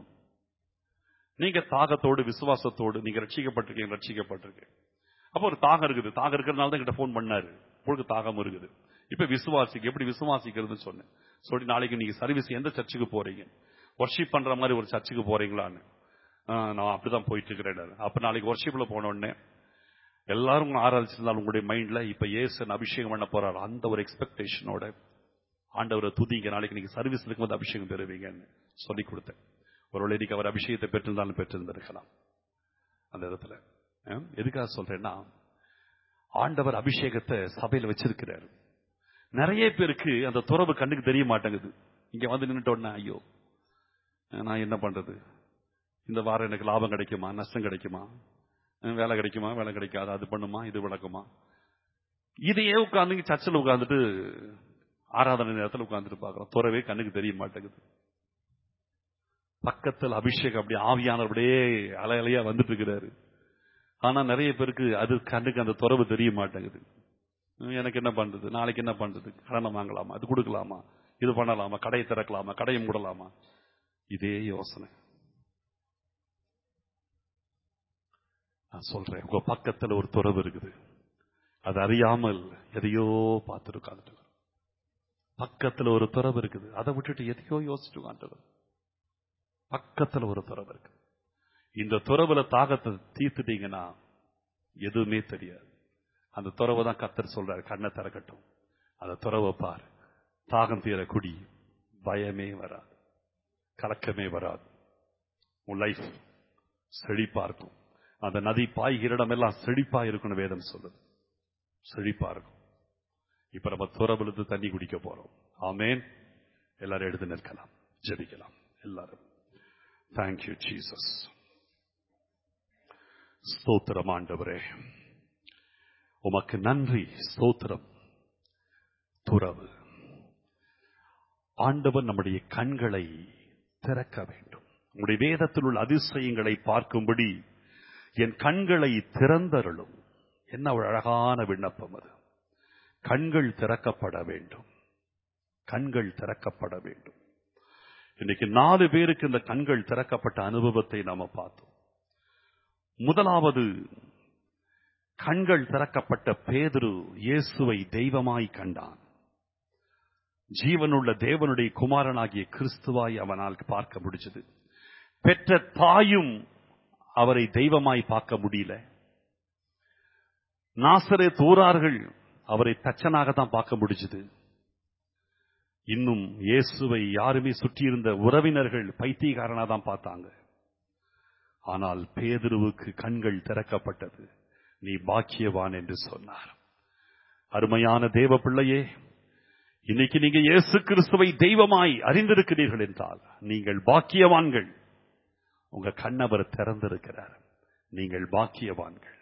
[SPEAKER 1] நீங்க தாகத்தோடு விசுவாசத்தோடு நீங்க ரட்சிக்கப்பட்டிருக்கீங்க ரட்சிக்கப்பட்டிருக்கீங்க அப்போ ஒரு தாகம் இருக்குது தாகம் இருக்கிறதுனால தான் கிட்ட போன் பண்ணாரு உங்களுக்கு தாகம் இருக்குது இப்ப விசுவாசிக்கு எப்படி விசுவாசிக்கிறதுன்னு சொன்னேன் சொல்லி நாளைக்கு நீங்க சர்வீஸ் எந்த சர்ச்சுக்கு போறீங்க ஒர்ஷிப் பண்ற மாதிரி ஒரு சர்ச்சுக்கு போறீங்களான்னு ஆ, நான் அப்படிதான் போயிட்டு இருக்கிறேன் அப்ப நாளைக்கு ஒர்ஷிப்ல போன உடனே எல்லாரும் உங்களை ஆராய்ச்சிருந்தாலும் உங்களுடைய மைண்ட்ல இப்ப ஏசன் அபிஷேகம் பண்ண போறாரு அந்த ஒரு எக்ஸ்பெக்டேஷனோட ஆண்டவரை துதிங்க நாளைக்கு நீங்க சர்வீஸ் இருக்கும்போது அபிஷேகம் பெறுவீங்கன்னு சொல்லி கொடுத்தேன் ஒருவேளை இன்னைக்கு அவர் அபிஷேகத்தை பெற்றிருந்தாலும் பெற்றிருந்திருக்கலாம் அந்த இடத்துல ஆ, எதுக்காக சொல்றேன்னா ஆண்டவர் அபிஷேகத்தை சபையில வச்சிருக்கிறார் நிறைய பேருக்கு அந்த துறவு கண்ணுக்கு தெரிய மாட்டேங்குது இங்க வந்து நின்னுட்டோன்னா ஐயோ நான் என்ன பண்றது இந்த வாரம் எனக்கு லாபம் கிடைக்குமா நஷ்டம் கிடைக்குமா அஹ் வேலை கிடைக்குமா வேலை கிடைக்காது அது பண்ணுமா இது விளக்குமா இதையே உட்கார்ந்து சர்ச்சில் உட்கார்ந்துட்டு ஆராதனை நேரத்தில் உட்கார்ந்துட்டு பார்க்கிறோம் துறவே கண்ணுக்கு தெரிய மாட்டேங்குது பக்கத்தில் அபிஷேகம் அப்படி ஆவியானவர் அப்படியே அலை அலையா வந்துட்டு இருக்கிறாரு ஆனா நிறைய பேருக்கு அது கண்ணுக்கு அந்த துறவு தெரிய மாட்டேங்குது உம், எனக்கு என்ன பண்றது நாளைக்கு என்ன பண்றது கடனை வாங்கலாமா அது கொடுக்கலாமா இது பண்ணலாமா கடையை திறக்கலாமா கடையை மூடலாமா இதே யோசனை நான் சொல்றேன் உங்க பக்கத்துல ஒரு துறவு இருக்குது அது அறியாமல் எதையோ பார்த்துட்டு உட்காந்துட்டு பக்கத்துல ஒரு துறவு இருக்குது அதை விட்டுட்டு எதையோ யோசிச்சு உட்காந்துட்டு பக்கத்துல ஒரு துறவு இருக்கு இந்த துறவுல தாகத்தை தீர்த்துட்டீங்கன்னா எதுவுமே தெரியாது அந்த துறவை தான் கத்தர் சொல்றாரு கண்ணை திறக்கட்டும் அந்த துறவை பார் தாகம் தீர குடி பயமே வராது கலக்கமே வராது உன் லைஃப் செழிப்பா இருக்கும் அந்த நதி பாய்கிற இடமெல்லாம் செழிப்பா இருக்கணும் வேதம் சொல்லுது செழிப்பா இருக்கும் இப்ப நம்ம துறவிலிருந்து தண்ணி குடிக்க போறோம் ஆமேன் எல்லாரும் எடுத்து நிற்கலாம் ஜெபிக்கலாம் எல்லாரும் தேங்க்யூ ஜீசஸ் ஸ்தோத்திரம் ஆண்டவரே உமக்கு நன்றி ஸ்தோத்திரம் துறவு ஆண்டவர் நம்முடைய கண்களை திறக்க வேண்டும் உங்களுடைய வேதத்தில் உள்ள அதிசயங்களை பார்க்கும்படி என் கண்களை திறந்தருளும் என்ன ஒரு அழகான விண்ணப்பம் அது கண்கள் திறக்கப்பட வேண்டும் கண்கள் திறக்கப்பட வேண்டும் இன்னைக்கு நாலு பேருக்கு இந்த கண்கள் திறக்கப்பட்ட அனுபவத்தை நாம பார்த்தோம் முதலாவது கண்கள் திறக்கப்பட்ட பேதுரு இயேசுவை தெய்வமாய் கண்டான் ஜீவனுள்ள தேவனுடைய குமாரனாகிய கிறிஸ்துவாய் அவனால் பார்க்க முடிச்சது பெற்ற தாயும் அவரை தெய்வமாய் பார்க்க முடியல நாசரே தூரார்கள் அவரை தச்சனாக தான் பார்க்க முடிஞ்சது இன்னும் இயேசுவை யாருமே சுற்றியிருந்த உறவினர்கள் பைத்தியக்காரனா தான் பார்த்தாங்க ஆனால் பேதுருவுக்கு கண்கள் திறக்கப்பட்டது நீ பாக்கியவான் என்று சொன்னார் அருமையான தேவ பிள்ளையே இன்னைக்கு நீங்க இயேசு கிறிஸ்துவை தெய்வமாய் அறிந்திருக்கிறீர்கள் என்றால் நீங்கள் பாக்கியவான்கள் உங்க கண்ணவர் திறந்திருக்கிறார் நீங்கள் பாக்கியவான்கள்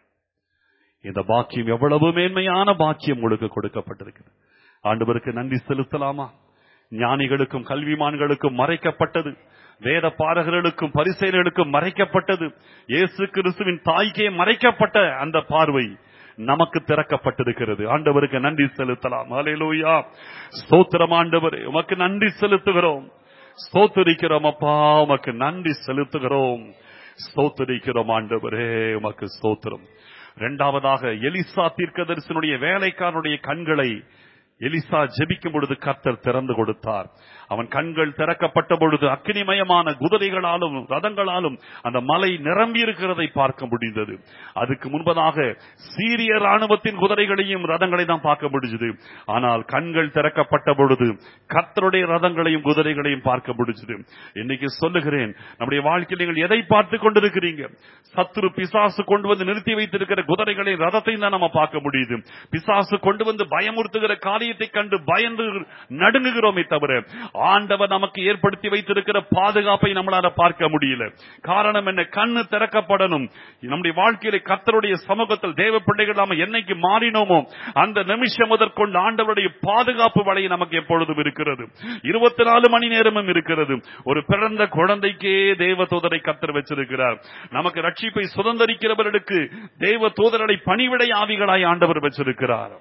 [SPEAKER 1] இந்த பாக்கியம் எவ்வளவு மேன்மையான பாக்கியம் உங்களுக்கு கொடுக்கப்பட்டிருக்கிறது ஆண்டவருக்கு நன்றி செலுத்தலாமா ஞானிகளுக்கும் கல்விமான்களுக்கும் மறைக்கப்பட்டது வேத பாரகர்களுக்கும் பரிசெயர்களுக்கும் மறைக்கப்பட்டது இயேசு கிறிஸ்துவின் தாய்க்கே மறைக்கப்பட்ட அந்த பார்வை நமக்கு திறக்கப்பட்டிருக்கிறது ஆண்டவருக்கு நன்றி செலுத்தலாம் அலையலூயா ஸ்தோத்திரம் ஆண்டவரே உமக்கு நன்றி செலுத்துகிறோம் ஸ்தோத்தரிக்கிறோம் அப்பா உமக்கு நன்றி செலுத்துகிறோம் ஸ்தோத்தரிக்கிறோம் ஆண்டவரே உமக்கு ஸ்தோத்திரம் இரண்டாவதாக எலிசா தீர்க்கதரிசனுடைய வேலைக்காரனுடைய கண்களை எலிசா ஜெபிக்கும் பொழுது கர்த்தர் திறந்து கொடுத்தார் அவன் கண்கள் திறக்கப்பட்ட பொழுது அக்னிமயமான குதிரைகளாலும் ரதங்களாலும் அந்த மலை நிரம்பி இருக்கிறதை பார்க்க முடிந்தது அதுக்கு முன்பதாக சீரிய ராணுவத்தின் குதிரைகளையும் ரதங்களை தான் பார்க்க முடிஞ்சது ஆனால் கண்கள் திறக்கப்பட்ட பொழுது கர்த்தருடைய ரதங்களையும் குதிரைகளையும் பார்க்க முடிஞ்சது இன்னைக்கு சொல்லுகிறேன் நம்முடைய வாழ்க்கையில் நீங்கள் எதை பார்த்து கொண்டிருக்கிறீங்க சத்துரு பிசாசு கொண்டு வந்து நிறுத்தி வைத்திருக்கிற குதிரைகளை ரதத்தையும் தான் நம்ம பார்க்க முடியுது பிசாசு கொண்டு வந்து பயமுறுத்துகிற காரியத்தை கண்டு பயந்து நடுங்குகிறோமே தவிர ஆண்டவர் நமக்கு ஏற்படுத்தி வைத்திருக்கிற பாதுகாப்பை நம்மளால பார்க்க முடியல காரணம் என்ன கண்ணு திறக்கப்படணும் நம்முடைய வாழ்க்கையில கர்த்தருடைய சமூகத்தில் தேவ பிள்ளைகள் நாம என்னைக்கு மாறினோமோ அந்த நிமிஷம் முதற்கொண்டு ஆண்டவருடைய பாதுகாப்பு வலை நமக்கு எப்பொழுதும் இருக்கிறது இருபத்தி நாலு மணி நேரமும் இருக்கிறது ஒரு பிறந்த குழந்தைக்கே தேவ தூதரை கத்தர் வச்சிருக்கிறார் நமக்கு ரட்சிப்பை சுதந்திரிக்கிறவர்களுக்கு தேவ தூதரை பணிவிடை ஆவிகளாய் ஆண்டவர் வச்சிருக்கிறார்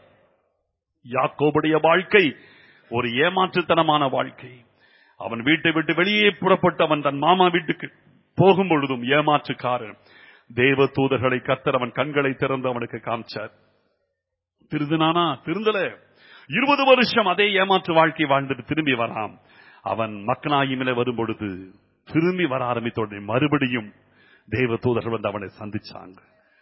[SPEAKER 1] யாக்கோபுடைய வாழ்க்கை ஒரு ஏமாற்றுத்தனமான வாழ்க்கை அவன் வீட்டை விட்டு வெளியே புறப்பட்டு அவன் தன் மாமா வீட்டுக்கு போகும் பொழுதும் ஏமாற்றுக்காரன் தேவ தூதர்களை கத்தர் அவன் கண்களை திறந்து அவனுக்கு காமிச்சார் திருந்தினானா திருந்தல இருபது வருஷம் அதே ஏமாற்று வாழ்க்கை வாழ்ந்துட்டு திரும்பி வராம் அவன் மக்கனாயிமில வரும் பொழுது திரும்பி வர ஆரம்பித்தோடனே மறுபடியும் தேவ தூதர்கள் வந்து அவனை சந்திச்சாங்க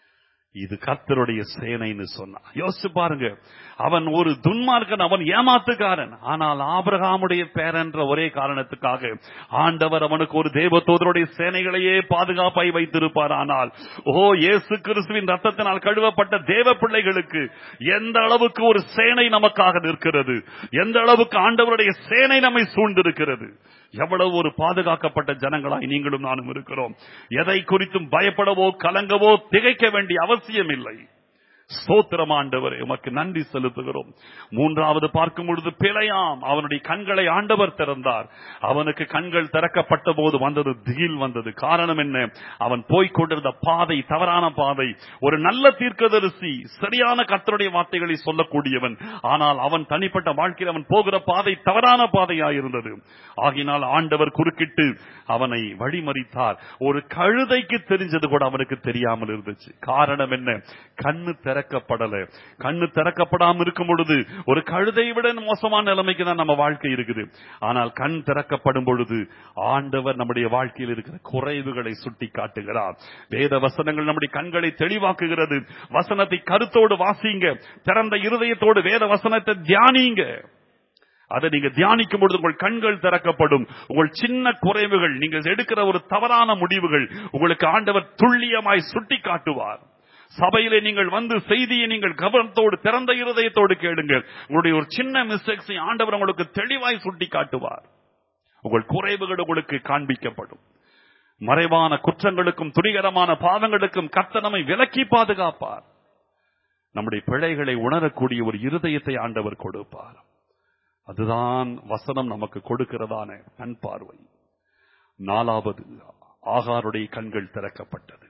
[SPEAKER 1] இது கர்த்தருடைய சேனைன்னு சொன்னான் யோசிச்சு பாருங்க அவன் ஒரு துன்மார்க்கன் அவன் ஏமாத்துக்காரன் ஆனால் ஆபிரகாமுடைய பேரன்ற ஒரே காரணத்துக்காக ஆண்டவர் அவனுக்கு ஒரு தேவதூதருடைய சேனைகளையே பாதுகாப்பாய் வைத்திருப்பார் ஆனால் ஓ இயேசு கிறிஸ்துவின் ரத்தத்தினால் கழுவப்பட்ட தேவ பிள்ளைகளுக்கு எந்த அளவுக்கு ஒரு சேனை நமக்காக நிற்கிறது எந்த அளவுக்கு ஆண்டவருடைய சேனை நம்மை சூழ்ந்திருக்கிறது எவ்வளவு ஒரு பாதுகாக்கப்பட்ட ஜனங்களாய் நீங்களும் நானும் இருக்கிறோம் எதை குறித்தும் பயப்படவோ கலங்கவோ திகைக்க வேண்டிய அவசியம் இல்லை ஸ்தோத்திரம் ஆண்டவரே உமக்கு நன்றி செலுத்துகிறோம் மூன்றாவது பார்க்கும் பொழுது பிழையாம் அவனுடைய கண்களை ஆண்டவர் திறந்தார் அவனுக்கு கண்கள் திறக்கப்பட்ட போது வந்தது திகில் வந்தது காரணம் என்ன அவன் போய்க் கொண்டிருந்த பாதை தவறான பாதை ஒரு நல்ல தீர்க்கதரிசி சரியான கர்த்தருடைய வார்த்தைகளை சொல்லக்கூடியவன் ஆனால் அவன் தனிப்பட்ட வாழ்க்கையில் அவன் போகிற பாதை தவறான பாதையாயிருந்தது ஆகினால் ஆண்டவர் குறுக்கிட்டு அவனை வழிமறித்தார் ஒரு கழுதைக்கு தெரிஞ்சது கூட அவனுக்கு தெரியாமல் இருந்துச்சு காரணம் என்ன கண்ணு திறக்கப்படல கண்ணு திறக்கப்படாம இருக்கும் பொழுது ஒரு கழுதை விட மோசமான நிலைமைக்கு தான் நம்ம வாழ்க்கை இருக்குது ஆனால் கண் திறக்கப்படும் பொழுது ஆண்டவர் நம்முடைய வாழ்க்கையில் இருக்கிற குறைவுகளை சுட்டி காட்டுகிறார் வேத வசனங்கள் நம்முடைய கண்களை தெளிவாக்குகிறது வசனத்தை கருத்தோடு வாசிங்க திறந்த இருதயத்தோடு வேத வசனத்தை தியானிங்க அதை நீங்க தியானிக்கும் பொழுது உங்கள் கண்கள் திறக்கப்படும் உங்கள் சின்ன குறைவுகள் நீங்கள் எடுக்கிற ஒரு தவறான முடிவுகள் உங்களுக்கு ஆண்டவர் துல்லியமாய் சுட்டி காட்டுவார் சபையிலே நீங்கள் வந்து செய்தியை நீங்கள் கவனத்தோடு திறந்த இருதயத்தோடு கேளுங்கள் உங்களுடைய ஒரு சின்ன மிஸ்டேக்ஸை ஆண்டவர் உங்களுக்கு தெளிவாய் சுட்டி காட்டுவார் உங்கள் குறைவுகள் உங்களுக்கு காண்பிக்கப்படும் மறைவான குற்றங்களுக்கும் துணிகரமான பாவங்களுக்கும் கத்தனமை விலக்கி பாதுகாப்பார் நம்முடைய பிழைகளை உணரக்கூடிய ஒரு இருதயத்தை ஆண்டவர் கொடுப்பார் அதுதான் வசனம் நமக்கு கொடுக்கிறதான கண் பார்வை நாலாவது ஆகாருடைய கண்கள் திறக்கப்பட்டது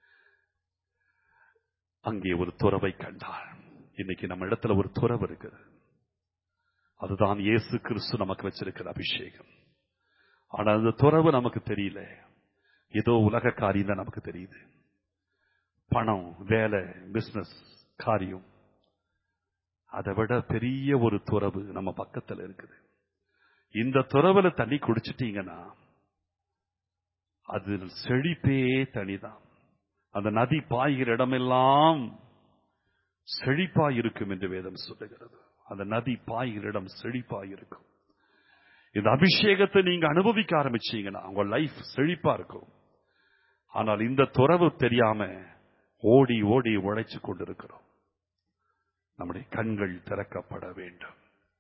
[SPEAKER 1] அங்கே ஒரு துறவை கண்டார் இன்னைக்கு நம்ம இடத்துல ஒரு துறவு இருக்குது அதுதான் இயேசு கிறிஸ்து நமக்கு வச்சிருக்கிற அபிஷேகம் ஆனா அந்த துறவு நமக்கு தெரியல ஏதோ உலக காரியம் தான் நமக்கு தெரியுது பணம் வேலை பிசினஸ் காரியம் அதை விட பெரிய ஒரு துறவு நம்ம பக்கத்துல இருக்குது இந்த துறவுல தண்ணி குடிச்சிட்டீங்கன்னா அது செழிப்பே தனிதான் அந்த நதி பாய்கிற இடமெல்லாம் செழிப்பா இருக்கும் என்று வேதம் சொல்லுகிறது அந்த நதி பாய்கிற இடம் செழிப்பா இருக்கும் இந்த அபிஷேகத்தை நீங்க அனுபவிக்க ஆரம்பிச்சீங்கன்னா உங்க லைஃப் செழிப்பா இருக்கும் ஆனால் இந்த துறவு தெரியாம ஓடி ஓடி உழைச்சு கொண்டிருக்கிறோம் நம்முடைய கண்கள் திறக்கப்பட வேண்டும்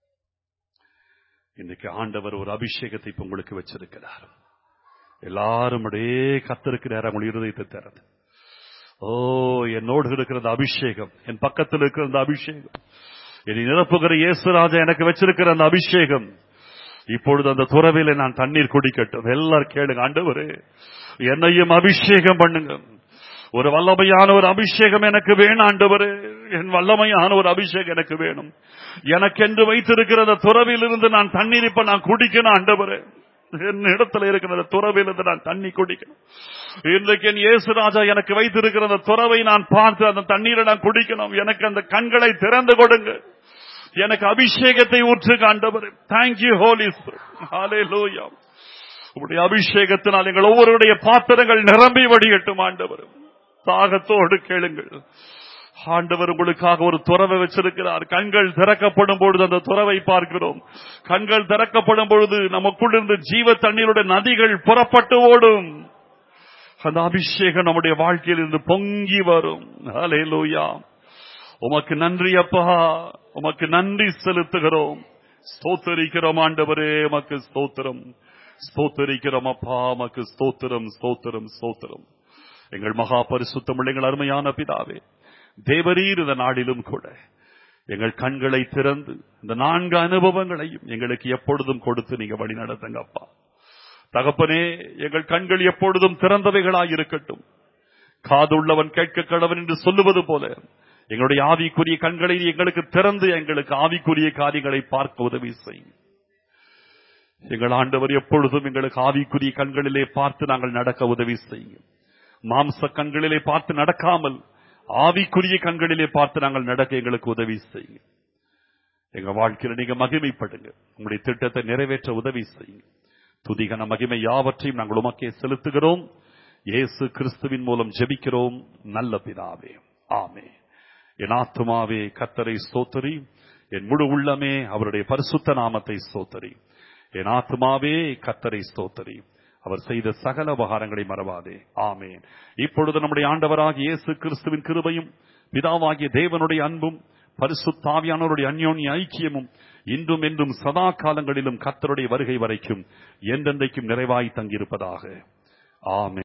[SPEAKER 1] இன்னைக்கு ஆண்டவர் ஒரு அபிஷேகத்தை இப்ப உங்களுக்கு வச்சிருக்கிறார் எல்லாரும் அப்படியே கத்திருக்கு நேரம் உங்கள் இருதயத்தை திறந்து ஓ என்னோடு இருக்கிற அந்த அபிஷேகம் என் பக்கத்தில் இருக்கிற அந்த அபிஷேகம் என்னை நிரப்புகிற இயேசுராஜா எனக்கு வச்சிருக்கிற அந்த அபிஷேகம் இப்பொழுது அந்த துறவில நான் தண்ணீர் குடிக்கட்டும் எல்லாரும் கேளுங்க ஆண்டவரே என்னையும் அபிஷேகம் பண்ணுங்க ஒரு வல்லமையான ஒரு அபிஷேகம் எனக்கு வேணும் ஆண்டவரே என் வல்லமையான ஒரு அபிஷேகம் எனக்கு வேணும் எனக்கென்று வைத்திருக்கிற அந்த துறவிலிருந்து நான் தண்ணீர் இப்ப நான் குடிக்கணும் ஆண்டவரே என் இடத்துல இருக்கிற அந்த துறவிலிருந்து நான் தண்ணி குடிக்கணும் இன்றைக்கு என் இயேசுராஜா எனக்கு வைத்திருக்கிற அந்த துறவை நான் பார்த்து அந்த தண்ணீரை நான் குடிக்கணும் எனக்கு அந்த கண்களை திறந்து கொடுங்க எனக்கு அபிஷேகத்தை ஊற்று ஆண்டவர் தேங்க்யூ ஹோலி ஹalleluya உடைய அபிஷேகத்தினால் எங்கள் ஒவ்வொருடைய பாத்திரங்கள் நிரம்பி வடிகட்டும் ஆண்டவர் தாகத்தோடு கேளுங்கள் ஆண்டவர் உங்களுக்காக ஒரு துறவை வச்சிருக்கிறார் கண்கள் திறக்கப்படும் பொழுது அந்த துறவை பார்க்கிறோம் கண்கள் திறக்கப்படும் பொழுது நமக்குள் இருந்து ஜீவ தண்ணீருடைய நதிகள் புறப்பட்டு ஓடும் அந்த அபிஷேகம் நம்முடைய வாழ்க்கையில் இருந்து பொங்கி வரும் ஹalleluya உமக்கு நன்றி அப்பா உமக்கு நன்றி செலுத்துகிறோம் ஸ்தோத்தரிக்கிறோம் ஆண்டவரே உமக்கு ஸ்தோத்திரம் ஸ்தோத்தரிக்கிறோம் அப்பா உமக்கு ஸ்தோத்திரம் ஸ்தோத்திரம் ஸ்தோத்திரம் எங்கள் மகா பரிசுத்தம் எங்கள் அருமையான பிதாவே தேவரீர் இந்த நாளிலும் கூட எங்கள் கண்களை திறந்து இந்த நான்கு அனுபவங்களையும் எங்களுக்கு எப்பொழுதும் கொடுத்து நீங்க வழி நடத்துங்க அப்பா தகப்பனே எங்கள் கண்கள் எப்பொழுதும் திறந்தவைகளாய் இருக்கட்டும் காதுள்ளவன் கேட்க கடவன் என்று சொல்லுவது போல எங்களுடைய ஆவிக்குரிய கண்களை எங்களுக்கு திறந்து எங்களுக்கு ஆவிக்குரிய காரியங்களை பார்க்க உதவி செய்யும் எங்கள் ஆண்டவர் எப்பொழுதும் எங்களுக்கு ஆவிக்குரிய கண்களிலே பார்த்து நாங்கள் நடக்க உதவி செய்யும் மாம்ச கண்களிலே பார்த்து நடக்காமல் ஆவிக்குரிய கண்களிலே பார்த்து நாங்கள் நடக்க எங்களுக்கு உதவி செய்யும் எங்க வாழ்க்கையில நீங்க மகிமைப்படுங்க உங்களுடைய திட்டத்தை நிறைவேற்ற உதவி செய்யும் துதிகன மகிமை யாவற்றையும் நாங்கள் உமக்கே செலுத்துகிறோம் இயேசு கிறிஸ்துவின் மூலம் ஜெபிக்கிறோம் நல்ல பிதாவே ஆமே என் ஆத்துமாவே கத்தரை ஸ்தோத்தரி என் முழு உள்ளமே அவருடைய பரிசுத்த நாமத்தை ஸ்தோத்தரி என் ஆத்துமாவே கத்தரை ஸ்தோத்தரி அவர் செய்த சகல உபகாரங்களை மறவாதே ஆமேன் இப்பொழுது நம்முடைய ஆண்டவராகிய இயேசு கிறிஸ்துவின் கிருபையும் பிதாவாகிய தேவனுடைய அன்பும் பரிசுத்தாவியானவருடைய அந்யோன்ய ஐக்கியமும் இன்றும் என்றும் சதா காலங்களிலும் கத்தருடைய வருகை வரைக்கும் என்றென்றைக்கும் நிறைவாய் தங்கியிருப்பதாக ஆமென்